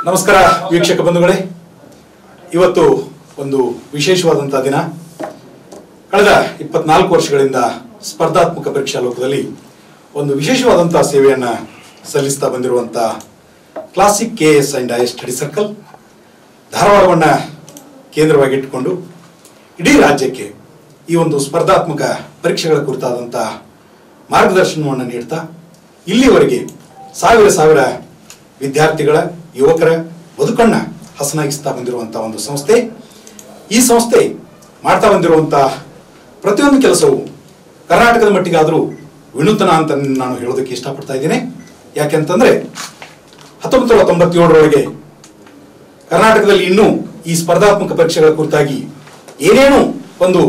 ನಮಸ್ಕಾರ ವೀಕ್ಷಕ ಬಂಧುಗಳೇ ಇವತ್ತು ಒಂದು ವಿಶೇಷವಾದಂತಹ ದಿನ ಕಳೆದ ಇಪ್ಪತ್ನಾಲ್ಕು ವರ್ಷಗಳಿಂದ ಸ್ಪರ್ಧಾತ್ಮಕ ಪರೀಕ್ಷಾ ಲೋಕದಲ್ಲಿ ಒಂದು ವಿಶೇಷವಾದಂತಹ ಸೇವೆಯನ್ನ ಸಲ್ಲಿಸ್ತಾ ಬಂದಿರುವಂತಹ classic K S and I study circle ಧಾರವಾಡವನ್ನ ಕೇಂದ್ರವಾಗಿಟ್ಟುಕೊಂಡು ಇಡೀ ರಾಜ್ಯಕ್ಕೆ ಈ ಒಂದು ಸ್ಪರ್ಧಾತ್ಮಕ ಪರೀಕ್ಷೆಗಳ ಕುರಿತಾದಂತಹ ಮಾರ್ಗದರ್ಶನವನ್ನು ನೀಡ್ತಾ ಇಲ್ಲಿವರೆಗೆ ಸಾವಿರ ಸಾವಿರ ವಿದ್ಯಾರ್ಥಿಗಳ ಯುವಕರ ಬದುಕನ್ನ ಹಸನಾಗಿಸ್ತಾ ಬಂದಿರುವಂತಹ ಒಂದು ಸಂಸ್ಥೆ ಈ ಸಂಸ್ಥೆ ಮಾಡ್ತಾ ಬಂದಿರುವಂತಹ ಪ್ರತಿಯೊಂದು ಕೆಲಸವು ಕರ್ನಾಟಕದ ಮಟ್ಟಿಗಾದರೂ ವಿನೂತನ ಅಂತ ನಾನು ಹೇಳೋದಕ್ಕೆ ಇಷ್ಟಪಡ್ತಾ ಇದ್ದೇನೆ ಯಾಕೆಂತಂದ್ರೆ ಹತ್ತೊಂಬತ್ತು ನೂರ ತೊಂಬತ್ತೇಳರೊಳಗೆ ಕರ್ನಾಟಕದಲ್ಲಿ ಇನ್ನೂ ಈ ಸ್ಪರ್ಧಾತ್ಮಕ ಪರೀಕ್ಷೆಗಳ ಕುರಿತಾಗಿ ಏನೇನು ಒಂದು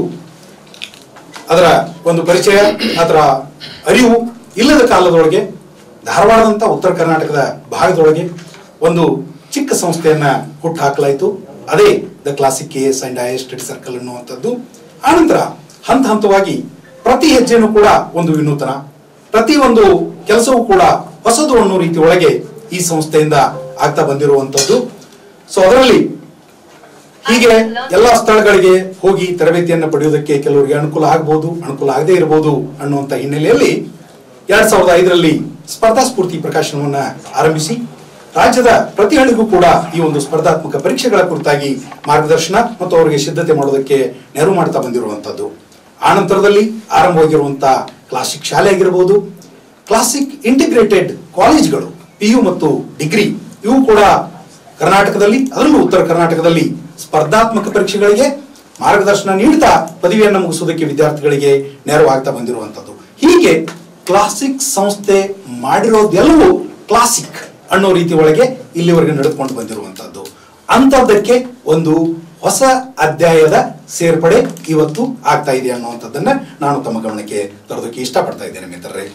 ಅದರ ಒಂದು ಪರಿಚಯ ಅದರ ಅರಿವು ಇಲ್ಲದ ಕಾಲದೊಳಗೆ ಧಾರವಾಡದಂತ ಉತ್ತರ ಕರ್ನಾಟಕದ ಭಾಗದೊಳಗೆ ಒಂದು ಚಿಕ್ಕ ಸಂಸ್ಥೆಯನ್ನ ಹುಟ್ಟು ಹಾಕಲಾಯಿತು ಅದೇ the classic K S and I S study circle ಅನ್ನುವಂಥದ್ದು ಆನಂತರ ಹಂತ ಹಂತವಾಗಿ ಪ್ರತಿ ಹೆಜ್ಜೆನೂ ಕೂಡ ಒಂದು ವಿನೂತನ ಪ್ರತಿ ಒಂದು ಕೆಲಸವೂ ಕೂಡ ಹೊಸದು ಅನ್ನೋ ರೀತಿ ಒಳಗೆ ಈ ಸಂಸ್ಥೆಯಿಂದ ಆಗ್ತಾ ಬಂದಿರುವಂತದ್ದು ಸೊ ಅದರಲ್ಲಿ ಹೀಗೆ ಎಲ್ಲಾ ಸ್ಥಳಗಳಿಗೆ ಹೋಗಿ ತರಬೇತಿಯನ್ನು ಪಡೆಯುವುದಕ್ಕೆ ಕೆಲವರಿಗೆ ಅನುಕೂಲ ಆಗಬಹುದು ಅನುಕೂಲ ಆಗದೇ ಇರಬಹುದು ಅನ್ನುವಂತ ಹಿನ್ನೆಲೆಯಲ್ಲಿ ಎರಡ್ ಸಾವಿರದ ಐದರಲ್ಲಿ ಸ್ಪರ್ಧಾ ಸ್ಫೂರ್ತಿ ಪ್ರಕಾಶನವನ್ನ ಆರಂಭಿಸಿ ರಾಜ್ಯದ ಪ್ರತಿ ಹಳ್ಳಿಗೂ ಕೂಡ ಈ ಒಂದು ಸ್ಪರ್ಧಾತ್ಮಕ ಪರೀಕ್ಷೆಗಳ ಕುರಿತಾಗಿ ಮಾರ್ಗದರ್ಶನ ಮತ್ತು ಅವರಿಗೆ ಸಿದ್ಧತೆ ಮಾಡೋದಕ್ಕೆ ನೆರವು ಮಾಡ್ತಾ ಬಂದಿರುವಂತದ್ದು ಆನಂತರದಲ್ಲಿ ಆರಂಭವಾಗಿರುವಂತಹ ಕ್ಲಾಸಿಕ್ ಶಾಲೆ ಆಗಿರಬಹುದು ಕ್ಲಾಸಿಕ್ ಇಂಟಿಗ್ರೇಟೆಡ್ ಕಾಲೇಜ್ಗಳು ಪಿ ಯು ಮತ್ತು ಡಿಗ್ರಿ ಇವು ಕೂಡ ಕರ್ನಾಟಕದಲ್ಲಿ ಅದರಲ್ಲೂ ಉತ್ತರ ಕರ್ನಾಟಕದಲ್ಲಿ ಸ್ಪರ್ಧಾತ್ಮಕ ಪರೀಕ್ಷೆಗಳಿಗೆ ಮಾರ್ಗದರ್ಶನ ನೀಡ್ತಾ ಪದವಿಯನ್ನು ಮುಗಿಸುವುದಕ್ಕೆ ವಿದ್ಯಾರ್ಥಿಗಳಿಗೆ ನೆರವಾಗ್ತಾ ಬಂದಿರುವಂತದ್ದು ಹೀಗೆ ಕ್ಲಾಸಿಕ್ ಸಂಸ್ಥೆ ಮಾಡಿರೋದೆಲ್ಲವೂ ಕ್ಲಾಸಿಕ್ ಅನ್ನೋ ರೀತಿ ಒಳಗೆ ಇಲ್ಲಿವರೆಗೆ ನಡೆದುಕೊಂಡು ಬಂದಿರುವಂತದ್ದು ಅಂತದ್ದಕ್ಕೆ ಒಂದು ಹೊಸ ಅಧ್ಯಾಯದ ಸೇರ್ಪಡೆ ಇವತ್ತು ಆಗ್ತಾ ಇದೆ ಅನ್ನುವಂಥದ್ದನ್ನ ನಾನು ತಮ್ಮ ಗಮನಕ್ಕೆ ತರೋದಕ್ಕೆ ಇಷ್ಟಪಡ್ತಾ ಇದ್ದೇನೆ ಮಿತ್ರರೇ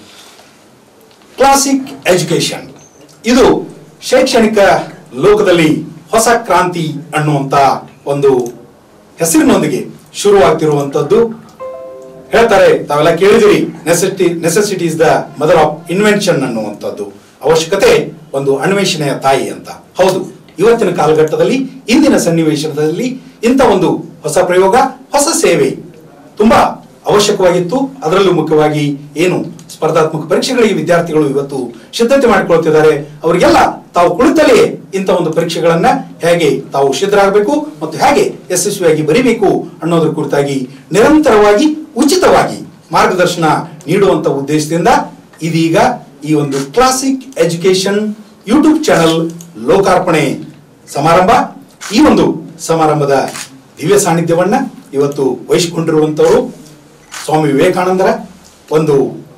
ಕ್ಲಾಸಿಕ್ ಎಜುಕೇಶನ್ ಇದು ಶೈಕ್ಷಣಿಕ ಲೋಕದಲ್ಲಿ ಹೊಸ ಕ್ರಾಂತಿ ಅನ್ನುವಂತ ಒಂದು ಹೆಸರಿನೊಂದಿಗೆ ಶುರುವಾಗ್ತಿರುವಂತದ್ದು ಹೇಳ್ತಾರೆ ತಾವೆಲ್ಲ ಕೇಳಿದಿರಿ necessity necessity is the mother of invention ಅನ್ನುವಂಥದ್ದು ಅವಶ್ಯಕತೆ ಒಂದು ಅನ್ವೇಷಣೆಯ ತಾಯಿ ಅಂತ ಹೌದು ಇವತ್ತಿನ ಕಾಲಘಟ್ಟದಲ್ಲಿ ಇಂದಿನ ಸನ್ನಿವೇಶದಲ್ಲಿ ಇಂಥ ಒಂದು ಹೊಸ ಪ್ರಯೋಗ ಹೊಸ ಸೇವೆ ತುಂಬಾ ಅವಶ್ಯಕವಾಗಿತ್ತು ಅದರಲ್ಲೂ ಮುಖ್ಯವಾಗಿ ಏನು ಸ್ಪರ್ಧಾತ್ಮಕ ಪರೀಕ್ಷೆಗಳಿಗೆ ವಿದ್ಯಾರ್ಥಿಗಳು ಇವತ್ತು ಸಿದ್ಧತೆ ಮಾಡಿಕೊಳ್ತಿದ್ದಾರೆ ಅವರಿಗೆಲ್ಲ ತಾವು ಕುಳಿತಲೇ ಇಂಥ ಒಂದು ಪರೀಕ್ಷೆಗಳನ್ನ ಹೇಗೆ ತಾವು ಸಿದ್ಧರಾಗಬೇಕು ಮತ್ತು ಹೇಗೆ ಯಶಸ್ವಿಯಾಗಿ ಬರೀಬೇಕು ಅನ್ನೋದ್ರ ಕುರಿತಾಗಿ ನಿರಂತರವಾಗಿ ಉಚಿತವಾಗಿ ಮಾರ್ಗದರ್ಶನ ನೀಡುವಂತ ಉದ್ದೇಶದಿಂದ ಇದೀಗ ಈ ಒಂದು ಕ್ಲಾಸಿಕ್ ಎಜುಕೇಶನ್ ಯೂಟ್ಯೂಬ್ ಚಾನೆಲ್ ಲೋಕಾರ್ಪಣೆ ಸಮಾರಂಭ ಈ ಒಂದು ಸಮಾರಂಭದ ದಿವ್ಯ ಸಾನ್ನಿಧ್ಯವನ್ನ ಇವತ್ತು ವಹಿಸಿಕೊಂಡಿರುವಂತವರು ಸ್ವಾಮಿ ವಿವೇಕಾನಂದರ ಒಂದು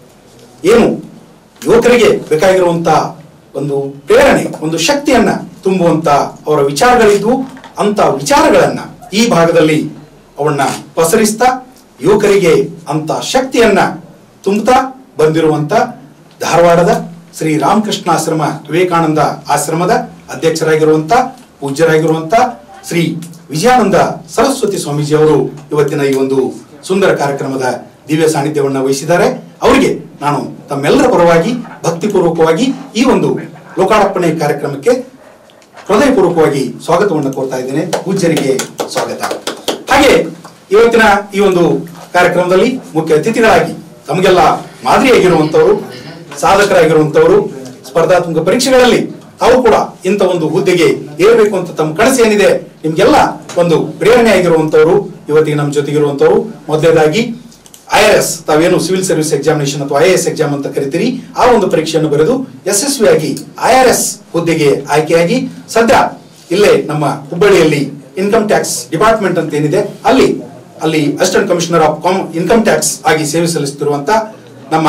ಏನು ಯುವಕರಿಗೆ ಬೇಕಾಗಿರುವಂತ ಒಂದು ಪ್ರೇರಣೆ ಒಂದು ಶಕ್ತಿಯನ್ನ ತುಂಬುವಂತ ಅವರ ವಿಚಾರಗಳಿದ್ವು ಅಂತ ವಿಚಾರಗಳನ್ನ ಈ ಭಾಗದಲ್ಲಿ ಅವನ್ನ ಪಸರಿಸ್ತಾ ಯುವಕರಿಗೆ ಅಂತ ಶಕ್ತಿಯನ್ನ ತುಂಬುತ್ತಾ ಬಂದಿರುವಂತ ಧಾರವಾಡದ ಶ್ರೀ ರಾಮಕೃಷ್ಣ ಆಶ್ರಮ ವಿವೇಕಾನಂದ ಆಶ್ರಮದ ಅಧ್ಯಕ್ಷರಾಗಿರುವಂತ ಪೂಜ್ಯರಾಗಿರುವಂತ ಶ್ರೀ ವಿಜಯಾನಂದ ಸರಸ್ವತಿ ಸ್ವಾಮೀಜಿ ಅವರು ಇವತ್ತಿನ ಈ ಒಂದು ಸುಂದರ ಕಾರ್ಯಕ್ರಮದ ದಿವ್ಯ ಸಾನ್ನಿಧ್ಯವನ್ನ ವಹಿಸಿದ್ದಾರೆ ಅವರಿಗೆ ನಾನು ತಮ್ಮೆಲ್ಲರ ಪರವಾಗಿ ಭಕ್ತಿಪೂರ್ವಕವಾಗಿ ಈ ಒಂದು ಲೋಕಾರ್ಪಣೆ ಕಾರ್ಯಕ್ರಮಕ್ಕೆ ಹೃದಯಪೂರ್ವಕವಾಗಿ ಸ್ವಾಗತವನ್ನು ಕೋರ್ತಾ ಇದ್ದೇನೆ ಪೂಜ್ಯರಿಗೆ ಸ್ವಾಗತ ಹಾಗೆ ಇವತ್ತಿನ ಈ ಒಂದು ಕಾರ್ಯಕ್ರಮದಲ್ಲಿ ಮುಖ್ಯ ಅತಿಥಿಗಳಾಗಿ ತಮಗೆಲ್ಲ ಮಾದರಿಯಾಗಿರುವಂತವರು ಸಾಧಕರಾಗಿರುವಂತವರು ಸ್ಪರ್ಧಾತ್ಮಕ ಪರೀಕ್ಷೆಗಳಲ್ಲಿ ತಾವು ಕೂಡ ಇಂಥ ಒಂದು ಹುದ್ದೆಗೆ ಏರಬೇಕು ಅಂತ ತಮ್ಮ ಕನಸು ಏನಿದೆ ನಿಮ್ಗೆಲ್ಲ ಒಂದು ಪ್ರೇರಣೆ ಆಗಿರುವಂತವರು ಇವತ್ತಿಗೆ ನಮ್ಮ ಜೊತೆಗಿರುವಂತವರು ಮೊದಲನೇದಾಗಿ ಐ ಆರ್ ಎಸ್ ತಾವೇನು ಸಿವಿಲ್ ಸರ್ವಿಸ್ ಎಕ್ಸಾಮಿನೇಷನ್ ಅಥವಾ ಐ ಎಸ್ ಎಕ್ಸಾಮ್ ಅಂತ ಕರಿತೀರಿ ಆ ಒಂದು ಪರೀಕ್ಷೆಯನ್ನು ಬರೆದು ಯಶಸ್ವಿಯಾಗಿ ಐ ಆರ್ ಎಸ್ ಹುದ್ದೆಗೆ ಆಯ್ಕೆಯಾಗಿ ಸದ್ಯ ಇಲ್ಲೇ ನಮ್ಮ ಹುಬ್ಬಳ್ಳಿಯಲ್ಲಿ ಇನ್ಕಮ್ ಟ್ಯಾಕ್ಸ್ ಡಿಪಾರ್ಟ್ಮೆಂಟ್ ಅಂತ ಏನಿದೆ ಅಲ್ಲಿ ಅಲ್ಲಿ assistant commissioner of income tax ಆಗಿ ಸೇವೆ ಸಲ್ಲಿಸುತ್ತಿರುವಂತ ನಮ್ಮ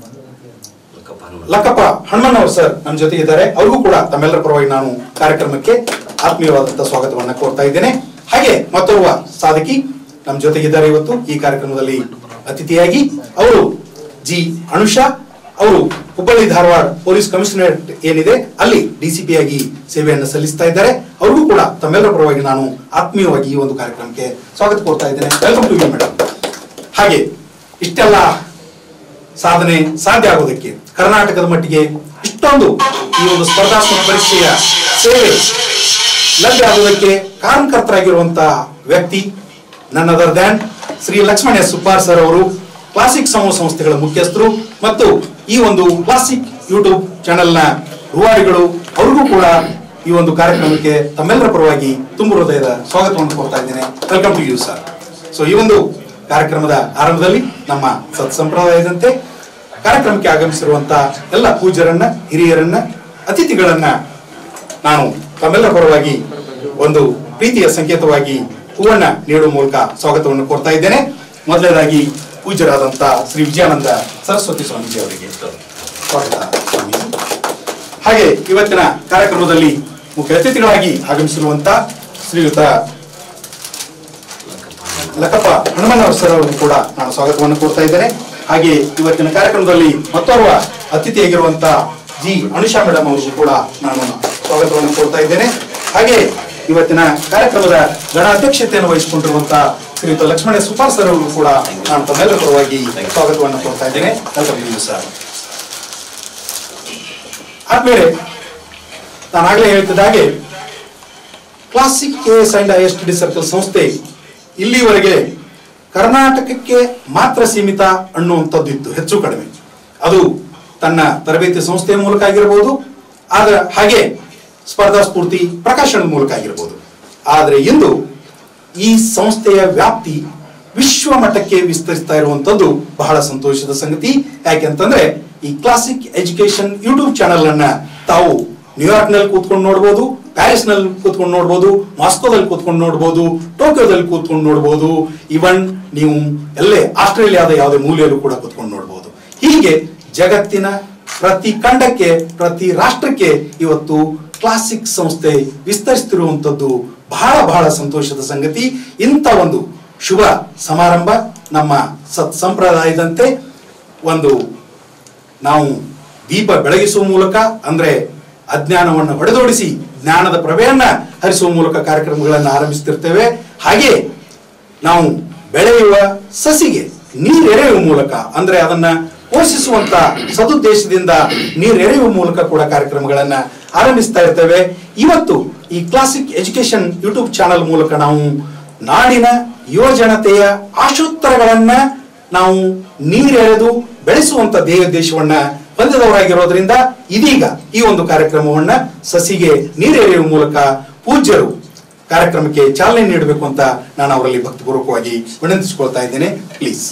ಲಕ್ಕಪ್ಪ ಹನುಮಣ್ಣವ್ರು ಸರ್ ನಮ್ಮ ಜೊತೆಗೆ ಇದ್ದಾರೆ ಅವ್ರಿಗೂ ಕೂಡ ತಮ್ಮೆಲ್ಲರ ಪರವಾಗಿ ನಾನು ಕಾರ್ಯಕ್ರಮಕ್ಕೆ ಆತ್ಮೀಯವಾದಂತಹ ಸ್ವಾಗತವನ್ನ ಕೋರ್ತಾ ಇದ್ದೇನೆ ಹಾಗೆ ಮತ್ತೋರ್ವ ಸಾಧಕಿ ನಮ್ಮ ಜೊತೆಗಿದ್ದಾರೆ ಇವತ್ತು ಈ ಕಾರ್ಯಕ್ರಮದಲ್ಲಿ ಅತಿಥಿಯಾಗಿ ಅವರು ಜಿ ಅನುಷಾ ಅವರು ಹುಬ್ಬಳ್ಳಿ ಧಾರವಾಡ ಪೊಲೀಸ್ ಕಮಿಷನರೇಟ್ ಏನಿದೆ ಅಲ್ಲಿ ಡಿಸಿಪಿ ಆಗಿ ಸೇವೆಯನ್ನು ಸಲ್ಲಿಸ್ತಾ ಇದ್ದಾರೆ ಅವ್ರಿಗೂ ಕೂಡ ತಮ್ಮೆಲ್ಲರ ಪರವಾಗಿ ನಾನು ಆತ್ಮೀಯವಾಗಿ ಈ ಒಂದು ಕಾರ್ಯಕ್ರಮಕ್ಕೆ ಸ್ವಾಗತ ಕೋರ್ತಾ ಇದ್ದೇನೆ ವೆಲ್ಕಮ್ ಟು ಯು ಮೇಡಮ್ ಹಾಗೆ ಇಷ್ಟೆಲ್ಲ ಸಾಧನೆ ಸಾಧ್ಯ ಆಗೋದಕ್ಕೆ ಕರ್ನಾಟಕದ ಮಟ್ಟಿಗೆ ಇಷ್ಟೊಂದು ಈ ಒಂದು ಸ್ಪರ್ಧಾತ್ಮಕ ಪರೀಕ್ಷೆಯ ಸೇವೆ ಲಭ್ಯ ಆಗೋದಕ್ಕೆ ಕಾರಣಕರ್ತರಾಗಿರುವಂತಹ ವ್ಯಕ್ತಿ none other than Shri Lakshmana S ಸುಪಾರ್ ಸರ್ ಅವರು ಕ್ಲಾಸಿಕ್ ಸಮೂಹ ಸಂಸ್ಥೆಗಳ ಮುಖ್ಯಸ್ಥರು ಮತ್ತು ಈ ಒಂದು ಕ್ಲಾಸಿಕ್ ಯೂಟ್ಯೂಬ್ ಚಾನೆಲ್ನ ರೂವಾರಿಗಳು ಅವ್ರಿಗೂ ಕೂಡ ಈ ಒಂದು ಕಾರ್ಯಕ್ರಮಕ್ಕೆ ತಮ್ಮೆಲ್ಲರ ಪರವಾಗಿ ತುಂಬು ಹೃದಯದ ಸ್ವಾಗತವನ್ನು ಕೊಡ್ತಾ ಇದ್ದೇನೆ welcome to you sir so ಈ ಒಂದು ಕಾರ್ಯಕ್ರಮದ ಆರಂಭದಲ್ಲಿ ನಮ್ಮ ಸತ್ ಸಂಪ್ರದಾಯದಂತೆ ಕಾರ್ಯಕ್ರಮಕ್ಕೆ ಆಗಮಿಸಿರುವಂತಹ ಎಲ್ಲ ಪೂಜ್ಯರನ್ನ ಹಿರಿಯರನ್ನ ಅತಿಥಿಗಳನ್ನ ನಾನು ತಮ್ಮೆಲ್ಲರ ಪರವಾಗಿ ಒಂದು ಪ್ರೀತಿಯ ಸಂಕೇತವಾಗಿ ಹೂವನ್ನ ನೀಡುವ ಮೂಲಕ ಸ್ವಾಗತವನ್ನು ಕೊಡ್ತಾ ಇದ್ದೇನೆ ಮೊದಲನೇದಾಗಿ ಪೂಜ್ಯರಾದಂತ ಶ್ರೀ ವಿಜಯಾನಂದ ಸರಸ್ವತಿ ಸ್ವಾಮೀಜಿ ಅವರಿಗೆ ಸ್ವಾಗತ ಸ್ವಾಮೀಜಿ ಹಾಗೆ ಇವತ್ತಿನ ಕಾರ್ಯಕ್ರಮದಲ್ಲಿ ಮುಖ್ಯ ಅತಿಥಿಗಳಾಗಿ ಆಗಮಿಸಿರುವಂತ ಶ್ರೀಯುತ ಲಕ್ಕಪ್ಪ ಹನುಮನವರ್ ಸರ್ ಅವರು ಕೂಡ ನಾನು ಸ್ವಾಗತವನ್ನು ಕೋರ್ತಾ ಇದ್ದೇನೆ ಹಾಗೆ ಇವತ್ತಿನ ಕಾರ್ಯಕ್ರಮದಲ್ಲಿ ಮತ್ತೋರ್ವ ಅತಿಥಿಯಾಗಿರುವಂತ ಜಿ ಅನುಷಾ ಮೇಡಮ್ ಅವರಿಗೂ ಕೂಡ ನಾನು ಸ್ವಾಗತವನ್ನು ಕೋರ್ತಾ ಇದ್ದೇನೆ ಹಾಗೆ ಇವತ್ತಿನ ಕಾರ್ಯಕ್ರಮದ ಗಣ ಅಧ್ಯಕ್ಷತೆಯನ್ನು ವಹಿಸಿಕೊಂಡಿರುವಂತಹ ಶ್ರೀಯುತ ಲಕ್ಷ್ಮಣ ಸುಪಾರ್ ಸರ್ ಅವರು ಕೂಡ ನಾನು ತಮ್ಮೆಲ್ಲರ ಪರವಾಗಿ ಸ್ವಾಗತವನ್ನು ಕೋರ್ತಾ ಇದ್ದೇನೆ ವೆಲ್ಕಮ್ ಯು ಸರ್ ಆದ್ಮೇಲೆ ನಾನು ಆಗ್ಲೇ ಹೇಳ್ತಿದ್ದ ಹಾಗೆ classic K S and I S T D circle ಸಂಸ್ಥೆ ಇಲ್ಲಿವರೆಗೆ ಕರ್ನಾಟಕಕ್ಕೆ ಮಾತ್ರ ಸೀಮಿತ ಅನ್ನುವಂಥದ್ದು ಇತ್ತು ಹೆಚ್ಚು ಕಡಿಮೆ ಅದು ತನ್ನ ತರಬೇತಿ ಸಂಸ್ಥೆಯ ಮೂಲಕ ಆಗಿರಬಹುದು ಆದ್ರೆ ಹಾಗೆ ಸ್ಪರ್ಧಾ ಸ್ಫೂರ್ತಿ ಪ್ರಕಾಶನದ ಮೂಲಕ ಆಗಿರಬಹುದು ಆದರೆ ಇಂದು ಈ ಸಂಸ್ಥೆಯ ವ್ಯಾಪ್ತಿ ವಿಶ್ವ ಮಟ್ಟಕ್ಕೆ ವಿಸ್ತರಿಸ್ತಾ ಇರುವಂತದ್ದು ಬಹಳ ಸಂತೋಷದ ಸಂಗತಿ ಯಾಕೆಂತಂದ್ರೆ ಈ ಕ್ಲಾಸಿಕ್ ಎಜುಕೇಶನ್ ಯೂಟ್ಯೂಬ್ ಚಾನೆಲ್ ಅನ್ನ ತಾವು ನ್ಯೂಯಾರ್ಕ್ ನಲ್ಲಿ ಕೂತ್ಕೊಂಡು ನೋಡ್ಬೋದು ಪ್ಯಾರಿಸ್ ನಲ್ಲಿ ಕೂತ್ಕೊಂಡು ನೋಡ್ಬೋದು ಮಾಸ್ಕೋದಲ್ಲಿ ಕೂತ್ಕೊಂಡು ನೋಡ್ಬೋದು ಟೋಕಿಯೋದಲ್ಲಿ ಕೂತ್ಕೊಂಡು ನೋಡ್ಬೋದು ಇವನ್ ನೀವು ಎಲ್ಲೇ ಆಸ್ಟ್ರೇಲಿಯಾದ ಯಾವುದೇ ಮೂಲೆಯಲ್ಲೂ ಕೂಡ ಕೂತ್ಕೊಂಡು ನೋಡ್ಬೋದು ಹೀಗೆ ಜಗತ್ತಿನ ಪ್ರತಿ ಖಂಡಕ್ಕೆ ಪ್ರತಿ ರಾಷ್ಟ್ರಕ್ಕೆ ಇವತ್ತು ಕ್ಲಾಸಿಕ್ ಸಂಸ್ಥೆ ವಿಸ್ತರಿಸ್ತಿರುವಂತದ್ದು ಬಹಳ ಬಹಳ ಸಂತೋಷದ ಸಂಗತಿ ಇಂಥ ಒಂದು ಶುಭ ಸಮಾರಂಭ ನಮ್ಮ ಸತ್ ಸಂಪ್ರದಾಯದಂತೆ ಒಂದು ನಾವು ದೀಪ ಬೆಳಗಿಸುವ ಮೂಲಕ ಅಂದ್ರೆ ಅಜ್ಞಾನವನ್ನು ಹೊಡೆದೋಡಿಸಿ ಜ್ಞಾನದ ಪ್ರಭೆಯನ್ನ ಹರಿಸುವ ಮೂಲಕ ಕಾರ್ಯಕ್ರಮಗಳನ್ನು ಆರಂಭಿಸ್ತಿರ್ತೇವೆ ಹಾಗೆ ನಾವು ಬೆಳೆಯುವ ಸಸಿಗೆ ನೀರೆರೆಯುವ ಮೂಲಕ ಅಂದ್ರೆ ಅದನ್ನ ಪೋಷಿಸುವಂತ ಸದುದ್ದೇಶದಿಂದ ನೀರೆರೆಯುವ ಮೂಲಕ ಕೂಡ ಕಾರ್ಯಕ್ರಮಗಳನ್ನ ಆರಂಭಿಸ್ತಾ ಇರ್ತೇವೆ ಇವತ್ತು ಈ ಕ್ಲಾಸಿಕ್ ಎಜುಕೇಶನ್ ಯೂಟ್ಯೂಬ್ ಚಾನೆಲ್ ಮೂಲಕ ನಾವು ನಾಡಿನ ಯುವ ಜನತೆಯ ಆಶೋತ್ತರಗಳನ್ನ ನಾವು ನೀರೆರೆದು ಬೆಳೆಸುವಂತ ದೇವೋದ್ದೇಶವನ್ನ ಹೊಂದಿದವರಾಗಿರೋದ್ರಿಂದ ಇದೀಗ ಈ ಒಂದು ಕಾರ್ಯಕ್ರಮವನ್ನ ಸಸಿಗೆ ನೀರೆರೆಯುವ ಮೂಲಕ ಪೂಜ್ಯರು ಕಾರ್ಯಕ್ರಮಕ್ಕೆ ಚಾಲನೆ ನೀಡಬೇಕು ಅಂತ ನಾನು ಅವರಲ್ಲಿ ಭಕ್ತಿಪೂರ್ವಕವಾಗಿ ವಿನಂತಿಸಿಕೊಳ್ತಾ ಇದ್ದೇನೆ ಪ್ಲೀಸ್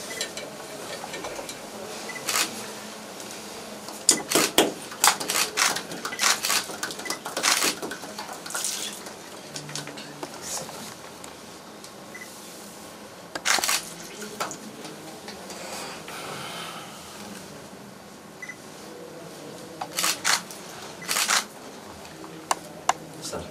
ಸರ್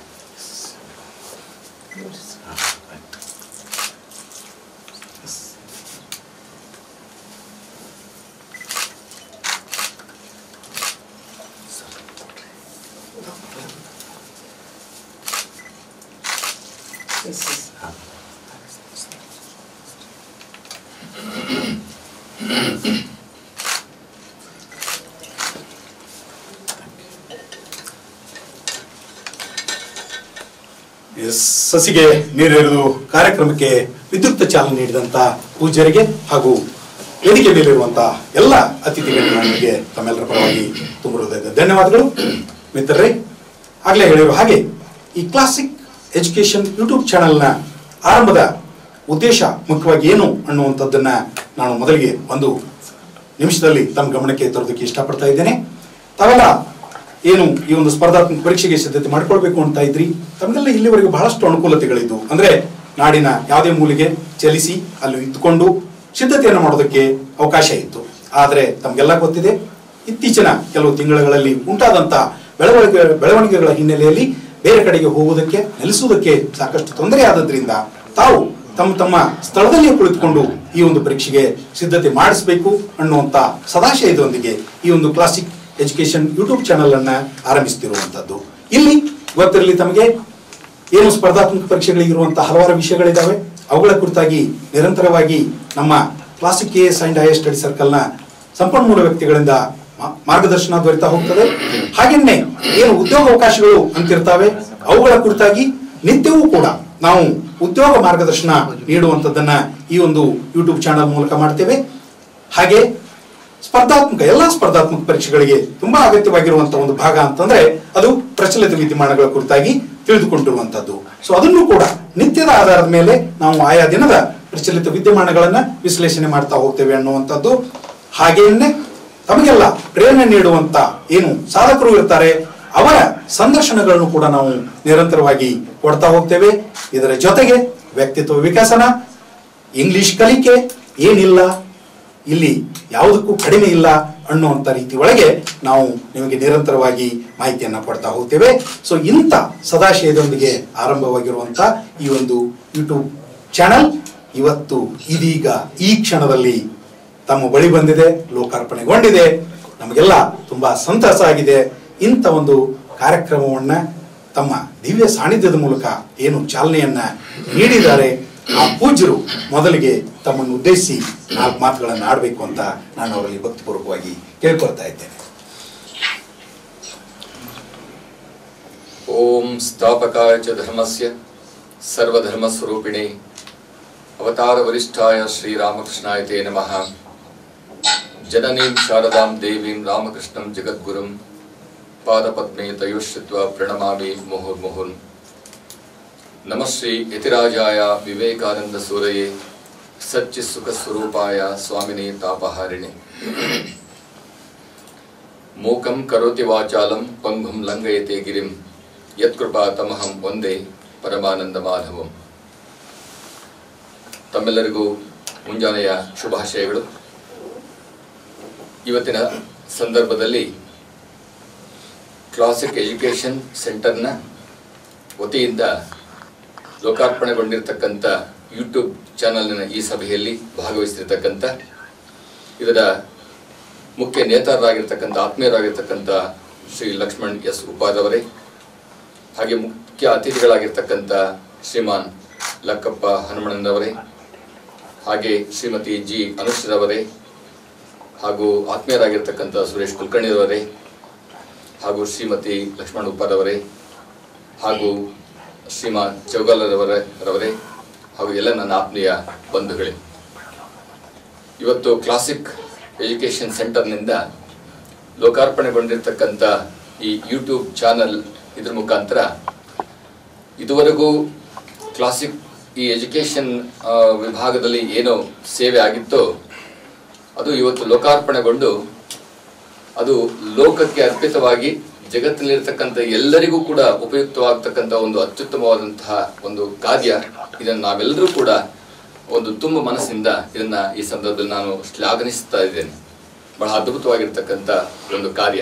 ಎಸ್, ಸಸಿಗೆ ನೀರೆರೆದು ಕಾರ್ಯಕ್ರಮಕ್ಕೆ ವಿದ್ಯುಕ್ತ ಚಾಲನೆ ನೀಡಿದಂತ ಪೂಜ್ಯರಿಗೆ ಹಾಗೂ ವೇದಿಕೆ ಮೇಲಿರುವಂತಹ ಎಲ್ಲ ಅತಿಥಿಗಳಿಗೆ ತಮ್ಮೆಲ್ಲರ ಪರವಾಗಿ ತುಂಬ ಹೃದಯದ ಧನ್ಯವಾದಗಳು ಮಿತ್ರರೇ ಆಗ್ಲೇ ಹೇಳಿರೋ ಹಾಗೆ ಈ ಕ್ಲಾಸಿಕ್ ಎಜುಕೇಶನ್ ಯೂಟ್ಯೂಬ್ ಚಾನೆಲ್ನ ಆರಂಭದ ಉದ್ದೇಶ ಮುಖ್ಯವಾಗಿ ಏನು ಅನ್ನುವಂಥದ್ದನ್ನ ನಾನು ಮೊದಲಿಗೆ ಒಂದು ನಿಮಿಷದಲ್ಲಿ ತಮ್ಮ ಗಮನಕ್ಕೆ ತರೋದಕ್ಕೆ ಇಷ್ಟಪಡ್ತಾ ಇದ್ದೇನೆ ತಾವೆಲ್ಲ ಏನು ಈ ಒಂದು ಸ್ಪರ್ಧಾತ್ಮಕ ಪರೀಕ್ಷೆಗೆ ಸಿದ್ಧತೆ ಮಾಡ್ಕೊಳ್ಬೇಕು ಅಂತ ಇದ್ರಿ ತಮಗೆಲ್ಲ ಇಲ್ಲಿವರೆಗೆ ಬಹಳಷ್ಟು ಅನುಕೂಲತೆಗಳಿದ್ದು ಅಂದ್ರೆ ನಾಡಿನ ಯಾವುದೇ ಮೂಲೆಗೆ ಚಲಿಸಿ ಅಲ್ಲಿ ಇದ್ದುಕೊಂಡು ಸಿದ್ಧತೆಯನ್ನು ಮಾಡೋದಕ್ಕೆ ಅವಕಾಶ ಇತ್ತು ಆದರೆ ತಮಗೆಲ್ಲ ಗೊತ್ತಿದೆ ಇತ್ತೀಚಿನ ಕೆಲವು ತಿಂಗಳುಗಳಲ್ಲಿ ಉಂಟಾದಂತ ಬೆಳವಣಿಗೆ ಬೆಳವಣಿಗೆಗಳ ಹಿನ್ನೆಲೆಯಲ್ಲಿ ಬೇರೆ ಕಡೆಗೆ ಹೋಗುವುದಕ್ಕೆ ನೆಲೆಸುವುದಕ್ಕೆ ಸಾಕಷ್ಟು ತೊಂದರೆ ಆದದ್ರಿಂದ ತಾವು ತಮ್ಮ ತಮ್ಮ ಸ್ಥಳದಲ್ಲಿಯೇ ಕುಳಿತುಕೊಂಡು ಈ ಒಂದು ಪರೀಕ್ಷೆಗೆ ಸಿದ್ಧತೆ ಮಾಡಿಸಬೇಕು ಅನ್ನುವಂತ ಸದಾಶಯದೊಂದಿಗೆ ಈ ಒಂದು ಕ್ಲಾಸಿಕ್ ಎಜುಕೇಶನ್ ಯೂಟ್ಯೂಬ್ ಚಾನೆಲ್ ಅನ್ನ ಆರಂಭಿಸ್ತಿರುವಂತದ್ದು ಇಲ್ಲಿ ಇವತ್ತಿರಲಿ ತಮಗೆ ಏನು ಸ್ಪರ್ಧಾತ್ಮಕ ಪರೀಕ್ಷೆಗಳಿಗಿರುವಂತಹ ಹಲವಾರು ವಿಷಯಗಳಿದ್ದಾವೆ ಅವುಗಳ ಕುರಿತಾಗಿ ನಿರಂತರವಾಗಿ ನಮ್ಮ classic K S and higher study ಸರ್ಕಲ್ನ ಸಂಪನ್ಮೂಲ ವ್ಯಕ್ತಿಗಳಿಂದ ಮಾ- ಮಾರ್ಗದರ್ಶನ ದೊರೆತಾ ಹೋಗ್ತದೆ ಹಾಗೆಯೇ ಏನು ಉದ್ಯೋಗ ಅವಕಾಶಗಳು ಅಂತಿರ್ತಾವೆ ಅವುಗಳ ಕುರಿತಾಗಿ ನಿತ್ಯವೂ ಕೂಡ ನಾವು ಉದ್ಯೋಗ ಮಾರ್ಗದರ್ಶನ ನೀಡುವಂಥದ್ದನ್ನ ಈ ಒಂದು ಯೂಟ್ಯೂಬ್ ಚಾನಲ್ ಮೂಲಕ ಮಾಡ್ತೇವೆ ಹಾಗೆ ಸ್ಪರ್ಧಾತ್ಮಕ ಎಲ್ಲಾ ಸ್ಪರ್ಧಾತ್ಮಕ ಪರೀಕ್ಷೆಗಳಿಗೆ ತುಂಬಾ ಅಗತ್ಯವಾಗಿರುವಂತಹ ಒಂದು ಭಾಗ ಅಂತಂದ್ರೆ ಅದು ಪ್ರಚಲಿತ ವಿದ್ಯಮಾನಗಳ ಕುರಿತಾಗಿ ತಿಳಿದುಕೊಂಡಿರುವಂತದ್ದು ಸೊ ಅದನ್ನು ಕೂಡ ನಿತ್ಯದ ಆಧಾರದ ಮೇಲೆ ನಾವು ಆಯಾ ದಿನದ ಪ್ರಚಲಿತ ವಿದ್ಯಮಾನಗಳನ್ನ ವಿಶ್ಲೇಷಣೆ ಮಾಡ್ತಾ ಹೋಗ್ತೇವೆ ಅನ್ನುವಂಥದ್ದು ಹಾಗೆಯೇ ತಮಗೆಲ್ಲ ಪ್ರೇರಣೆ ನೀಡುವಂತ ಏನು ಸಾಧಕರು ಇರ್ತಾರೆ ಅವರ ಸಂದರ್ಶನಗಳನ್ನು ಕೂಡ ನಾವು ನಿರಂತರವಾಗಿ ಕೊಡ್ತಾ ಹೋಗ್ತೇವೆ ಇದರ ಜೊತೆಗೆ ವ್ಯಕ್ತಿತ್ವ ವಿಕಸನ ಇಂಗ್ಲಿಷ್ ಕಲಿಕೆ ಏನಿಲ್ಲ ಇಲ್ಲಿ ಯಾವುದಕ್ಕೂ ಕಡಿಮೆ ಇಲ್ಲ ಅನ್ನುವಂಥ ರೀತಿ ಒಳಗೆ ನಾವು ನಿಮಗೆ ನಿರಂತರವಾಗಿ ಮಾಹಿತಿಯನ್ನ ಕೊಡ್ತಾ ಹೋಗ್ತೇವೆ ಸೊ ಇಂಥ ಸದಾಶಯದೊಂದಿಗೆ ಆರಂಭವಾಗಿರುವಂತ ಈ ಒಂದು ಯೂಟ್ಯೂಬ್ ಚಾನಲ್ ಇವತ್ತು ಇದೀಗ ಈ ಕ್ಷಣದಲ್ಲಿ ತಮ್ಮ ಬಳಿ ಬಂದಿದೆ ಲೋಕಾರ್ಪಣೆಗೊಂಡಿದೆ ನಮಗೆಲ್ಲ ತುಂಬಾ ಸಂತಸ ಆಗಿದೆ ಇಂಥ ಒಂದು ಕಾರ್ಯಕ್ರಮವನ್ನ ತಮ್ಮ ದಿವ್ಯ ಸಾನ್ನಿಧ್ಯದ ಮೂಲಕ ಏನು ಚಾಲನೆಯನ್ನ ನೀಡಿದ್ದಾರೆ ಆ ಪೂಜ್ಯರು ಮೊದಲಿಗೆ ತಮ್ಮನ್ನು ಉದ್ದೇಶಿಸಿ ನಾಲ್ಕು ಮಾತುಗಳನ್ನು ಆಡಬೇಕು ಅಂತ ನಾನು ಅವರಲ್ಲಿ ಭಕ್ತಿಪೂರ್ವಕವಾಗಿ ಕೇಳ್ಕೊಳ್ತಾ ಇದ್ದೇನೆ ಓಂ ಸ್ಥಾಪಕಾಯ ಚ ಧರ್ಮಸ್ಯ ಸರ್ವಧರ್ಮಸ್ವರೂಪಿಣೆ ಅವತಾರ ವರಿಷ್ಠಾಯ ಶ್ರೀರಾಮಕೃಷ್ಣಾಯ ತೇ ನಮಃ ಜನನೀಂ ಶಾರದಾಂ ದೇವೀಂ ರಾಮಕೃಷ್ಣಂ ಜಗದ್ಗುರುಂ ಪಾದಪದ್ಮೇ ತಯೋಶ್ರಿತ್ವ ಪ್ರಣಮಾಮಿ ಮುಹುರ್ಮುಹುರ್ ನಮಃ ಶ್ರೀ ಯತಿರಾಜಾಯ ವಿವೇಕಾನಂದ ಸೂರಯೇ ಸಚ್ಚಿ ಸುಖ ಸ್ವರೂಪಾಯ ಸ್ವಾಮಿನೇ ತಾಪಹಾರಿಣೆ ಮೂಕಂ ಕರೋತಿ ವಾಚಾಲಂ ಪಂಗುಂ ಲಂಘಯತೆ ಗಿರಿಂ ಯತ್ಕೃಪಾ ತಮಹಂ ಒಂದೇ ಪರಮಾನಂದ ಮಾಧವಂ ತಮ್ಮೆಲ್ಲರಿಗೂ ಮುಂಜಾನೆಯ ಶುಭಾಶಯಗಳು ಇವತ್ತಿನ ಸಂದರ್ಭದಲ್ಲಿ ಕ್ಲಾಸಿಕ್ ಎಜುಕೇಷನ್ ಸೆಂಟರ್ನ ವತಿಯಿಂದ ಲೋಕಾರ್ಪಣೆಗೊಂಡಿರ್ತಕ್ಕಂಥ ಯೂಟ್ಯೂಬ್ ಚಾನಲ್ನ ಈ ಸಭೆಯಲ್ಲಿ ಭಾಗವಹಿಸಿರ್ತಕ್ಕಂಥ ಇದರ ಮುಖ್ಯ ನೇತಾರರಾಗಿರ್ತಕ್ಕಂಥ ಆತ್ಮೀಯರಾಗಿರ್ತಕ್ಕಂಥ ಶ್ರೀ ಲಕ್ಷ್ಮಣ್ ಎಸ್ ಉಪಾದವರೇ ಹಾಗೆ ಮುಖ್ಯ ಅತಿಥಿಗಳಾಗಿರ್ತಕ್ಕಂಥ ಶ್ರೀಮಾನ್ ಲಕ್ಕಪ್ಪ ಹನುಮಣ್ಣನವರೇ ಹಾಗೆ ಶ್ರೀಮತಿ ಜಿ ಅನುಶ್ರವರೇ ಹಾಗೂ ಆತ್ಮೀಯರಾಗಿರ್ತಕ್ಕಂಥ ಸುರೇಶ್ ಕುಲಕರ್ಣಿಯವರೇ ಹಾಗೂ ಶ್ರೀಮತಿ ಲಕ್ಷ್ಮಣ್ ಉಪಾದವರೇ ಹಾಗೂ ಶ್ರೀಮಾನ್ ಚೌಗಲರವರೇ ರವರೇ ಹಾಗೂ ಎಲ್ಲ ನನ್ನ ಆತ್ಮೀಯ ಬಂಧುಗಳೇ ಇವತ್ತು ಕ್ಲಾಸಿಕ್ ಎಜುಕೇಷನ್ ಸೆಂಟರ್ನಿಂದ ಲೋಕಾರ್ಪಣೆಗೊಂಡಿರ್ತಕ್ಕಂಥ ಈ ಯೂಟ್ಯೂಬ್ ಚಾನಲ್ ಇದ್ರ ಮುಖಾಂತರ ಇದುವರೆಗೂ ಕ್ಲಾಸಿಕ್ ಈ ಎಜುಕೇಷನ್ ವಿಭಾಗದಲ್ಲಿ ಏನು ಸೇವೆ ಆಗಿತ್ತೋ ಅದು ಇವತ್ತು ಲೋಕಾರ್ಪಣೆಗೊಂಡು ಅದು ಲೋಕಕ್ಕೆ ಅರ್ಪಿತವಾಗಿ ಜಗತ್ತಿನಲ್ಲಿರ್ತಕ್ಕಂಥ ಎಲ್ಲರಿಗೂ ಕೂಡ ಉಪಯುಕ್ತವಾಗ್ತಕ್ಕಂಥ ಒಂದು ಅತ್ಯುತ್ತಮವಾದಂತಹ ಒಂದು ಕಾರ್ಯ ಇದನ್ನು ನಾವೆಲ್ಲರೂ ಕೂಡ ಒಂದು ತುಂಬ ಮನಸ್ಸಿಂದ ಇದನ್ನ ಈ ಸಂದರ್ಭದಲ್ಲಿ ನಾನು ಶ್ಲಾಘನಿಸ್ತಾ ಇದ್ದೇನೆ ಬಹಳ ಅದ್ಭುತವಾಗಿರ್ತಕ್ಕಂಥ ಒಂದು ಕಾರ್ಯ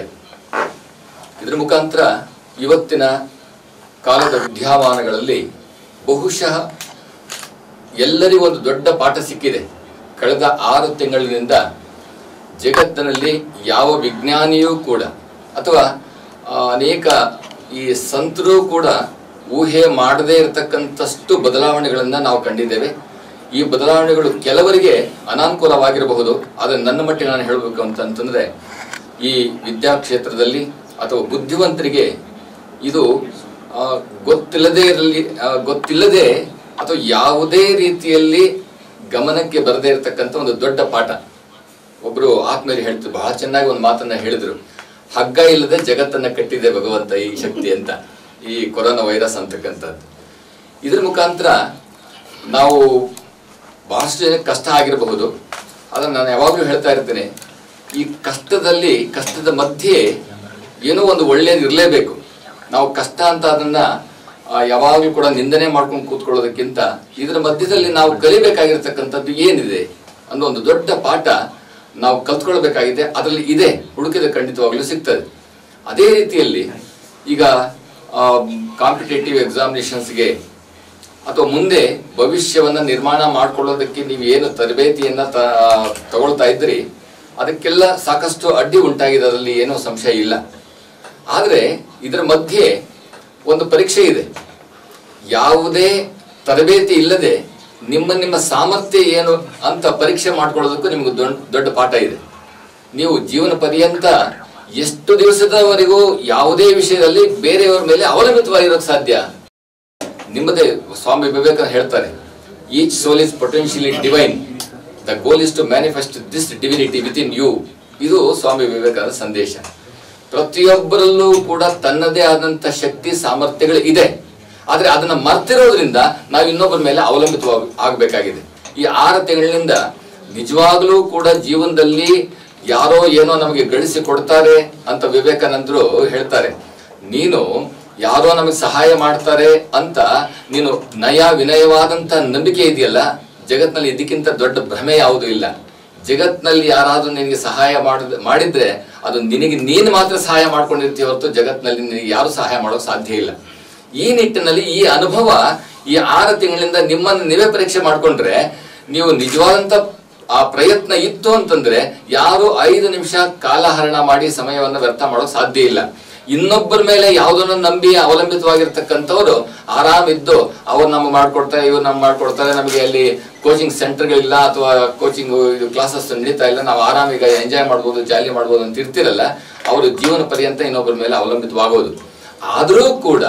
ಇದರ ಮುಖಾಂತರ ಇವತ್ತಿನ ಕಾಲದ ವಿದ್ಯಾಮಾನಗಳಲ್ಲಿ ಬಹುಶಃ ಎಲ್ಲರಿಗೂ ಒಂದು ದೊಡ್ಡ ಪಾಠ ಸಿಕ್ಕಿದೆ ಕಳೆದ ಆರು ತಿಂಗಳಿನಿಂದ ಜಗತ್ತಿನಲ್ಲಿ ಯಾವ ವಿಜ್ಞಾನಿಯೂ ಕೂಡ ಅಥವಾ ಆ, ಅನೇಕ ಈ ಸಂತರು ಕೂಡ ಊಹೆ ಮಾಡದೇ ಇರತಕ್ಕಂಥಷ್ಟು ಬದಲಾವಣೆಗಳನ್ನು ನಾವು ಕಂಡಿದ್ದೇವೆ ಈ ಬದಲಾವಣೆಗಳು ಕೆಲವರಿಗೆ ಅನಾನುಕೂಲವಾಗಿರಬಹುದು ಆದರೆ ನನ್ನ ಮಟ್ಟಿಗೆ ನಾನು ಹೇಳಬೇಕು ಅಂತಂತಂದ್ರೆ ಈ ವಿದ್ಯಾಕ್ಷೇತ್ರದಲ್ಲಿ ಅಥವಾ ಬುದ್ಧಿವಂತರಿಗೆ ಇದು ಆ, ಗೊತ್ತಿಲ್ಲದೆ ಇರಲಿ ಆ, ಗೊತ್ತಿಲ್ಲದೆ ಅಥವಾ ಯಾವುದೇ ರೀತಿಯಲ್ಲಿ ಗಮನಕ್ಕೆ ಬರದೇ ಇರತಕ್ಕಂಥ ಒಂದು ದೊಡ್ಡ ಪಾಠ ಒಬ್ರು ಆತ್ಮೀಯರು ಹೇಳ್ತಿದ್ರು ಬಹಳ ಚೆನ್ನಾಗಿ ಒಂದು ಮಾತನ್ನ ಹೇಳಿದ್ರು ಹಗ್ಗ ಇಲ್ಲದೆ ಜಗತ್ತನ್ನ ಕಟ್ಟಿದೆ ಭಗವಂತ ಈ ಶಕ್ತಿ ಅಂತ ಈ ಕೊರೋನಾ ವೈರಸ್ ಅಂತಕ್ಕಂಥದ್ದು ಇದ್ರ ಮುಖಾಂತರ ನಾವು ಬಹಳಷ್ಟು ಜನಕ್ಕೆ ಕಷ್ಟ ಆಗಿರಬಹುದು ಆದ್ರೆ ನಾನು ಯಾವಾಗಲೂ ಹೇಳ್ತಾ ಇರ್ತೇನೆ ಈ ಕಷ್ಟದಲ್ಲಿ ಕಷ್ಟದ ಮಧ್ಯೆ ಏನೋ ಒಂದು ಒಳ್ಳೆಯದು ಇರಲೇಬೇಕು ನಾವು ಕಷ್ಟ ಅಂತ ಅದನ್ನ ಆ, ಯಾವಾಗಲೂ ಕೂಡ ನಿಂದನೆ ಮಾಡ್ಕೊಂಡು ಕೂತ್ಕೊಳ್ಳೋದಕ್ಕಿಂತ ಇದರ ಮಧ್ಯದಲ್ಲಿ ನಾವು ಕಲಿಬೇಕಾಗಿರ್ತಕ್ಕಂಥದ್ದು ಏನಿದೆ ಅನ್ನೋ ಒಂದು ದೊಡ್ಡ ಪಾಠ ನಾವು ಕಲ್ತ್ಕೊಳ್ಬೇಕಾಗಿದೆ ಅದರಲ್ಲಿ ಇದೆ ಹುಡುಕಿದ ಖಂಡಿತವಾಗ್ಲೂ ಸಿಗ್ತದೆ ಅದೇ ರೀತಿಯಲ್ಲಿ ಈಗ ಕಾಂಪಿಟೇಟಿವ್ ಎಕ್ಸಾಮಿನೇಷನ್ಸ್ಗೆ ಅಥವಾ ಮುಂದೆ ಭವಿಷ್ಯವನ್ನ ನಿರ್ಮಾಣ ಮಾಡ್ಕೊಳ್ಳೋದಕ್ಕೆ ನೀವು ಏನು ತರಬೇತಿಯನ್ನ ತ- ತಗೊಳ್ತಾ ಇದ್ರಿ ಅದಕ್ಕೆಲ್ಲ ಸಾಕಷ್ಟು ಅಡ್ಡಿ ಉಂಟಾಗಿದೆ ಅದರಲ್ಲಿ ಏನೋ ಸಂಶಯ ಇಲ್ಲ ಆದರೆ ಇದರ ಮಧ್ಯೆ ಒಂದು ಪರೀಕ್ಷೆ ಇದೆ ಯಾವುದೇ ತರಬೇತಿ ಇಲ್ಲದೆ ನಿಮ್ಮ ನಿಮ್ಮ ಸಾಮರ್ಥ್ಯ ಏನು ಅಂತ ಪರೀಕ್ಷೆ ಮಾಡ್ಕೊಳ್ಳೋದಕ್ಕೂ ನಿಮ್ಗೆ ದೊಡ್ಡ ದೊಡ್ಡ ಪಾಠ ಇದೆ ನೀವು ಜೀವನ ಪರ್ಯಂತ ಎಷ್ಟು ದಿವಸದವರೆಗೂ ಯಾವುದೇ ವಿಷಯದಲ್ಲಿ ಬೇರೆಯವರ ಮೇಲೆ ಅವಲಂಬಿತವಾಗಿರೋಕೆ ಸಾಧ್ಯ ನಿಮ್ಮದೇ ಸ್ವಾಮಿ ವಿವೇಕಾನಂದ ಹೇಳ್ತಾರೆ each soul is potentially divine the goal is to manifest this divinity within you ಇದು ಸ್ವಾಮಿ ವಿವೇಕಾನಂದ ಸಂದೇಶ ಪ್ರತಿಯೊಬ್ಬರಲ್ಲೂ ಕೂಡ ತನ್ನದೇ ಆದಂತ ಶಕ್ತಿ ಸಾಮರ್ಥ್ಯಗಳು ಇದೆ ಆದ್ರೆ ಅದನ್ನ ಮರ್ತಿರೋದ್ರಿಂದ ನಾವು ಇನ್ನೊಬ್ಬರ ಮೇಲೆ ಅವಲಂಬಿತ ಆಗಬೇಕಾಗಿದೆ ಈ ಆರು ತಿಂಗಳಿನಿಂದ ನಿಜವಾಗ್ಲೂ ಕೂಡ ಜೀವನದಲ್ಲಿ ಯಾರೋ ಏನೋ ನಮಗೆ ಗಳಿಸಿ ಕೊಡ್ತಾರೆ ಅಂತ ವಿವೇಕಾನಂದರು ಹೇಳ್ತಾರೆ ನೀನು ಯಾರೋ ನಮಗೆ ಸಹಾಯ ಮಾಡ್ತಾರೆ ಅಂತ ನೀನು ನಯ ವಿನಯವಾದಂತ ನಂಬಿಕೆ ಇದೆಯಲ್ಲ ಜಗತ್ನಲ್ಲಿ ಇದಕ್ಕಿಂತ ದೊಡ್ಡ ಭ್ರಮೆ ಯಾವುದೂ ಇಲ್ಲ ಜಗತ್ನಲ್ಲಿ ಯಾರಾದ್ರೂ ನಿನಗೆ ಸಹಾಯ ಮಾಡಿದ ಮಾಡಿದ್ರೆ ಅದು ನಿನಗೆ ನೀನು ಮಾತ್ರ ಸಹಾಯ ಮಾಡ್ಕೊಂಡಿರ್ತೀಯ ಹೊರತು ಜಗತ್ನಲ್ಲಿ ನಿನಗೆ ಯಾರು ಸಹಾಯ ಮಾಡೋಕೆ ಸಾಧ್ಯ ಇಲ್ಲ ಈ ನಿಟ್ಟಿನಲ್ಲಿ ಈ ಅನುಭವ ಈ ಆರು ತಿಂಗಳಿಂದ ನಿಮ್ಮನ್ನು ನೀವೇ ಪರೀಕ್ಷೆ ಮಾಡ್ಕೊಂಡ್ರೆ ನೀವು ನಿಜವಾದಂತ ಆ ಪ್ರಯತ್ನ ಇತ್ತು ಅಂತಂದ್ರೆ ಯಾರು ಐದು ನಿಮಿಷ ಕಾಲಹರಣ ಮಾಡಿ ಸಮಯವನ್ನು ವ್ಯರ್ಥ ಮಾಡೋಕ್ ಸಾಧ್ಯ ಇಲ್ಲ ಇನ್ನೊಬ್ಬರ ಮೇಲೆ ಯಾವುದನ್ನ ನಂಬಿ ಅವಲಂಬಿತವಾಗಿರ್ತಕ್ಕಂಥವ್ರು ಆರಾಮಿದ್ದು ಅವ್ರು ನಮ್ಗೆ ಮಾಡ್ಕೊಡ್ತಾರೆ ಇವ್ರು ನಮ್ಗೆ ಮಾಡ್ಕೊಡ್ತಾರೆ ನಮಗೆ ಅಲ್ಲಿ ಕೋಚಿಂಗ್ ಸೆಂಟರ್ಗಳಿಲ್ಲ ಅಥವಾ ಕೋಚಿಂಗ್ ಇದು ಕ್ಲಾಸಸ್ ನಡೀತಾ ಇಲ್ಲ ನಾವು ಆರಾಮೀಗ ಎಂಜಾಯ್ ಮಾಡ್ಬೋದು ಜಾಲಿ ಮಾಡ್ಬೋದು ಅಂತ ಇರ್ತಿರಲ್ಲ ಅವರು ಜೀವನ ಪರ್ಯಂತ ಇನ್ನೊಬ್ಬರ ಮೇಲೆ ಅವಲಂಬಿತವಾಗೋದು ಆದರೂ ಕೂಡ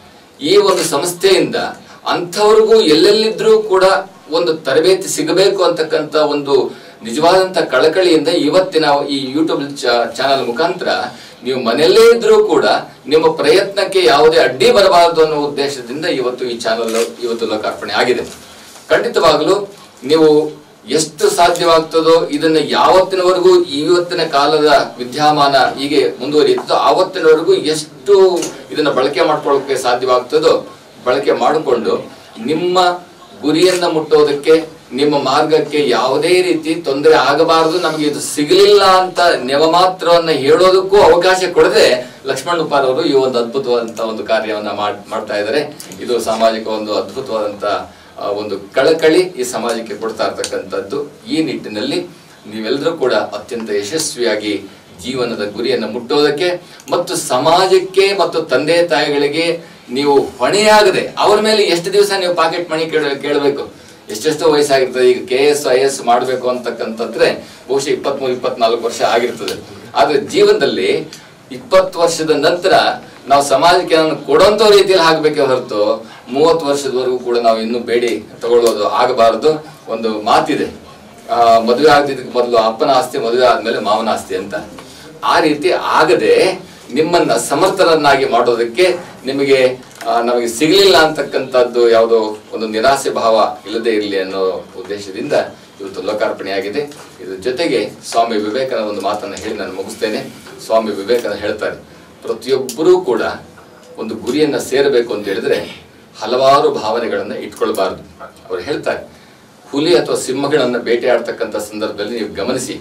ಈ ಒಂದು ಸಂಸ್ಥೆಯಿಂದ ಅಂಥವ್ರಿಗೂ ಎಲ್ಲೆಲ್ಲಿದ್ರೂ ಕೂಡ ಒಂದು ತರಬೇತಿ ಸಿಗಬೇಕು ಅಂತಕ್ಕಂಥ ಒಂದು ನಿಜವಾದಂತ ಕಳಕಳಿಯಿಂದ ಇವತ್ತಿನ ಈ ಯೂಟ್ಯೂಬ್ ಚಾನಲ್ ಮುಖಾಂತರ ನೀವು ಮನೆಯಲ್ಲೇ ಇದ್ರೂ ಕೂಡ ನಿಮ್ಮ ಪ್ರಯತ್ನಕ್ಕೆ ಯಾವುದೇ ಅಡ್ಡಿ ಬರಬಾರದು ಅನ್ನೋ ಉದ್ದೇಶದಿಂದ ಇವತ್ತು ಈ ಚಾನಲ್ ಇವತ್ತು ಲೋಕಾರ್ಪಣೆ ಆಗಿದೆ ಖಂಡಿತವಾಗಲೂ ನೀವು ಎಷ್ಟು ಸಾಧ್ಯವಾಗ್ತದೋ ಇದನ್ನ ಯಾವತ್ತಿನವರೆಗೂ ಇವತ್ತಿನ ಕಾಲದ ವಿದ್ಯಮಾನ ಹೀಗೆ ಮುಂದುವರಿಯುತ್ತೋ ಆವತ್ತಿನವರೆಗೂ ಎಷ್ಟು ಇದನ್ನ ಬಳಕೆ ಮಾಡ್ಕೊಳ್ಳೋಕೆ ಸಾಧ್ಯವಾಗ್ತದೋ ಬಳಕೆ ಮಾಡಿಕೊಂಡು ನಿಮ್ಮ ಗುರಿಯನ್ನ ಮುಟ್ಟೋದಕ್ಕೆ ನಿಮ್ಮ ಮಾರ್ಗಕ್ಕೆ ಯಾವುದೇ ರೀತಿ ತೊಂದರೆ ಆಗಬಾರದು ನಮಗೆ ಇದು ಸಿಗಲಿಲ್ಲ ಅಂತ ನೆವ ಮಾತ್ರವನ್ನ ಹೇಳೋದಕ್ಕೂ ಅವಕಾಶ ಕೊಡದೆ ಲಕ್ಷ್ಮಣ್ ಉಪಾರ್ ಅವರು ಈ ಒಂದು ಅದ್ಭುತವಾದಂತ ಒಂದು ಕಾರ್ಯವನ್ನ ಮಾಡ್- ಮಾಡ್ತಾ ಇದ್ದಾರೆ ಇದು ಸಾಮಾಜಿಕ ಒಂದು ಅದ್ಭುತವಾದಂತ ಆ, ಒಂದು ಕಳಕಳಿ ಈ ಸಮಾಜಕ್ಕೆ ಕೊಡ್ತಾ ಇರ್ತಕ್ಕಂಥದ್ದು ಈ ನಿಟ್ಟಿನಲ್ಲಿ ನೀವೆಲ್ಲರೂ ಕೂಡ ಅತ್ಯಂತ ಯಶಸ್ವಿಯಾಗಿ ಜೀವನದ ಗುರಿಯನ್ನು ಮುಟ್ಟೋದಕ್ಕೆ ಮತ್ತು ಸಮಾಜಕ್ಕೆ ಮತ್ತು ತಂದೆ ತಾಯಿಗಳಿಗೆ ನೀವು ಹೊಣೆಯಾಗದೆ ಅವ್ರ ಮೇಲೆ ಎಷ್ಟು ದಿವಸ ನೀವು ಪಾಕೆಟ್ ಮನಿ ಕೇಳ ಕೇಳಬೇಕು ಎಷ್ಟೆಷ್ಟೋ ವಯಸ್ಸಾಗಿರ್ತದೆ ಈಗ ಕೆ ಎಸ್ ಐ ಎಸ್ ಮಾಡಬೇಕು ಅಂತಕ್ಕಂಥದ್ರೆ ಬಹುಶಃ ಇಪ್ಪತ್ಮೂರು ಇಪ್ಪತ್ನಾಲ್ಕು ವರ್ಷ ಆಗಿರ್ತದೆ ಆದ್ರೆ ಜೀವನದಲ್ಲಿ ಇಪ್ಪತ್ತು ವರ್ಷದ ನಂತರ ನಾವು ಸಮಾಜಕ್ಕೆ ಅದನ್ನು ಕೊಡುವಂತ ರೀತಿಯಲ್ಲಿ ಹಾಕ್ಬೇಕೆ ಹೊರತು ಮೂವತ್ತು ವರ್ಷದವರೆಗೂ ಕೂಡ ನಾವು ಇನ್ನೂ ಬೇಡಿ ತಗೊಳ್ಳೋದು ಆಗಬಾರದು ಒಂದು ಮಾತಿದೆ ಆ, ಮದುವೆ ಆಗದಿದ್ದಕ್ಕೆ ಮೊದಲು ಅಪ್ಪನ ಆಸ್ತಿ ಮದುವೆ ಆದ್ಮೇಲೆ ಮಾವನ ಆಸ್ತಿ ಅಂತ ಆ ರೀತಿ ಆಗದೆ ನಿಮ್ಮನ್ನ ಸಮರ್ಥರನ್ನಾಗಿ ಮಾಡೋದಕ್ಕೆ ನಿಮಗೆ ಆ, ನಮಗೆ ಸಿಗಲಿಲ್ಲ ಅಂತಕ್ಕಂಥದ್ದು ಯಾವುದೋ ಒಂದು ನಿರಾಸೆ ಭಾವ ಇಲ್ಲದೆ ಇರಲಿ ಅನ್ನೋ ಉದ್ದೇಶದಿಂದ ಇವತ್ತು ಲೋಕಾರ್ಪಣೆಯಾಗಿದೆ ಇದ್ರ ಜೊತೆಗೆ ಸ್ವಾಮಿ ವಿವೇಕಾನಂದ ಒಂದು ಮಾತನ್ನ ಹೇಳಿ ನಾನು ಮುಗಿಸ್ತೇನೆ ಸ್ವಾಮಿ ವಿವೇಕಾನಂದ ಹೇಳ್ತಾರೆ ಪ್ರತಿಯೊಬ್ಬರೂ ಕೂಡ ಒಂದು ಗುರಿಯನ್ನ ಸೇರಬೇಕು ಅಂತ ಹೇಳಿದ್ರೆ ಹಲವಾರು ಭಾವನೆಗಳನ್ನ ಇಟ್ಕೊಳ್ಬಾರ್ದು ಅವ್ರು ಹೇಳ್ತಾರೆ ಹುಲಿ ಅಥವಾ ಸಿಂಹಗಳನ್ನ ಬೇಟೆಯಾಡ್ತಕ್ಕಂಥ ಸಂದರ್ಭದಲ್ಲಿ ನೀವು ಗಮನಿಸಿ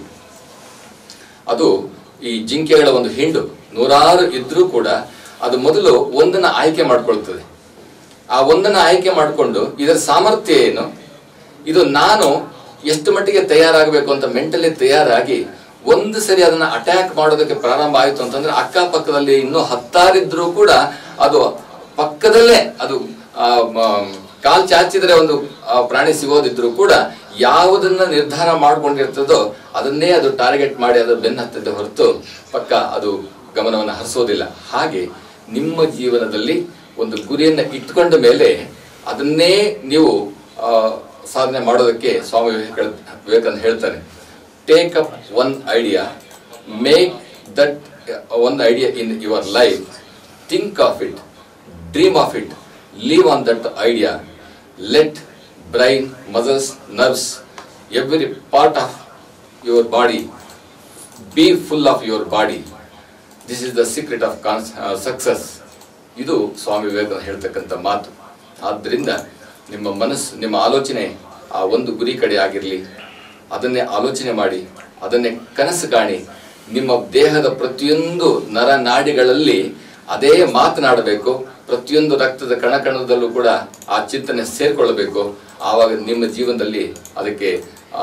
ಅದು ಈ ಜಿಂಕೆಗಳ ಒಂದು ಹಿಂಡು ನೂರಾರು ಇದ್ರೂ ಕೂಡ ಅದು ಮೊದಲು ಒಂದನ್ನ ಆಯ್ಕೆ ಮಾಡ್ಕೊಳ್ತದೆ ಆ ಒಂದನ್ನ ಆಯ್ಕೆ ಮಾಡಿಕೊಂಡು ಇದರ ಸಾಮರ್ಥ್ಯ ಏನು ಇದು ನಾನು ಎಷ್ಟು ಮಟ್ಟಿಗೆ ತಯಾರಾಗಬೇಕು ಅಂತ ಮೆಂಟಲಿ ತಯಾರಾಗಿ ಒಂದು ಸರಿ ಅದನ್ನ ಅಟ್ಯಾಕ್ ಮಾಡೋದಕ್ಕೆ ಪ್ರಾರಂಭ ಆಯಿತು ಅಂತಂದ್ರೆ ಅಕ್ಕಪಕ್ಕದಲ್ಲಿ ಇನ್ನೂ ಹತ್ತಾರಿದ್ರೂ ಕೂಡ ಅದು ಪಕ್ಕದಲ್ಲೇ ಅದು ಆ, ಮ- ಕಾಲ್ ಚಾಚಿದ್ರೆ ಒಂದು ಆ, ಪ್ರಾಣಿ ಸಿಗೋದಿದ್ರು ಕೂಡ ಯಾವುದನ್ನ ನಿರ್ಧಾರ ಮಾಡ್ಕೊಂಡಿರ್ತದೋ ಅದನ್ನೇ ಅದು ಟಾರ್ಗೆಟ್ ಮಾಡಿ ಅದು ಬೆನ್ನ ಹತ್ತದೆ ಹೊರತು ಪಕ್ಕ ಅದು ಗಮನವನ್ನು ಹರಿಸೋದಿಲ್ಲ ಹಾಗೆ ನಿಮ್ಮ ಜೀವನದಲ್ಲಿ ಒಂದು ಗುರಿಯನ್ನ ಇಟ್ಕೊಂಡ ಮೇಲೆ ಅದನ್ನೇ ನೀವು ಆ, ಸಾಧನೆ ಮಾಡೋದಕ್ಕೆ ಸ್ವಾಮಿ ವಿವೇಕ ವಿವೇಕಾನಂದ ಹೇಳ್ತಾರೆ take up one idea make that one idea in your life think of it dream of it live on that idea let brain muscles nerves every part of your body be full of your body this is the secret of cons success ಇದು ಸ್ವಾಮಿ ವಿವೇಕಾನಂದ ಹೇಳ್ತಕ್ಕಂಥ ಮಾತು ಆದ್ದರಿಂದ ನಿಮ್ಮ ಮನಸ್ಸು ನಿಮ್ಮ ಆಲೋಚನೆ ಆ ಒಂದು ಗುರಿ ಕಡೆ ಆಗಿರಲಿ ಅದನ್ನೇ ಆಲೋಚನೆ ಮಾಡಿ ಅದನ್ನೇ ಕನಸು ಕಾಣಿ ನಿಮ್ಮ ದೇಹದ ಪ್ರತಿಯೊಂದು ನರನಾಡಿಗಳಲ್ಲಿ ಅದೇ ಮಾತನಾಡಬೇಕು ಪ್ರತಿಯೊಂದು ರಕ್ತದ ಕಣ ಕಣದಲ್ಲೂ ಕೂಡ ಆ ಚಿಂತನೆ ಸೇರ್ಕೊಳ್ಳಬೇಕು ಆವಾಗ ನಿಮ್ಮ ಜೀವನದಲ್ಲಿ ಅದಕ್ಕೆ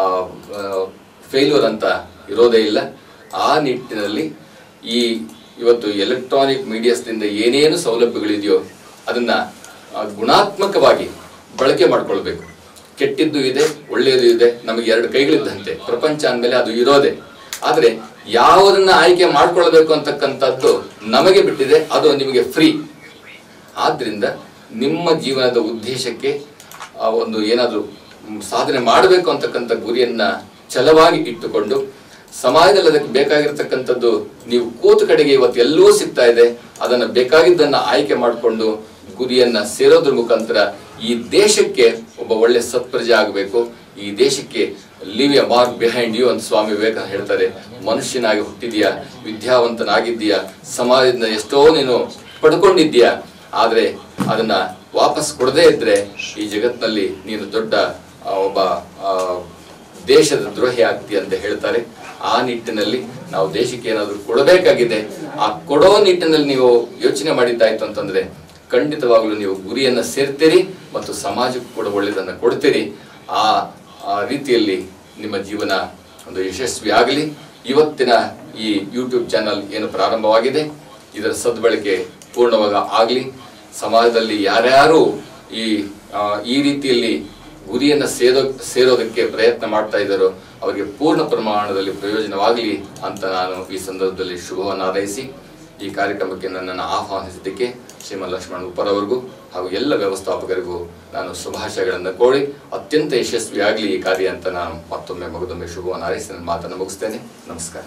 ಫೇಲ್ಯೂರ್ ಅಂತ ಇರೋದೇ ಇಲ್ಲ ಆ ನಿಟ್ಟಿನಲ್ಲಿ ಈ ಇವತ್ತು ಎಲೆಕ್ಟ್ರಾನಿಕ್ ಮೀಡಿಯಾಸ್ನಿಂದ ಏನೇನು ಸೌಲಭ್ಯಗಳಿದೆಯೋ ಅದನ್ನ ಆ, ಗುಣಾತ್ಮಕವಾಗಿ ಬಳಕೆ ಮಾಡ್ಕೊಳ್ಬೇಕು ಕೆಟ್ಟಿದ್ದು ಇದೆ ಒಳ್ಳೆಯದು ಇದೆ ನಮಗೆ ಎರಡು ಕೈಗಳಿದ್ದಂತೆ ಪ್ರಪಂಚ ಅಂದಮೇಲೆ ಅದು ಇರೋದೆ ಆದರೆ ಯಾವುದನ್ನ ಆಯ್ಕೆ ಮಾಡ್ಕೊಳ್ಬೇಕು ಅಂತಕ್ಕಂಥದ್ದು ನಮಗೆ ಬಿಟ್ಟಿದೆ ಅದು ನಿಮಗೆ ಫ್ರೀ ಆದ್ರಿಂದ ನಿಮ್ಮ ಜೀವನದ ಉದ್ದೇಶಕ್ಕೆ ಆ ಒಂದು ಏನಾದರೂ ಸಾಧನೆ ಮಾಡಬೇಕು ಅಂತಕ್ಕಂಥ ಗುರಿಯನ್ನ ಛಲವಾಗಿ ಇಟ್ಟುಕೊಂಡು ಸಮಾಜದಲ್ಲಿ ಅದಕ್ಕೆ ಬೇಕಾಗಿರ್ತಕ್ಕಂಥದ್ದು ನೀವು ಕೂತು ಕಡೆಗೆ ಇವತ್ತು ಎಲ್ಲವೂ ಸಿಗ್ತಾ ಇದೆ ಅದನ್ನ ಬೇಕಾಗಿದ್ದನ್ನ ಆಯ್ಕೆ ಮಾಡಿಕೊಂಡು ಗುರಿಯನ್ನ ಸೇರೋದ್ರ ಮುಖಾಂತರ ಈ ದೇಶಕ್ಕೆ ಒಬ್ಬ ಒಳ್ಳೆ ಸತ್ಪ್ರಜೆ ಆಗಬೇಕು ಈ ದೇಶಕ್ಕೆ leave a mark behind you ಅಂತ ಸ್ವಾಮಿ ವಿವೇಕಾನಂದ ಹೇಳ್ತಾರೆ ಮನುಷ್ಯನಾಗಿ ಹುಟ್ಟಿದೀಯಾ ವಿದ್ಯಾವಂತನಾಗಿದ್ದೀಯಾ ಸಮಾಜದಿಂದ ಎಷ್ಟೋ ನೀನು ಪಡ್ಕೊಂಡಿದ್ದೀಯಾ ಆದ್ರೆ ಅದನ್ನ ವಾಪಸ್ ಕೊಡದೇ ಇದ್ರೆ ಈ ಜಗತ್ತಿನಲ್ಲಿ ನೀನು ದೊಡ್ಡ ಆ, ಒಬ್ಬ ಆ, ದೇಶದ ದ್ರೋಹಿ ಆಗ್ತಿ ಅಂತ ಹೇಳ್ತಾರೆ ಆ ನಿಟ್ಟಿನಲ್ಲಿ ನಾವು ದೇಶಕ್ಕೆ ಏನಾದರೂ ಕೊಡಬೇಕಾಗಿದೆ ಆ ಕೊಡೋ ನಿಟ್ಟಿನಲ್ಲಿ ನೀವು ಯೋಚನೆ ಮಾಡಿದ್ದಾಯ್ತು ಅಂತಂದ್ರೆ ಖಂಡಿತವಾಗ್ಲೂ ನೀವು ಗುರಿಯನ್ನ ಸೇರ್ತೀರಿ ಮತ್ತು ಸಮಾಜಕ್ಕೂ ಕೂಡ ಒಳ್ಳೆಯದನ್ನ ಕೊಡ್ತೀರಿ ಆ ಆ ರೀತಿಯಲ್ಲಿ ನಿಮ್ಮ ಜೀವನ ಒಂದು ಯಶಸ್ವಿ ಆಗಲಿ ಇವತ್ತಿನ ಈ ಯೂಟ್ಯೂಬ್ ಚಾನಲ್ ಏನು ಪ್ರಾರಂಭವಾಗಿದೆ ಇದರ ಸದ್ಬಳಕೆ ಪೂರ್ಣವಾಗ ಆಗಲಿ ಸಮಾಜದಲ್ಲಿ ಯಾರ್ಯಾರು ಈ ಆ, ಈ ರೀತಿಯಲ್ಲಿ ಗುರಿಯನ್ನ ಸೇರೋ ಸೇರೋದಕ್ಕೆ ಪ್ರಯತ್ನ ಮಾಡ್ತಾ ಇದ್ದಾರೋ ಅವರಿಗೆ ಪೂರ್ಣ ಪ್ರಮಾಣದಲ್ಲಿ ಪ್ರಯೋಜನವಾಗಲಿ ಅಂತ ನಾನು ಈ ಸಂದರ್ಭದಲ್ಲಿ ಶುಭವನ್ನು ಹಾರೈಸಿ ಈ ಕಾರ್ಯಕ್ರಮಕ್ಕೆ ನನ್ನನ್ನು ಆಹ್ವಾನಿಸಿದ್ದಕ್ಕೆ ಶ್ರೀಮನ್ ಲಕ್ಷ್ಮಣ್ ಉಪ್ಪರವರಿಗೂ ಹಾಗೂ ಎಲ್ಲ ವ್ಯವಸ್ಥಾಪಕರಿಗೂ ನಾನು ಶುಭಾಶಯಗಳನ್ನು ಕೋರಿ ಅತ್ಯಂತ ಯಶಸ್ವಿಯಾಗಲಿ ಈ ಕಾರ್ಯ ಅಂತ ನಾನು ಮತ್ತೊಮ್ಮೆ ಮಗದೊಮ್ಮೆ ಶುಭವನ್ನು ಹಾರೈಸಿ ನನ್ನ ಮಾತನ್ನು ಮುಗಿಸ್ತೇನೆ ನಮಸ್ಕಾರ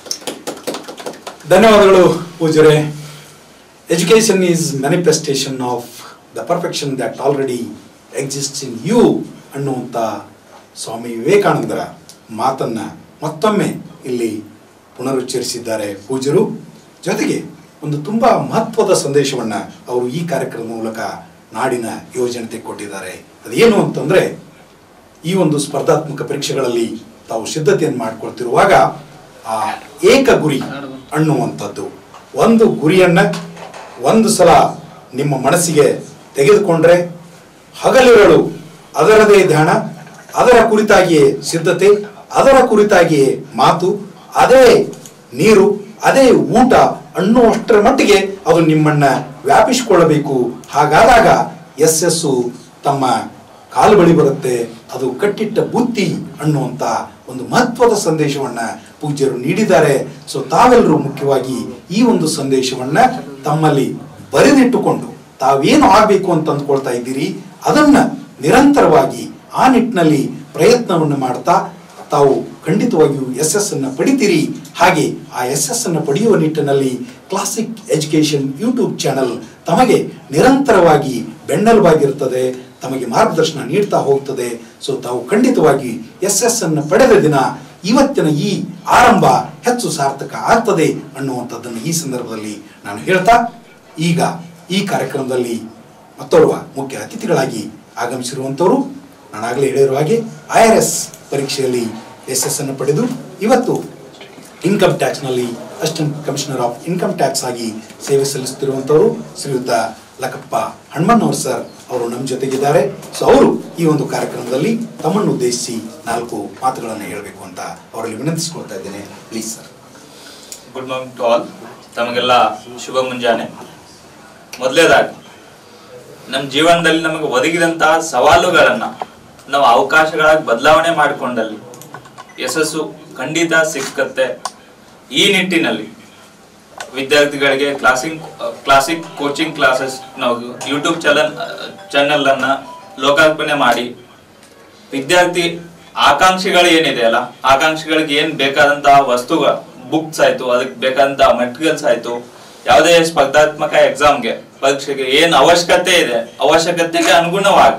ಧನ್ಯವಾದಗಳು ಪೂಜರೆ education is manifestation of the perfection that already exist in you ಅನ್ನುವಂಥ ಸ್ವಾಮಿ ವಿವೇಕಾನಂದರ ಮಾತನ್ನ ಮತ್ತೊಮ್ಮೆ ಇಲ್ಲಿ ಪುನರುಚ್ಚರಿಸಿದ್ದಾರೆ ಪೂಜರು ಜೊತೆಗೆ ಒಂದು ತುಂಬ ಮಹತ್ವದ ಸಂದೇಶವನ್ನ ಅವರು ಈ ಕಾರ್ಯಕ್ರಮದ ಮೂಲಕ ನಾಡಿನ ಯುವಜನತೆ ಕೊಟ್ಟಿದ್ದಾರೆ ಅದೇನು ಅಂತಂದ್ರೆ ಈ ಒಂದು ಸ್ಪರ್ಧಾತ್ಮಕ ಪರೀಕ್ಷೆಗಳಲ್ಲಿ ತಾವು ಸಿದ್ಧತೆಯನ್ನು ಮಾಡ್ಕೊಳ್ತಿರುವಾಗ ಆ ಏಕ ಗುರಿ ಅನ್ನುವಂಥದ್ದು ಒಂದು ಗುರಿಯನ್ನ ಒಂದು ಸಲ ನಿಮ್ಮ ಮನಸ್ಸಿಗೆ ತೆಗೆದುಕೊಂಡ್ರೆ ಹಗಲಿರಳು ಅದರದೇ ಧ್ಯಾನ ಅದರ ಕುರಿತಾಗಿಯೇ ಸಿದ್ಧತೆ ಅದರ ಕುರಿತಾಗಿಯೇ ಮಾತು ಅದೇ ನೀರು ಅದೇ ಊಟ ಅನ್ನುವಷ್ಟರ ಮಟ್ಟಿಗೆ ಅದು ನಿಮ್ಮನ್ನ ವ್ಯಾಪಿಸಿಕೊಳ್ಳಬೇಕು ಹಾಗಾದಾಗ ಯಶಸ್ಸು ತಮ್ಮ ಕಾಲು ಬಳಿ ಬರುತ್ತೆ ಅದು ಕಟ್ಟಿಟ್ಟ ಬುದ್ಧಿ ಅನ್ನುವಂತ ಒಂದು ಮಹತ್ವದ ಸಂದೇಶವನ್ನ ಪೂಜ್ಯರು ನೀಡಿದ್ದಾರೆ ಸೊ ತಾವೆಲ್ಲರೂ ಮುಖ್ಯವಾಗಿ ಈ ಒಂದು ಸಂದೇಶವನ್ನ ತಮ್ಮಲ್ಲಿ ಬರೆದಿಟ್ಟುಕೊಂಡು ತಾವೇನು ಆಗಬೇಕು ಅಂತ ಅಂದ್ಕೊಳ್ತಾ ಇದ್ದೀರಿ ಅದನ್ನ ನಿರಂತರವಾಗಿ ಆ ನಿಟ್ಟಿನಲ್ಲಿ ಪ್ರಯತ್ನವನ್ನು ಮಾಡ್ತಾ ತಾವು ಖಂಡಿತವಾಗಿಯೂ ಎಸ್ ಎಸ್ ಅನ್ನ ಪಡಿತೀರಿ ಹಾಗೆ ಆ ಎಸ್ ಎಸ್ ಅನ್ನ ಪಡೆಯುವ ನಿಟ್ಟಿನಲ್ಲಿ ಕ್ಲಾಸಿಕ್ ಎಜುಕೇಶನ್ ಯೂಟ್ಯೂಬ್ ಚಾನಲ್ ತಮಗೆ ನಿರಂತರವಾಗಿ ಬೆನ್ನೆಲುಬಾಗಿರ್ತದೆ ತಮಗೆ ಮಾರ್ಗದರ್ಶನ ನೀಡ್ತಾ ಹೋಗ್ತದೆ ಸೊ ತಾವು ಖಂಡಿತವಾಗಿ ಎಸ್ ಎಸ್ ಅನ್ನು ಪಡೆದ ದಿನ ಇವತ್ತಿನ ಈ ಆರಂಭ ಹೆಚ್ಚು ಸಾರ್ಥಕ ಆಗ್ತದೆ ಅನ್ನುವಂಥದ್ದನ್ನು ಈ ಸಂದರ್ಭದಲ್ಲಿ ನಾನು ಹೇಳ್ತಾ ಈಗ ಈ ಕಾರ್ಯಕ್ರಮದಲ್ಲಿ ಮತ್ತೋರ್ವ ಮುಖ್ಯ ಅತಿಥಿಗಳಾಗಿ ಆಗಮಿಸಿರುವಂಥವರು ನಾನಾಗಲೇ ಹೇಳಿರುವ ಹಾಗೆ ಐ ಆರ್ ಎಸ್ ಪರೀಕ್ಷೆಯಲ್ಲಿ ಎಸ್ ಎಸ್ ಅನ್ನು ಪಡೆದು ಇವತ್ತು ಇನ್ಕಮ್ ಟ್ಯಾಕ್ಸ್ನಲ್ಲಿ assistant commissioner of income tax ಆಗಿ ಸೇವೆ ಸಲ್ಲಿಸುತ್ತಿರುವಂಥವರು ಶ್ರೀಯುತ ಲಕಪ್ಪ ಹಣ್ಮಣ್ಣವ್ರು ಸರ್ ಅವರು ನಮ್ಮ ಜೊತೆಗಿದ್ದಾರೆ ಸೊ ಅವರು ಈ ಒಂದು ಕಾರ್ಯಕ್ರಮದಲ್ಲಿ ತಮ್ಮನ್ನು ಉದ್ದೇಶಿಸಿ ನಾಲ್ಕು ಮಾತುಗಳನ್ನು ಹೇಳಬೇಕು ಅಂತ ಅವರಲ್ಲಿ ವಿನಂತಿಸಿಕೊಳ್ತಾ ಇದ್ದೇನೆ please sir good morning to all ತಮಗೆಲ್ಲ ಶುಭ ಮುಂಜಾನೆ ಮೊದಲೇದಾಗಿ ನಮ್ಮ ಜೀವನದಲ್ಲಿ ನಮಗೆ ಒದಗಿದಂತಹ ಸವಾಲುಗಳನ್ನ ನಾವು ಅವಕಾಶಗಳಾಗಿ ಬದಲಾವಣೆ ಮಾಡಿಕೊಂಡಲ್ಲಿ ಯಶಸ್ಸು ಖಂಡಿತ ಸಿಕ್ಕತ್ತೆ ಈ ನಿಟ್ಟಿನಲ್ಲಿ ವಿದ್ಯಾರ್ಥಿಗಳಿಗೆ ಕ್ಲಾಸಿಂಗ್ ಕ್ಲಾಸಿಕ್ ಕೋಚಿಂಗ್ ಕ್ಲಾಸಸ್ ನಾವು ಯೂಟ್ಯೂಬ್ ಚಾನಲ್ ಚಾನಲ್ ಅನ್ನ ಲೋಕಾರ್ಪಣೆ ಮಾಡಿ ವಿದ್ಯಾರ್ಥಿ ಆಕಾಂಕ್ಷಿಗಳು ಏನಿದೆ ಅಲ್ಲ ಆಕಾಂಕ್ಷಿಗಳಿಗೆ ಏನ್ ಬೇಕಾದಂತಹ ವಸ್ತುಗಳು ಬುಕ್ಸ್ ಆಯ್ತು ಅದಕ್ಕೆ ಬೇಕಾದಂತಹ ಮೆಟೀರಿಯಲ್ಸ್ ಆಯ್ತು ಯಾವುದೇ ಸ್ಪರ್ಧಾತ್ಮಕ ಎಕ್ಸಾಮ್ಗೆ ಪರೀಕ್ಷೆಗೆ ಏನ್ ಅವಶ್ಯಕತೆ ಇದೆ ಅವಶ್ಯಕತೆಗೆ ಅನುಗುಣವಾಗಿ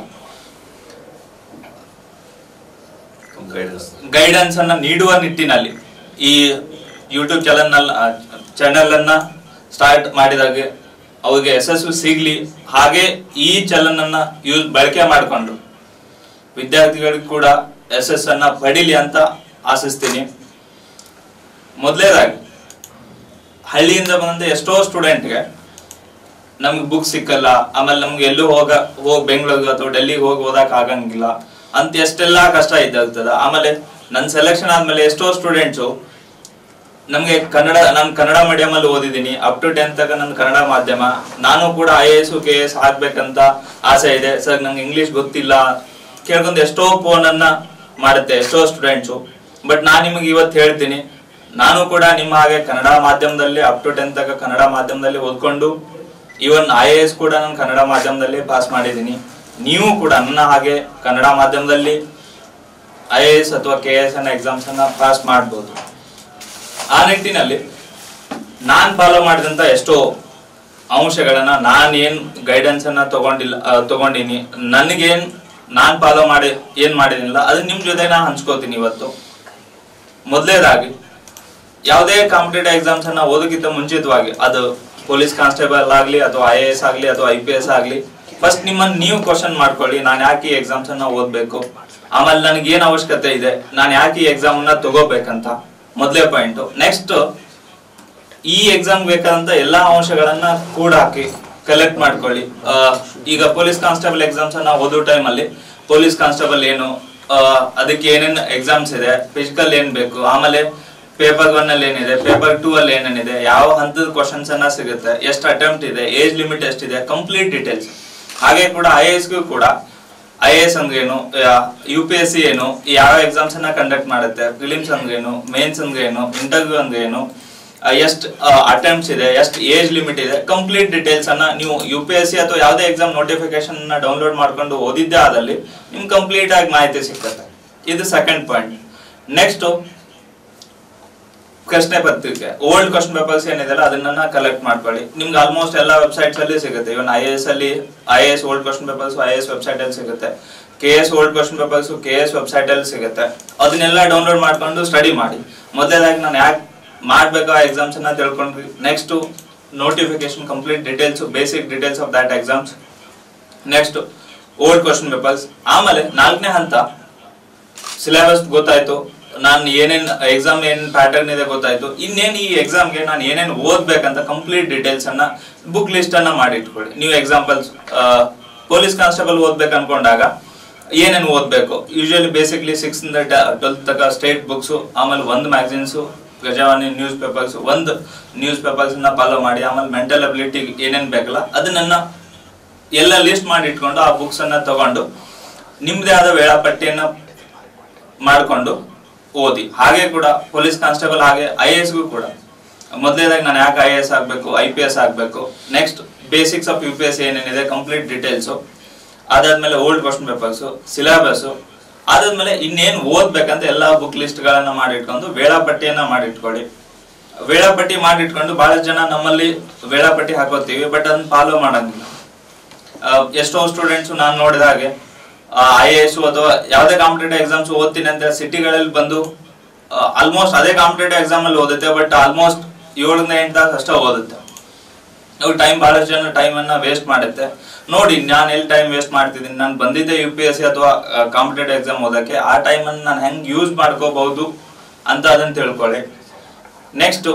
ಗೈಡೆನ್ಸ್ ಗೈಡೆನ್ಸ್ ಅನ್ನ ನೀಡುವ ನಿಟ್ಟಿನಲ್ಲಿ ಈ ಯೂಟ್ಯೂಬ್ ಚಾನಲ್ ಚಾನೆಲ್ ಅನ್ನ ಸ್ಟಾರ್ಟ್ ಮಾಡಿದಾಗ ಅವ್ರಿಗೆ ಯಶಸ್ಸು ಸಿಗ್ಲಿ ಹಾಗೆ ಈ ಚಾನಲ್ ಅನ್ನ ಯೂಸ್ ಬಳಕೆ ಮಾಡಿಕೊಂಡು ವಿದ್ಯಾರ್ಥಿಗಳಿಗೆ ಕೂಡ ಯಶಸ್ಸನ್ನ ಪಡಿಲಿ ಅಂತ ಆಶಿಸ್ತೀನಿ ಮೊದಲೇದಾಗಿ ಹಳ್ಳಿಯಿಂದ ಬಂದಂತ ಎಷ್ಟೋ ಸ್ಟೂಡೆಂಟ್ಗೆ ನಮ್ಗೆ ಬುಕ್ ಸಿಕ್ಕಲ್ಲ ಆಮೇಲೆ ನಮ್ಗೆ ಎಲ್ಲೂ ಹೋಗ ಹೋಗ್ ಬೆಂಗಳೂರಿಗೆ ಅಥವಾ ಡೆಲ್ಲಿಗೆ ಹೋಗಿ ಓದಕ್ ಆಗಂಗಿಲ್ಲ ಅಂತ ಎಷ್ಟೆಲ್ಲಾ ಕಷ್ಟ ಇದ್ದಾಗ್ತದ ಆಮೇಲೆ ನನ್ನ ಸೆಲೆಕ್ಷನ್ ಆದ್ಮೇಲೆ ಎಷ್ಟೋ ಸ್ಟೂಡೆಂಟ್ಸು ನಮ್ಗೆ ಕನ್ನಡ ನಾನು ಕನ್ನಡ ಮೀಡಿಯಂ ಅಲ್ಲಿ ಓದಿದ್ದೀನಿ ಅಪ್ ಟು ಟೆಂತ್ ತನಕ ನನ್ನ ಕನ್ನಡ ಮಾಧ್ಯಮ ನಾನು ಕೂಡ ಐ ಎಸ್ ಕೆ ಎಸ್ ಆಗ್ಬೇಕಂತ ಆಸೆ ಇದೆ ಸರ್ ನಂಗೆ ಇಂಗ್ಲಿಷ್ ಗೊತ್ತಿಲ್ಲ ಕೇಳ್ಕೊಂಡು ಎಷ್ಟೋ ಫೋನ್ ಅನ್ನ ಮಾಡುತ್ತೆ ಎಷ್ಟೋ ಸ್ಟೂಡೆಂಟ್ಸು ಬಟ್ ನಾನು ನಿಮಗೆ ಇವತ್ತು ಹೇಳ್ತೀನಿ ನಾನು ಕೂಡ ನಿಮ್ಮ ಹಾಗೆ ಕನ್ನಡ ಮಾಧ್ಯಮದಲ್ಲಿ ಅಪ್ ಟು ಟೆಂತ್ ತನಕ ಕನ್ನಡ ಮಾಧ್ಯಮದಲ್ಲಿ ಓದ್ಕೊಂಡು ಇವನ್ ಐ ಎ ಎಸ್ ಕೂಡ ನಾನು ಕನ್ನಡ ಮಾಧ್ಯಮದಲ್ಲಿ ಪಾಸ್ ಮಾಡಿದ್ದೀನಿ ನೀವು ಕೂಡ ನನ್ನ ಹಾಗೆ ಕನ್ನಡ ಮಾಧ್ಯಮದಲ್ಲಿ ಐ ಎ ಎಸ್ ಅಥವಾ ಕೆ ಎಸ್ ಅನ್ನ ಎಕ್ಸಾಮ್ಸ್ ಅನ್ನ ಪಾಸ್ ಮಾಡ್ಬೋದು ಆ ನಿಟ್ಟಿನಲ್ಲಿ ನಾನ್ ಫಾಲೋ ಮಾಡಿದಂತ ಎಷ್ಟೋ ಅಂಶಗಳನ್ನ ನಾನ್ ಏನ್ ಗೈಡೆನ್ಸ್ ಅನ್ನ ತಗೊಂಡಿಲ್ಲ ಆ, ತಗೊಂಡಿನಿ ನನಗೇನ್ ನಾನ್ ಫಾಲೋ ಮಾಡಿ ಏನ್ ಮಾಡಿದಿಲ್ಲ ಅದು ನಿಮ್ ಜೊತೆ ನಾ ಹಂಚ್ಕೋತೀನಿ ಇವತ್ತು ಮೊದಲೇದಾಗಿ ಯಾವುದೇ ಕಾಂಪಿಟೇಟಿವ್ ಎಕ್ಸಾಮ್ಸ್ ಅನ್ನ ಓದೋಕ್ಕಿಂತ ಮುಂಚಿತವಾಗಿ ಅದು ಪೊಲೀಸ್ ಕಾನ್ಸ್ಟೇಬಲ್ ಆಗ್ಲಿ ಅಥವಾ ಐ ಎ ಎಸ್ ಆಗ್ಲಿ ಅಥವಾ ಐ ಪಿ ಎಸ್ ಆಗ್ಲಿ ಫಸ್ಟ್ ನಿಮ್ಮನ್ನ ನೀವು ಕ್ವಶನ್ ಮಾಡ್ಕೊಳ್ಳಿ ನಾನು ಯಾಕೆ ಈ ಎಕ್ಸಾಮ್ಸ್ ಅನ್ನ ಓದ್ಬೇಕು ಆಮೇಲೆ ನನಗೆ ಏನ್ ಅವಶ್ಯಕತೆ ಇದೆ ನಾನು ಯಾಕೆ ಈ ಎಕ್ಸಾಮ್ ಅನ್ನ ತಗೋಬೇಕಂತ ಮೊದಲೇ ಪಾಯಿಂಟ್ ನೆಕ್ಸ್ಟ್ ಈ ಎಕ್ಸಾಮ್ ಬೇಕಾದಂತ ಎಲ್ಲಾ ಅಂಶಗಳನ್ನ ಕೂಡ ಹಾಕಿ ಕಲೆಕ್ಟ್ ಮಾಡ್ಕೊಳ್ಳಿ ಆ, ಈಗ ಪೊಲೀಸ್ ಕಾನ್ಸ್ಟೇಬಲ್ ಎಕ್ಸಾಮ್ಸ್ ಅನ್ನ ಓದೋ ಟೈಮ್ ಅಲ್ಲಿ ಪೊಲೀಸ್ ಕಾನ್ಸ್ಟೇಬಲ್ ಏನು ಆ, ಅದಕ್ಕೆ ಏನೇನ್ ಎಕ್ಸಾಮ್ಸ್ ಇದೆ ಫಿಸಿಕಲ್ ಏನ್ ಬೇಕು ಆಮೇಲೆ ಪೇಪರ್ ಒನ್ ಅಲ್ಲಿ ಏನಿದೆ ಪೇಪರ್ ಟೂ ಅಲ್ಲಿ ಏನೇನಿದೆ ಯಾವ ಹಂತದ ಕ್ವಶನ್ಸ್ ಅನ್ನ ಸಿಗುತ್ತೆ ಎಷ್ಟು ಅಟೆಂಪ್ಟ್ ಇದೆ ಏಜ್ ಲಿಮಿಟ್ ಎಷ್ಟಿದೆ ಕಂಪ್ಲೀಟ್ ಡೀಟೇಲ್ಸ್ ಹಾಗೆ ಕೂಡ ಐ ಎಸ್ ಕೂಡ ಐ ಎ ಎಸ್ ಅಂದ್ರೆ ಏನು ಯು ಪಿ ಎಸ್ ಸಿ ಏನು ಯಾವ ಎಕ್ಸಾಮ್ಸ್ ಅನ್ನ ಕಂಡಕ್ಟ್ ಮಾಡುತ್ತೆ ಫಿಲಿಮ್ಸ್ ಅಂದ್ರೆ ಏನು ಮೇನ್ಸ್ ಅಂದ್ರೆ ಏನು ಇಂಟರ್ವ್ಯೂ ಅಂದ್ರೆ ಏನು ಎಷ್ಟು ಅಟೆಂಪ್ಟ್ಸ್ ಇದೆ ಎಷ್ಟು ಏಜ್ ಲಿಮಿಟ್ ಇದೆ ಕಂಪ್ಲೀಟ್ ಡೀಟೇಲ್ಸ್ ಅನ್ನ ನೀವು ಯು ಪಿ ಎಸ್ ಸಿ ಅಥವಾ ಯಾವುದೇ ಎಕ್ಸಾಮ್ ನೋಟಿಫಿಕೇಶನ್ ಅನ್ನ ಡೌನ್ಲೋಡ್ ಮಾಡ್ಕೊಂಡು ಓದಿದ್ದೇ ಆದಲ್ಲಿ ನಿಮ್ಗೆ ಕಂಪ್ಲೀಟ್ ಆಗಿ ಮಾಹಿತಿ ಸಿಗ್ತದೆ ಇದು ಸೆಕೆಂಡ್ ಪಾಯಿಂಟ್ ನೆಕ್ಸ್ಟ್ ಪ್ರಶ್ನೆ ಪತ್ರಿಕೆ ಓಲ್ಡ್ ಕ್ವಶನ್ ಪೇಪರ್ಸ್ ಏನಿದೆಲ್ಲ ಅದನ್ನ ಕಲೆಕ್ಟ್ ಮಾಡ್ಕೊಳ್ಳಿ ನಿಮ್ಗೆ ಆಲ್ಮೋಸ್ಟ್ ಎಲ್ಲ ವೆಬ್ಸೈಟ್ಸ್ ಅಲ್ಲಿ ಸಿಗುತ್ತೆ ಇವನ್ ಐ ಎಸ್ ಅಲ್ಲಿ I S old question papers I S website ಅಲ್ಲಿ ಸಿಗುತ್ತೆ K S old question papers K S website ಅಲ್ಲಿ ಸಿಗುತ್ತೆ ಅದನ್ನೆಲ್ಲ ಡೌನ್ಲೋಡ್ ಮಾಡ್ಕೊಂಡು ಸ್ಟಡಿ ಮಾಡಿ ಮೊದಲೇದಾಗಿ ನಾನು ಯಾಕೆ ಮಾಡ್ಬೇಕು ಆ ಎಕ್ಸಾಮ್ಸ್ ಅನ್ನ ತಿಳ್ಕೊಂಡ್ರಿ next notification complete details basic details of that exams next old question papers ಆಮೇಲೆ ನಾಲ್ಕನೇ ಹಂತ ಸಿಲೆಬಸ್ ಗೊತ್ತಾಯ್ತು ನಾನು ಏನೇನ್ ಎಕ್ಸಾಮ್ ಏನ್ ಪ್ಯಾಟರ್ನ್ ಇದೆ ಗೊತ್ತಾಯ್ತು ಇನ್ನೇನ್ ಈ ಎಕ್ಸಾಮ್ಗೆ ನಾನು ಏನೇನ್ ಓದ್ಬೇಕಂತ ಕಂಪ್ಲೀಟ್ ಡೀಟೇಲ್ಸ್ ಅನ್ನ ಬುಕ್ ಲಿಸ್ಟ್ ಅನ್ನ ಮಾಡಿ ಇಟ್ಕೊಳ್ಳಿ ನೀವು ಎಕ್ಸಾಂಪಲ್ಸ್ ಪೊಲೀಸ್ ಕಾನ್ಸ್ಟೇಬಲ್ ಓದ್ಬೇಕು ಅನ್ಕೊಂಡಾಗ ಏನೇನ್ ಓದ್ಬೇಕು ಯೂಶಲಿ ಬೇಸಿಕ್ಲಿ ಸಿಕ್ಸ್ ಇಂದ ಟ್ವೆಲ್ತ್ ತನಕ ಸ್ಟೇಟ್ ಬುಕ್ಸ್ ಆಮೇಲೆ ಒಂದು ಮ್ಯಾಗಝಿನ್ಸ್ ಪ್ರಜಾವಾಣಿ ನ್ಯೂಸ್ ಪೇಪರ್ಸ್ ಒಂದು ನ್ಯೂಸ್ ಪೇಪರ್ಸ್ ನ ಫಾಲೋ ಮಾಡಿ ಆಮೇಲೆ ಮೆಂಟಲ್ ಅಬಿಲಿಟಿ ಏನೇನ್ ಬೇಕಲ್ಲ ಅದನ್ನ ಎಲ್ಲ ಲಿಸ್ಟ್ ಮಾಡಿ ಇಟ್ಕೊಂಡು ಆ ಬುಕ್ಸ್ ಅನ್ನ ತಗೊಂಡು ನಿಮ್ದೇ ಆದ ವೇಳಾಪಟ್ಟಿಯನ್ನ ಮಾಡ್ಕೊಂಡು ಓದಿ ಹಾಗೆ ಕೂಡ ಪೊಲೀಸ್ ಕಾನ್ಸ್ಟೇಬಲ್ ಹಾಗೆ ಐ ಎಸ್ ಗೂ ಕೂಡ ಮೊದಲೇದಾಗಿ ನಾನು ಯಾಕೆ ಐ ಎಸ್ ಆಗ್ಬೇಕು ಐ ಪಿ ಎಸ್ ಆಗ್ಬೇಕು next basics of U P S ಏನೇನಿದೆ ಕಂಪ್ಲೀಟ್ ಡೀಟೇಲ್ಸ್ ಅದಾದ್ಮೇಲೆ ಓಲ್ಡ್ ಕ್ವಶನ್ ಪೇಪರ್ಸ್ ಸಿಲೆಬಸ್ ಅದಾದ್ಮೇಲೆ ಇನ್ನೇನ್ ಓದ್ಬೇಕಂತ ಎಲ್ಲಾ ಬುಕ್ ಲಿಸ್ಟ್ ಗಳನ್ನ ಮಾಡಿಟ್ಕೊಂಡು ವೇಳಾಪಟ್ಟಿಯನ್ನ ಮಾಡಿಟ್ಕೊಳ್ಳಿ ವೇಳಾಪಟ್ಟಿ ಮಾಡಿಟ್ಕೊಂಡು ಬಹಳಷ್ಟು ಜನ ನಮ್ಮಲ್ಲಿ ವೇಳಾಪಟ್ಟಿ ಹಾಕೋತೀವಿ ಬಟ್ ಅದನ್ನ ಫಾಲೋ ಮಾಡಂಗಿಲ್ಲ ಆ, ಎಷ್ಟೋ ಸ್ಟೂಡೆಂಟ್ಸ್ ನಾನು ನೋಡಿದ ಹಾಗೆ ಐ ಎ ಎಸ್ ಅಥವಾ ಯಾವುದೇ ಕಾಂಪಿಟೇಟಿವ್ ಎಕ್ಸಾಮ್ಸ್ ಓದ್ತೀನಿ ಅಂತ ಸಿಟಿಗಳಲ್ಲಿ ಬಂದು ಆಲ್ಮೋಸ್ಟ್ ಅದೇ ಕಾಂಪಿಟೇಟಿವ್ ಎಕ್ಸಾಮ್ ಅಲ್ಲಿ ಓದುತ್ತೆ ಬಟ್ ಆಲ್ಮೋಸ್ಟ್ ಏಳರಿಂದ ಎಂಟು ತಾಸು ಅಷ್ಟೇ ಓದುತ್ತೆ ನಾವು ಟೈಮ್ ಬಹಳಷ್ಟು ಜನ ಟೈಮ್ ಅನ್ನ ವೇಸ್ಟ್ ಮಾಡುತ್ತೆ ನೋಡಿ ನಾನು ಎಲ್ಲಿ ಟೈಮ್ ವೇಸ್ಟ್ ಮಾಡ್ತಿದ್ದೀನಿ ನಾನು ಬಂದಿದ್ದೆ ಯು ಪಿ ಎಸ್ ಸಿ ಅಥವಾ ಕಾಂಪಿಟೇಟಿವ್ ಎಕ್ಸಾಮ್ ಓದಕ್ಕೆ ಆ ಟೈಮ್ ಅನ್ನು ನಾನು ಹೆಂಗ್ ಯೂಸ್ ಮಾಡ್ಕೋಬಹುದು ಅಂತ ಅದನ್ನ ತಿಳ್ಕೊಳ್ಳಿ ನೆಕ್ಸ್ಟ್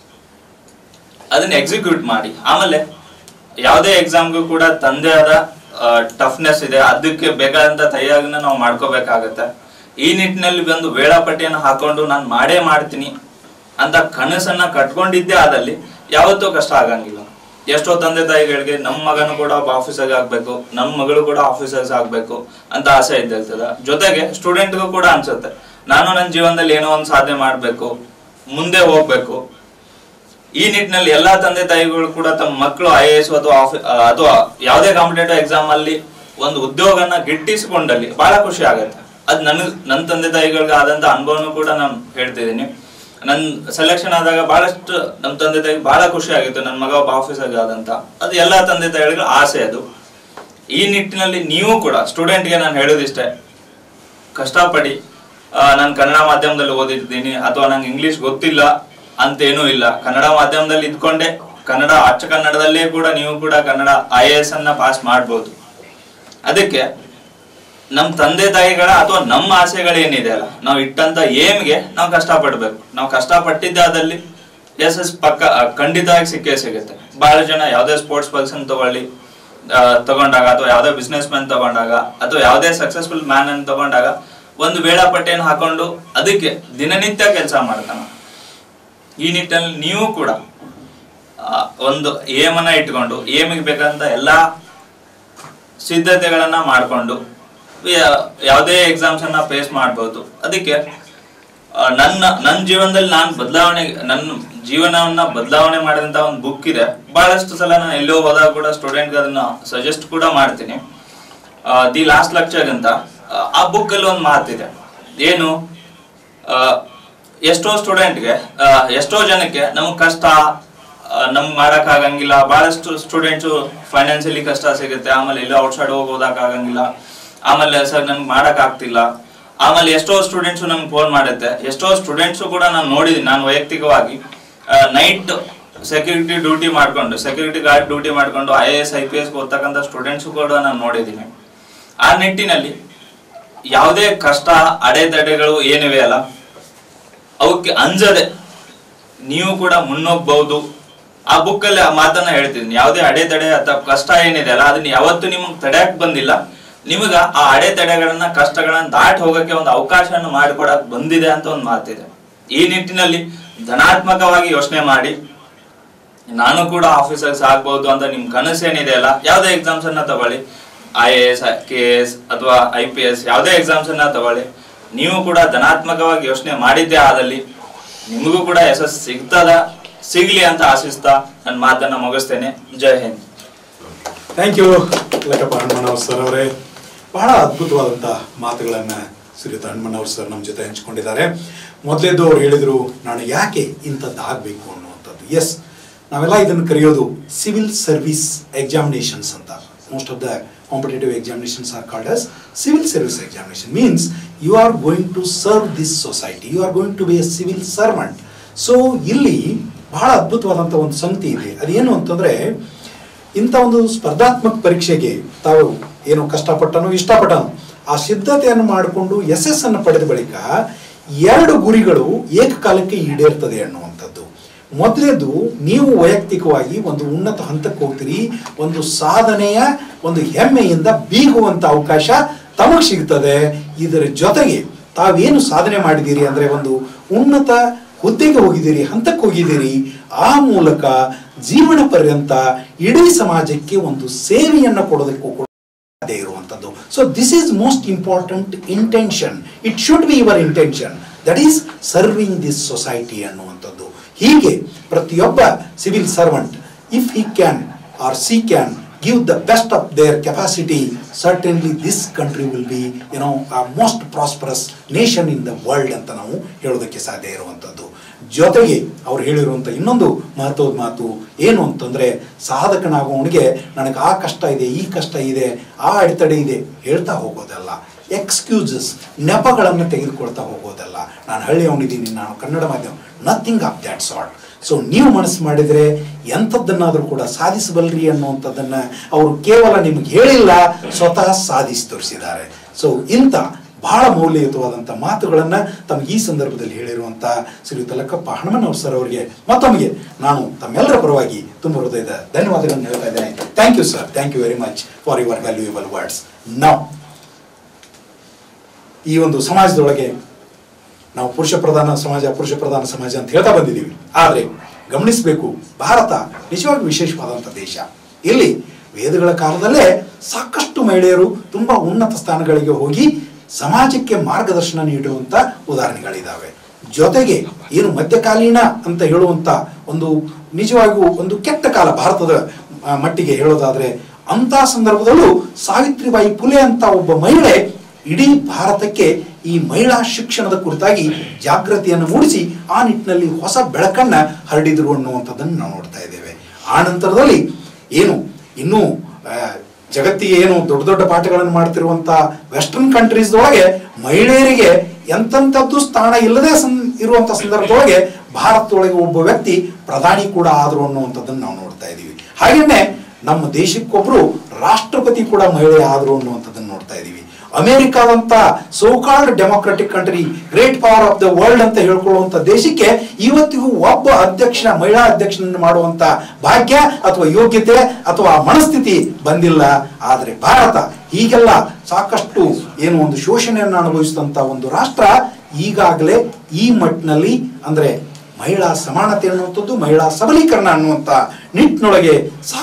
ಅದನ್ನ ಎಕ್ಸಿಕ್ಯೂಟ್ ಮಾಡಿ ಆಮೇಲೆ ಯಾವುದೇ ಎಕ್ಸಾಮ್ಗೂ ಕೂಡ ತಂದೆ ಆದ ಟಫ್ನೆಸ್ ಇದೆ ಅದಕ್ಕೆ ಬೇಕಾದಂತ ತಯಾರಿನ ನಾವು ಮಾಡ್ಕೋಬೇಕಾಗತ್ತೆ ಈ ನಿಟ್ಟಿನಲ್ಲಿ ಬಂದು ವೇಳಾಪಟ್ಟಿಯನ್ನು ಹಾಕೊಂಡು ನಾನು ಮಾಡೇ ಮಾಡ್ತೀನಿ ಅಂತ ಕನಸನ್ನ ಕಟ್ಕೊಂಡಿದ್ದೇ ಆದಲ್ಲಿ ಯಾವತ್ತೂ ಕಷ್ಟ ಆಗಂಗಿಲ್ಲ ಎಷ್ಟೋ ತಂದೆ ತಾಯಿಗಳಿಗೆ ನಮ್ಮ ಮಗನು ಕೂಡ ಒಬ್ಬ ಆಫೀಸರ್ ಆಗ್ಬೇಕು ನಮ್ಮ ಮಗಳು ಕೂಡ ಆಫೀಸರ್ಸ್ ಆಗ್ಬೇಕು ಅಂತ ಆಸೆ ಇದ್ದಿರ್ತದ ಜೊತೆಗೆ ಸ್ಟೂಡೆಂಟ್ಗೂ ಕೂಡ ಅನ್ಸುತ್ತೆ ನಾನು ನನ್ನ ಜೀವನದಲ್ಲಿ ಏನೋ ಒಂದು ಸಾಧನೆ ಮಾಡ್ಬೇಕು ಮುಂದೆ ಹೋಗ್ಬೇಕು ಈ ನಿಟ್ಟಿನಲ್ಲಿ ಎಲ್ಲಾ ತಂದೆ ತಾಯಿಗಳು ಕೂಡ ತಮ್ಮ ಮಕ್ಕಳು ಐ ಎ ಎಸ್ ಅಥವಾ ಆಫಿ- ಆ, ಅಥವಾ ಯಾವುದೇ ಕಾಂಪಿಟೇಟಿವ್ ಎಕ್ಸಾಮ್ ಅಲ್ಲಿ ಒಂದು ಉದ್ಯೋಗನ ಗಿಟ್ಟಿಸಿಕೊಂಡಲ್ಲಿ ಬಹಳ ಖುಷಿ ಆಗತ್ತೆ ಅದ್ ನನ್ ನನ್ನ ತಂದೆ ತಾಯಿಗಳಿಗೆ ಆದಂತ ಅನುಭವನೂ ಕೂಡ ನಾನು ಹೇಳ್ತಿದ್ದೀನಿ ನನ್ ಸೆಲೆಕ್ಷನ್ ಆದಾಗ ಬಹಳಷ್ಟು ನಮ್ಮ ತಂದೆ ತಾಯಿಗೆ ಬಹಳ ಖುಷಿ ಆಗಿತ್ತು ನನ್ನ ಮಗ ಒಬ್ಬ ಆಫೀಸರ್ ಆದಂತ ಅದು ಎಲ್ಲಾ ತಂದೆ ತಾಯಿಗಳಿಗೆ ಆಸೆ ಅದು ಈ ನಿಟ್ಟಿನಲ್ಲಿ ನೀವು ಕೂಡ ಸ್ಟೂಡೆಂಟ್ಗೆ ನಾನು ಹೇಳೋದಿಷ್ಟೇ ಕಷ್ಟಪಡಿ ನಾನು ಕನ್ನಡ ಮಾಧ್ಯಮದಲ್ಲಿ ಓದಿದ್ದೀನಿ ಅಥವಾ ನಂಗೆ ಇಂಗ್ಲಿಷ್ ಗೊತ್ತಿಲ್ಲ ಅಂತೇನೂ ಇಲ್ಲ ಕನ್ನಡ ಮಾಧ್ಯಮದಲ್ಲಿ ಇದ್ಕೊಂಡೆ ಕನ್ನಡ ಅಚ್ಚ ಕನ್ನಡದಲ್ಲೇ ಕೂಡ ನೀವು ಕೂಡ ಕನ್ನಡ ಐ ಎ ಎಸ್ ಅನ್ನ ಪಾಸ್ ಮಾಡ್ಬೋದು ಅದಕ್ಕೆ ನಮ್ಮ ತಂದೆ ತಾಯಿಗಳ ಅಥವಾ ನಮ್ಮ ಆಸೆಗಳೇನಿದೆ ಅಲ್ಲ ನಾವು ಇಟ್ಟಂತ ಏಮ್ಗೆ ನಾವು ಕಷ್ಟಪಡ್ಬೇಕು ನಾವು ಕಷ್ಟಪಟ್ಟಿದ್ದಾದಲ್ಲಿ ಎಸ್ ಎಸ್ ಪಕ್ಕ ಆ, ಖಂಡಿತವಾಗಿ ಸಿಕ್ಕೇ ಸಿಗುತ್ತೆ ಬಹಳ ಜನ ಯಾವುದೇ ಸ್ಪೋರ್ಟ್ಸ್ ಪರ್ಸನ್ ತಗೊಳ್ಳಿ ಆ, ತಗೊಂಡಾಗ ಅಥವಾ ಯಾವುದೇ ಬಿಸ್ನೆಸ್ ಮ್ಯಾನ್ ತಗೊಂಡಾಗ ಅಥವಾ ಯಾವುದೇ ಸಕ್ಸಸ್ಫುಲ್ ಮ್ಯಾನ್ ಅನ್ನು ತಗೊಂಡಾಗ ಒಂದು ವೇಳಾಪಟ್ಟಿಯನ್ನು ಹಾಕೊಂಡು ಅದಕ್ಕೆ ದಿನನಿತ್ಯ ಕೆಲಸ ಮಾಡ್ತಾನ ಈ ನಿಟ್ಟಿನಲ್ಲಿ ನೀವು ಕೂಡ ಆ, ಒಂದು ಏಮನ್ನ ಇಟ್ಕೊಂಡು ಏಮಿಗೆ ಬೇಕಂತ ಎಲ್ಲಾ ಸಿದ್ಧತೆಗಳನ್ನ ಮಾಡ್ಕೊಂಡು ಯಾ- ಯಾವುದೇ ಎಕ್ಸಾಮ್ಸ್ ಅನ್ನ ಫೇಸ್ ಮಾಡ್ಬೋದು ಅದಕ್ಕೆ ಆ, ನನ್ನ ನನ್ನ ಜೀವನದಲ್ಲಿ ನಾನು ಬದಲಾವಣೆ ನನ್ನ ಜೀವನವನ್ನ ಬದಲಾವಣೆ ಮಾಡಿದಂತ ಒಂದು ಬುಕ್ ಇದೆ ಬಹಳಷ್ಟು ಸಲ ನಾನು ಎಲ್ಲೋ ಹೋದಾಗ ಕೂಡ ಸ್ಟೂಡೆಂಟ್ ಅದನ್ನ ಸಜೆಸ್ಟ್ ಕೂಡ ಮಾಡ್ತೀನಿ ದಿ ಲಾಸ್ಟ್ ಲೆಕ್ಚರ್ ಅಂತ ಆ, ಆ ಬುಕ್ ಅಲ್ಲಿ ಒಂದು ಮಾತಿದೆ ಏನು ಆ, ಎಷ್ಟೋ ಸ್ಟೂಡೆಂಟ್ಗೆ ಎಷ್ಟೋ ಜನಕ್ಕೆ ನಮ್ಗೆ ಕಷ್ಟ ನಮ್ಗೆ ಮಾಡಕ್ ಆಗಂಗಿಲ್ಲ ಬಹಳಷ್ಟು ಸ್ಟೂಡೆಂಟ್ಸು ಫೈನಾನ್ಸಿಯಲಿ ಕಷ್ಟ ಸಿಗುತ್ತೆ ಆಮೇಲೆ ಎಲ್ಲೋ ಔಟ್ಸೈಡ್ ಹೋಗಿ ಓದಕ್ ಆಗಂಗಿಲ್ಲ ಆಮೇಲೆ ಸರ್ ನನ್ಗೆ ಮಾಡಕ್ ಆಗ್ತಿಲ್ಲ ಆಮೇಲೆ ಎಷ್ಟೋ ಸ್ಟೂಡೆಂಟ್ಸು ನಮ್ಗೆ ಫೋನ್ ಮಾಡುತ್ತೆ ಎಷ್ಟೋ ಸ್ಟೂಡೆಂಟ್ಸು ಕೂಡ ನಾನು ನೋಡಿದ್ದೀನಿ ನಾನು ವೈಯಕ್ತಿಕವಾಗಿ ನೈಟ್ ಸೆಕ್ಯೂರಿಟಿ ಡ್ಯೂಟಿ ಮಾಡ್ಕೊಂಡು ಸೆಕ್ಯೂರಿಟಿ ಗಾರ್ಡ್ ಡ್ಯೂಟಿ ಮಾಡ್ಕೊಂಡು I A S I P S ಓದ್ತಕ್ಕಂಥ ಸ್ಟೂಡೆಂಟ್ಸು ಕೂಡ ನಾನು ನೋಡಿದ್ದೀನಿ ಆ ನಿಟ್ಟಿನಲ್ಲಿ ಯಾವುದೇ ಕಷ್ಟ ಅಡೆತಡೆಗಳು ಏನಿವೆ ಅಲ್ಲ ಅವಕ್ಕೆ ಅಂಜದೆ ನೀವು ಕೂಡ ಮುನ್ನೋಗ್ಬಹುದು ಆ ಬುಕ್ ಅಲ್ಲಿ ಆ ಮಾತನ್ನ ಹೇಳ್ತಿದ್ದೀನಿ ಯಾವುದೇ ಅಡೆತಡೆ ಅಥವಾ ಕಷ್ಟ ಏನಿದೆ ಅಲ್ಲ ಅದನ್ನ ಯಾವತ್ತು ನಿಮಗೆ ತಡೆಯಕ್ ಬಂದಿಲ್ಲ ನಿಮಗ ಆ ಅಡೆತಡೆಗಳನ್ನ ಕಷ್ಟಗಳನ್ನ ದಾಟಿ ಹೋಗಕ್ಕೆ ಒಂದು ಅವಕಾಶವನ್ನು ಮಾಡಿಕೊಡಕ್ ಬಂದಿದೆ ಅಂತ ಒಂದು ಮಾತಿದೆ ಈ ನಿಟ್ಟಿನಲ್ಲಿ ಧನಾತ್ಮಕವಾಗಿ ಯೋಚನೆ ಮಾಡಿ ನಾನು ಕೂಡ ಆಫೀಸರ್ಸ್ ಆಗ್ಬಹುದು ಅಂತ ನಿಮ್ ಕನಸು ಏನಿದೆ ಅಲ್ಲ ಯಾವುದೇ ಎಕ್ಸಾಮ್ಸ್ ಅನ್ನ ತಗೊಳ್ಳಿ I A S K S ಅಥವಾ ಐ ಪಿ ಎಸ್ ಯಾವುದೇ ಎಕ್ಸಾಮ್ಸ್ ಅನ್ನ ತಗೊಳ್ಳಿ ನೀವು ಕೂಡ ಧನಾತ್ಮಕವಾಗಿ ಯೋಚನೆ ಮಾಡಿದ್ದೇ ಆದಲ್ಲಿ ನಿಮಗೂ ಕೂಡ ಯಶಸ್ಸು ಸಿಗ್ತದ ಸಿಗ್ಲಿ ಅಂತ ಆಶಿಸ್ತಾ ನನ್ನ ಮಾತನ್ನ ಮುಗಿಸ್ತೇನೆ ಜೈ ಹಿಂದ್ ಥ್ಯಾಂಕ್ ಯು ಲಕ್ಕಪ್ಪ ಹನುಮನವ್ರ ಸರ್ ಅವರೇ ಬಹಳ ಅದ್ಭುತವಾದಂಥ ಮಾತುಗಳನ್ನು ಶ್ರೀಯುತ ಹನುಮನವ್ರ ಸರ್ ನಮ್ಮ ಜೊತೆ ಹಂಚ್ಕೊಂಡಿದ್ದಾರೆ ಮೊದಲೇದು ಅವ್ರು ಹೇಳಿದರು ನಾನು ಯಾಕೆ ಇಂಥದ್ದು ಆಗಬೇಕು ಅನ್ನುವಂಥದ್ದು ಎಸ್ ನಾವೆಲ್ಲ ಇದನ್ನು ಕರೆಯೋದು ಸಿವಿಲ್ ಸರ್ವಿಸ್ ಎಕ್ಸಾಮಿನೇಷನ್ಸ್ ಅಂತ most of the competitive examinations are called as civil service examination means you are going to serve this society you are going to be a civil servant so ಇಲ್ಲಿ ಬಹಳ ಅದ್ಭುತವಾದಂಥ ಒಂದು ಸಂಗತಿ ಇದೆ ಅದೇನು ಅಂತಂದರೆ ಇಂಥ ಒಂದು ಸ್ಪರ್ಧಾತ್ಮಕ ಪರೀಕ್ಷೆಗೆ ತಾವು ಏನು ಕಷ್ಟಪಟ್ಟನೋ ಇಷ್ಟಪಟ್ಟನೋ ಆ ಸಿದ್ಧತೆಯನ್ನು ಮಾಡಿಕೊಂಡು ಯಶಸ್ಸನ್ನು ಪಡೆದ ಬಳಿಕ ಎರಡು ಗುರಿಗಳು ಏಕಕಾಲಕ್ಕೆ ಈಡೇರ್ತದೆ ಅನ್ನುವಂಥದ್ದು ಮೊದಲೇದು ನೀವು ವೈಯಕ್ತಿಕವಾಗಿ ಒಂದು ಉನ್ನತ ಹಂತಕ್ಕೆ ಹೋಗ್ತೀರಿ ಒಂದು ಸಾಧನೆಯ ಒಂದು ಹೆಮ್ಮೆಯಿಂದ ಬೀಗುವಂಥ ಅವಕಾಶ ತಮಗೆ ಸಿಗ್ತದೆ ಇದರ ಜೊತೆಗೆ ತಾವೇನು ಸಾಧನೆ ಮಾಡಿದ್ದೀರಿ ಅಂದರೆ ಒಂದು ಉನ್ನತ ಹುದ್ದೆಗೆ ಹೋಗಿದ್ದೀರಿ ಹಂತಕ್ಕೆ ಹೋಗಿದ್ದೀರಿ ಆ ಮೂಲಕ ಜೀವನ ಪರ್ಯಂತ ಇಡೀ ಸಮಾಜಕ್ಕೆ ಒಂದು ಸೇವೆಯನ್ನು ಕೊಡೋದಕ್ಕೂ ಕೂಡ ಸಾಧ್ಯ ಇರುವಂಥದ್ದು so this is most important intention it should be your intention that is serving this society ಅನ್ನುವಂಥದ್ದು ಹೀಗೆ ಪ್ರತಿಯೊಬ್ಬ civil servant if he can or she can give the best of their capacity certainly this country will be you know most prosperous nation in the world ಅಂತ ನಾವು ಹೇಳೋದಕ್ಕೆ ಸಾಧ್ಯ ಇರುವಂಥದ್ದು ಜೊತೆಗೆ ಅವ್ರು ಹೇಳಿರುವಂಥ ಇನ್ನೊಂದು ಮಹತ್ವದ ಮಾತು ಏನು ಅಂತಂದರೆ ಸಾಧಕನಾಗುವವನಿಗೆ ನನಗೆ ಆ ಕಷ್ಟ ಇದೆ ಈ ಕಷ್ಟ ಇದೆ ಆ ಅಡೆತಡೆ ಇದೆ ಹೇಳ್ತಾ ಹೋಗೋದಲ್ಲ ಎಕ್ಸ್ಕ್ಯೂಸಸ್ ನೆಪಗಳನ್ನು ತೆಗೆದುಕೊಳ್ತಾ ಹೋಗೋದಲ್ಲ ನಾನು ಹಳ್ಳಿಯವನಿದ್ದೀನಿ ನಾನು ಕನ್ನಡ ಮಾಧ್ಯಮ nothing of that sort so ನೀವು ಮನಸ್ಸು ಮಾಡಿದರೆ ಎಂಥದ್ದನ್ನಾದರೂ ಕೂಡ ಸಾಧಿಸಬಲ್ರಿ ಅನ್ನುವಂಥದ್ದನ್ನು ಅವರು ಕೇವಲ ನಿಮಗೆ ಹೇಳಿಲ್ಲ ಸ್ವತಃ ಸಾಧಿಸಿ ತೋರಿಸಿದ್ದಾರೆ ಸೊ ಇಂಥ ಬಹಳ ಮೌಲ್ಯಯುತವಾದಂಥ ಮಾತುಗಳನ್ನು ತಮಗೆ ಈ ಸಂದರ್ಭದಲ್ಲಿ ಹೇಳಿರುವಂಥ ಶ್ರೀಯುತ ಲಕ್ಕಪ್ಪ ಹನುಮನವ್ರ ಸರ್ ಅವರಿಗೆ ಮತ್ತೊಮ್ಮೆ ನಾನು ತಮ್ಮೆಲ್ಲರ ಪರವಾಗಿ ತುಂಬ ಹೃದಯದ ಧನ್ಯವಾದಗಳನ್ನು ಹೇಳ್ತಾ ಇದ್ದೇನೆ thank you sir thank you very much for your valuable words ನಾವು ಈ ಒಂದು ಸಮಾಜದೊಳಗೆ ನಾವು ಪುರುಷ ಪ್ರಧಾನ ಸಮಾಜ ಪುರುಷ ಪ್ರಧಾನ ಸಮಾಜ ಅಂತ ಹೇಳ್ತಾ ಬಂದಿದ್ದೀವಿ ಆದರೆ ಗಮನಿಸಬೇಕು ಭಾರತ ನಿಜವಾಗಿ ವಿಶೇಷವಾದಂಥ ದೇಶ ಇಲ್ಲಿ ವೇದಗಳ ಕಾಲದಲ್ಲೇ ಸಾಕಷ್ಟು ಮಹಿಳೆಯರು ತುಂಬ ಉನ್ನತ ಸ್ಥಾನಗಳಿಗೆ ಹೋಗಿ ಸಮಾಜಕ್ಕೆ ಮಾರ್ಗದರ್ಶನ ನೀಡುವಂಥ ಉದಾಹರಣೆಗಳಿದ್ದಾವೆ ಜೊತೆಗೆ ಏನು ಮಧ್ಯಕಾಲೀನ ಅಂತ ಹೇಳುವಂಥ ಒಂದು ನಿಜವಾಗಿಯೂ ಒಂದು ಕೆಟ್ಟ ಕಾಲ ಭಾರತದ ಆ, ಮಟ್ಟಿಗೆ ಹೇಳೋದಾದ್ರೆ ಅಂತ ಸಂದರ್ಭದಲ್ಲೂ ಸಾವಿತ್ರಿಬಾಯಿ ಫುಲೆ ಅಂತ ಒಬ್ಬ ಮಹಿಳೆ ಇಡೀ ಭಾರತಕ್ಕೆ ಈ ಮಹಿಳಾ ಶಿಕ್ಷಣದ ಕುರಿತಾಗಿ ಜಾಗೃತಿಯನ್ನು ಮೂಡಿಸಿ ಆ ನಿಟ್ಟಿನಲ್ಲಿ ಹೊಸ ಬೆಳಕನ್ನ ಹರಡಿದ್ರು ಅನ್ನುವಂಥದ್ದನ್ನು ನಾವು ನೋಡ್ತಾ ಇದ್ದೇವೆ ಆ ನಂತರದಲ್ಲಿ ಏನು ಇನ್ನೂ ಆ, ಜಗತ್ತಿಗೆ ಏನು ದೊಡ್ಡ ದೊಡ್ಡ ಪಾಠಗಳನ್ನು ಮಾಡ್ತಿರುವಂತ ವೆಸ್ಟರ್ನ್ ಕಂಟ್ರೀಸ್ ಒಳಗೆ ಮಹಿಳೆಯರಿಗೆ ಎಂತೆಂಥದ್ದು ಸ್ಥಾನ ಇಲ್ಲದೆ ಸಂ ಇರುವಂತ ಸಂದರ್ಭದೊಳಗೆ ಭಾರತದೊಳಗೆ ಒಬ್ಬ ವ್ಯಕ್ತಿ ಪ್ರಧಾನಿ ಕೂಡ ಆದರು ಅನ್ನುವಂಥದ್ದನ್ನು ನಾವು ನೋಡ್ತಾ ಇದ್ದೀವಿ ಹಾಗೇನೆ ನಮ್ಮ ದೇಶಕ್ಕೊಬ್ರು ರಾಷ್ಟ್ರಪತಿ ಕೂಡ ಮಹಿಳೆ ಆದರು ಅನ್ನುವಂಥದ್ದನ್ನು ನೋಡ್ತಾ ಇದ್ದೀವಿ ಅಮೆರಿಕಾದಂತ so called democratic country great power of the world ಅಂತ ಹೇಳ್ಕೊಳ್ಳುವಂತ ದೇಶಕ್ಕೆ ಇವತ್ತಿಗೂ ಒಬ್ಬ ಅಧ್ಯಕ್ಷನ ಮಹಿಳಾ ಅಧ್ಯಕ್ಷನನ್ನು ಮಾಡುವಂತ ಭಾಗ್ಯ ಅಥವಾ ಯೋಗ್ಯತೆ ಅಥವಾ ಮನಸ್ಥಿತಿ ಬಂದಿಲ್ಲ ಆದರೆ ಭಾರತ ಹೀಗೆಲ್ಲ ಸಾಕಷ್ಟು ಏನು ಒಂದು ಶೋಷಣೆಯನ್ನು ಅನುಭವಿಸಿದಂತ ಒಂದು ರಾಷ್ಟ್ರ ಈಗಾಗಲೇ ಈ ಮಟ್ಟಿನಲ್ಲಿ ಅಂದ್ರೆ ಮಹಿಳಾ ಸಮಾನತೆ ಅನ್ನುವಂಥದ್ದು ಮಹಿಳಾ ಸಬಲೀಕರಣ ಅನ್ನುವಂಥ ನಿಟ್ಟಿನೊಳಗೆ ಸಾಕಷ್ಟು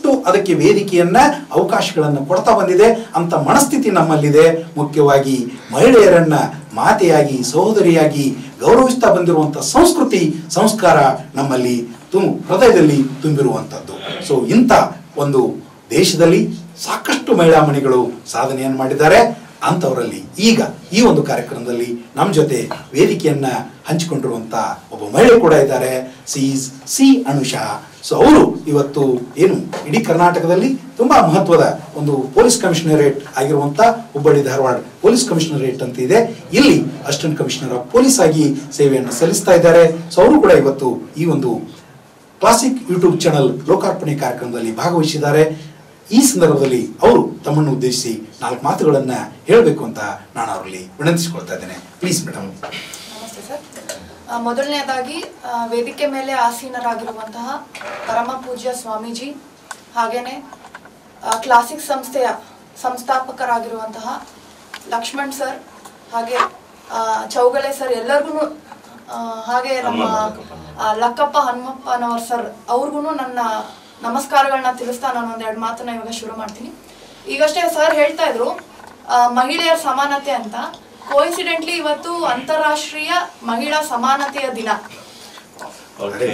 ಸಾಕಷ್ಟು ಅದಕ್ಕೆ ವೇದಿಕೆಯನ್ನ ಅವಕಾಶಗಳನ್ನು ಕೊಡ್ತಾ ಬಂದಿದೆ ಅಂತ ಮನಸ್ಥಿತಿ ನಮ್ಮಲ್ಲಿದೆ ಮುಖ್ಯವಾಗಿ ಮಹಿಳೆಯರನ್ನ ಮಾತೆಯಾಗಿ ಸಹೋದರಿಯಾಗಿ ಗೌರವಿಸ್ತಾ ಬಂದಿರುವಂಥ ಸಂಸ್ಕೃತಿ ಸಂಸ್ಕಾರ ನಮ್ಮಲ್ಲಿ ತುಂ ಹೃದಯದಲ್ಲಿ ತುಂಬಿರುವಂಥದ್ದು ಸೊ ಇಂಥ ಒಂದು ದೇಶದಲ್ಲಿ ಸಾಕಷ್ಟು ಮಹಿಳಾ ಮಣಿಗಳು ಸಾಧನೆಯನ್ನು ಮಾಡಿದ್ದಾರೆ ಅಂಥವರಲ್ಲಿ ಈಗ ಈ ಒಂದು ಕಾರ್ಯಕ್ರಮದಲ್ಲಿ ನಮ್ಮ ಜೊತೆ ವೇದಿಕೆಯನ್ನ ಹಂಚಿಕೊಂಡಿರುವಂತ ಒಬ್ಬ ಮಹಿಳೆ ಕೂಡ ಇದ್ದಾರೆ ಸಿ ಸಿ ಅನುಷಾ ಸೊ ಅವರು ಇವತ್ತು ಏನು ಇಡೀ ಕರ್ನಾಟಕದಲ್ಲಿ ತುಂಬಾ ಮಹತ್ವದ ಒಂದು ಪೊಲೀಸ್ ಕಮಿಷನರೇಟ್ ಆಗಿರುವಂತ ಹುಬ್ಬಳ್ಳಿ ಧಾರವಾಡ ಪೊಲೀಸ್ ಕಮಿಷನರೇಟ್ ಅಂತ ಇದೆ ಇಲ್ಲಿ ಅಸಿಸ್ಟೆಂಟ್ ಕಮಿಷನರ್ ಆಫ್ ಪೊಲೀಸ್ ಆಗಿ ಸೇವೆಯನ್ನು ಸಲ್ಲಿಸ್ತಾ ಇದ್ದಾರೆ ಸೊ ಅವರು ಕೂಡ ಇವತ್ತು ಈ ಒಂದು ಕ್ಲಾಸಿಕ್ ಯೂಟ್ಯೂಬ್ ಚಾನಲ್ ಲೋಕಾರ್ಪಣೆ ಕಾರ್ಯಕ್ರಮದಲ್ಲಿ ಭಾಗವಹಿಸಿದ್ದಾರೆ ಈ ಸಂದರ್ಭದಲ್ಲಿ ಅವರು ತಮ್ಮನ್ನು ಉದ್ದೇಶಿಸಿ ನಾಲ್ಕು ಮಾತುಗಳನ್ನ ಹೇಳಬೇಕು ಅಂತ ನಾನು ಅವರಲ್ಲಿ ವಿನಂತಿಸಿಕೊಳ್ತಾ ಇದ್ದೇನೆ ಪ್ಲೀಸ್ ಮೇಡಮ್ ನಮಸ್ತೆ ಸರ್ ಆ, ಮೊದಲನೇದಾಗಿ ಆ, ವೇದಿಕೆ ಮೇಲೆ ಆಸೀನರಾಗಿರುವಂತಹ ಪರಮ ಪೂಜ್ಯ ಸ್ವಾಮೀಜಿ ಹಾಗೇನೆ ಆ, ಕ್ಲಾಸಿಕ್ ಸಂಸ್ಥೆಯ ಸಂಸ್ಥಾಪಕರಾಗಿರುವಂತಹ ಲಕ್ಷ್ಮಣ್ ಸರ್ ಹಾಗೆ ಆ, ಚೌಗಲೆ ಸರ್ ಎಲ್ಲರಿಗೂ ಹಾಗೆ ನಮ್ಮ ಆ, ಲಕ್ಕಪ್ಪ ಹನುಮಪ್ಪನವರ್ ಸರ್ ಅವ್ರಿಗೂ ನನ್ನ ನಮಸ್ಕಾರಗಳನ್ನ ತಿಳಿಸ್ತಾ ನಾನು ಒಂದೆರಡು ಮಾತನ್ನ ಇವಾಗ ಶುರು ಮಾಡ್ತೀನಿ ಈಗಷ್ಟೇ ಸರ್ ಹೇಳ್ತಾ ಇದ್ರು ಆ, ಮಹಿಳೆಯರ ಸಮಾನತೆ ಅಂತ ಕೋಇನ್ಸಿಡೆಂಟ್ಲಿ ಇವತ್ತು ಅಂತಾರಾಷ್ಟ್ರೀಯ ಮಹಿಳಾ ಸಮಾನತೆಯ ದಿನ ಓಕೆ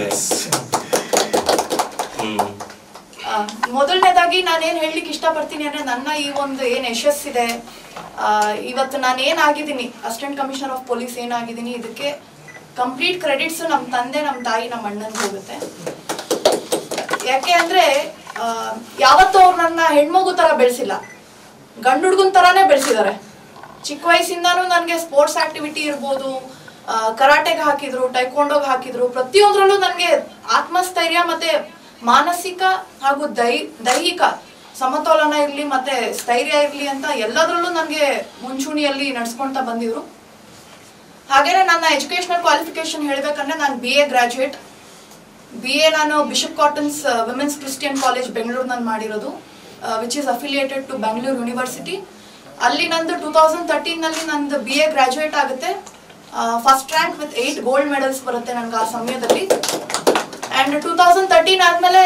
ಹ್ಮ್ ಆ, ಮೊದಲನೇದಾಗಿ ನಾನೇನ್ ಹೇಳಲಿಕ್ಕೆ ಇಷ್ಟಪಡ್ತೀನಿ ಅಂದ್ರೆ ನನ್ನ ಈ ಒಂದು ಏನ್ ಯಶಸ್ಸಿದೆ ಆ, ಇವತ್ತು ನಾನು ಏನಾಗಿದ್ದೀನಿ ಅಸಿಸ್ಟೆಂಟ್ ಕಮಿಷನರ್ ಆಫ್ ಪೊಲೀಸ್ ಏನಾಗಿದ್ದೀನಿ ಇದಕ್ಕೆ ಕಂಪ್ಲೀಟ್ ಕ್ರೆಡಿಟ್ಸ್ ನಮ್ಮ ತಂದೆ ನಮ್ಮ ತಾಯಿ ನಮ್ಮ ಅಣ್ಣನ್ಗೆ ಹೋಗುತ್ತೆ ಯಾಕೆ ಅಂದ್ರೆ ಆ, ಯಾವತ್ತೂ ಅವ್ರು ನನ್ನ ಹೆಣ್ಮಗು ತರ ಬೆಳೆಸಿಲ್ಲ ಗಂಡು ಹುಡುಗನ್ ತರಾನೇ ಬೆಳೆಸಿದ್ದಾರೆ ಚಿಕ್ಕ ವಯಸ್ಸಿಂದಾನು ನನಗೆ ಸ್ಪೋರ್ಟ್ಸ್ ಆಕ್ಟಿವಿಟಿ ಇರ್ಬೋದು ಆ, ಕರಾಟೆಗೆ ಹಾಕಿದ್ರು ಟೈಕೊಂಡೋಗ್ ಹಾಕಿದ್ರು ಪ್ರತಿಯೊಂದ್ರಲ್ಲೂ ನನಗೆ ಆತ್ಮಸ್ಥೈರ್ಯ ಮತ್ತೆ ಮಾನಸಿಕ ಹಾಗೂ ದೈ ದೈಹಿಕ ಸಮತೋಲನ ಇರ್ಲಿ ಮತ್ತೆ ಸ್ಥೈರ್ಯ ಇರ್ಲಿ ಅಂತ ಎಲ್ಲದರಲ್ಲೂ ನನಗೆ ಮುಂಚೂಣಿಯಲ್ಲಿ ನಡ್ಸ್ಕೊಂತ ಬಂದಿದ್ರು ಹಾಗೇನೆ ನನ್ನ ಎಜುಕೇಶನಲ್ ಕ್ವಾಲಿಫಿಕೇಶನ್ ಹೇಳ್ಬೇಕಂದ್ರೆ ನಾನು B A graduate B A ನಾನು bishop Cotton's women's Christian college ಬೆಂಗಳೂರಿನಲ್ಲಿ ಮಾಡಿರೋದು which is affiliated to Bengaluru university ಅಲ್ಲಿ ನಂದು ಟೂ ತೌಸಂಡ್ ತರ್ಟೀನಲ್ಲಿ ನಂದು ಬಿ ಎ ಗ್ರಾಜುಯೇಟ್ ಆಗುತ್ತೆ first rank with eight gold medals ಬರುತ್ತೆ ನನಗೆ ಆ ಸಮಯದಲ್ಲಿ ಆ್ಯಂಡ್ ಟೂ ತೌಸಂಡ್ ತರ್ಟೀನ್ ಆದಮೇಲೆ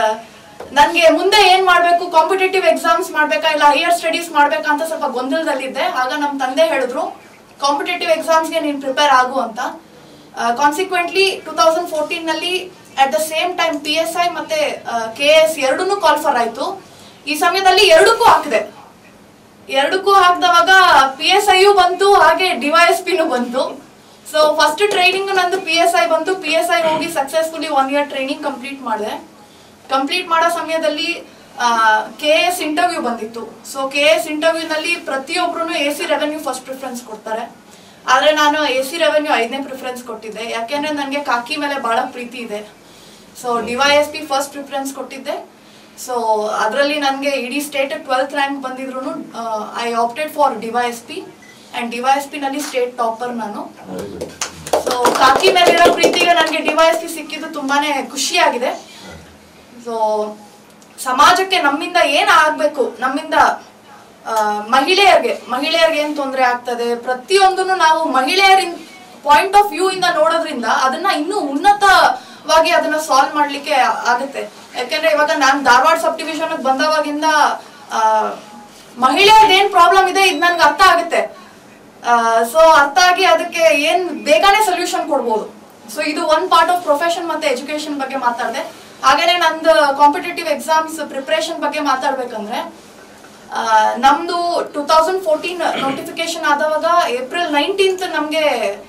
ನನಗೆ ಮುಂದೆ ಏನು ಮಾಡಬೇಕು ಕಾಂಪಿಟೇಟಿವ್ ಎಕ್ಸಾಮ್ಸ್ ಮಾಡಬೇಕಾ ಇಲ್ಲ ಹೈಯರ್ ಸ್ಟಡೀಸ್ ಮಾಡಬೇಕಾ ಅಂತ ಸ್ವಲ್ಪ ಗೊಂದಲದಲ್ಲಿದ್ದೆ ಆಗ ನಮ್ಮ ತಂದೆ ಹೇಳಿದ್ರು ಕಾಂಪಿಟೇಟಿವ್ ಎಕ್ಸಾಮ್ಸ್ಗೆ ನೀನು ಪ್ರಿಪೇರ್ ಆಗು ಅಂತ ಕಾನ್ಸಿಕ್ವೆಂಟ್ಲಿ ಟೂ ತೌಸಂಡ್ ಫೋರ್ಟೀನಲ್ಲಿ at the same time P S I ಮತ್ತೆ ಕೆ ಎಸ್ ಎರಡನ್ನೂ ಕಾಲ್ಫರ್ ಆಯಿತು ಈ ಸಮಯದಲ್ಲಿ ಎರಡಕ್ಕೂ ಹಾಕಿದೆ ಎರಡಕ್ಕೂ ಹಾಕ್ದವಾಗ ಪಿ ಎಸ್ ಐಯು ಬಂತು ಹಾಗೆ ಡಿವೈಎಸ್ ಪಿನೂ ಬಂತು ಸೊ ಫಸ್ಟ್ ಟ್ರೈನಿಂಗ್ ನಂದು ಪಿ ಎಸ್ ಐ ಬಂತು ಪಿ ಎಸ್ ಐ ಹೋಗಿ successfully one year training complete ಮಾಡಿದೆ ಕಂಪ್ಲೀಟ್ ಮಾಡೋ ಸಮಯದಲ್ಲಿ ಕೆ ಎಸ್ ಇಂಟರ್ವ್ಯೂ ಬಂದಿತ್ತು ಸೊ ಕೆ ಎಸ್ ಇಂಟರ್ವ್ಯೂನಲ್ಲಿ ಪ್ರತಿಯೊಬ್ರು A C revenue first preference ಕೊಡ್ತಾರೆ ಆದರೆ ನಾನು ಎ ಸಿ ರೆವೆನ್ಯೂ ಐದನೇ ಪ್ರಿಫರೆನ್ಸ್ ಕೊಟ್ಟಿದ್ದೆ ಯಾಕೆಂದ್ರೆ ನನಗೆ ಕಾಕಿ ಮೇಲೆ ಭಾಳ ಪ್ರೀತಿ ಇದೆ so DY S P first preference ಕೊಟ್ಟಿದ್ದೆ ಸೊ ಅದರಲ್ಲಿ ನನಗೆ ಇಡೀ ಸ್ಟೇಟ್ ಟ್ವೆಲ್ತ್ ರ್ಯಾಂಕ್ ಬಂದಿದ್ರು I opted for D S S ಆ್ಯಂಡ್ ಡಿವೈ ಎಸ್ ಪಿನಲ್ಲಿ ಸ್ಟೇಟ್ ಟಾಪರ್ ನಾನು ಸೊ ಕಾಕಿ ಮೇಲಿರೋ ಪ್ರೀತಿಗೆ ನನಗೆ ಡಿವೈ ಎಸ್ ಪಿ ಸಿಕ್ಕಿದ್ದು ತುಂಬಾನೇ ಖುಷಿಯಾಗಿದೆ ಸೊ ಸಮಾಜಕ್ಕೆ ನಮ್ಮಿಂದ ಏನ್ ಆಗ್ಬೇಕು ನಮ್ಮಿಂದ ಆ, ಮಹಿಳೆಯರಿಗೆ ಮಹಿಳೆಯರಿಗೆ ಏನ್ ತೊಂದರೆ ಆಗ್ತದೆ ಪ್ರತಿಯೊಂದನ್ನು ನಾವು ಮಹಿಳೆಯರ ಪಾಯಿಂಟ್ ಆಫ್ ವ್ಯೂ ಇಂದ ನೋಡೋದ್ರಿಂದ ಅದನ್ನ ಇನ್ನೂ ಉನ್ನತವಾಗಿ ಅದನ್ನ ಸಾಲ್ವ್ ಮಾಡ್ಲಿಕ್ಕೆ ಆಗುತ್ತೆ ಯಾಕೆಂದ್ರೆ ಇವಾಗ ನಾನು ಧಾರವಾಡ ಸಬ್ ಡಿವಿಷನ್ ಬಂದವಾಗಿಂದ ಆ, ಮಹಿಳೆಯರ್ದು ಏನ್ ಪ್ರಾಬ್ಲಮ್ ಇದೆ ಇದು ನನ್ಗೆ ಅರ್ಥ ಆಗುತ್ತೆ ಸೊ ಅರ್ಥ ಆಗಿ ಅದಕ್ಕೆ ಏನ್ ಬೇಗನೆ ಸೊಲ್ಯೂಷನ್ ಕೊಡ್ಬೋದು ಸೊ ಇದು ಒನ್ ಪಾರ್ಟ್ ಆಫ್ ಪ್ರೊಫೆಷನ್ ಮತ್ತೆ ಎಜುಕೇಶನ್ ಬಗ್ಗೆ ಮಾತಾಡಿದೆ ಹಾಗೇನೆ ನಂದು ಕಾಂಪಿಟೇಟಿವ್ ಎಕ್ಸಾಮ್ಸ್ ಪ್ರಿಪ್ರೇಷನ್ ಬಗ್ಗೆ ಮಾತಾಡ್ಬೇಕಂದ್ರೆ ಆ, ನಮ್ದು ಟೂ ತೌಸಂಡ್ ಫೋರ್ಟೀನ್ ನೋಟಿಫಿಕೇಶನ್ ಆದವಾಗ ಏಪ್ರಿಲ್ ನೈನ್ಟೀನ್ತ್ ನಮಗೆ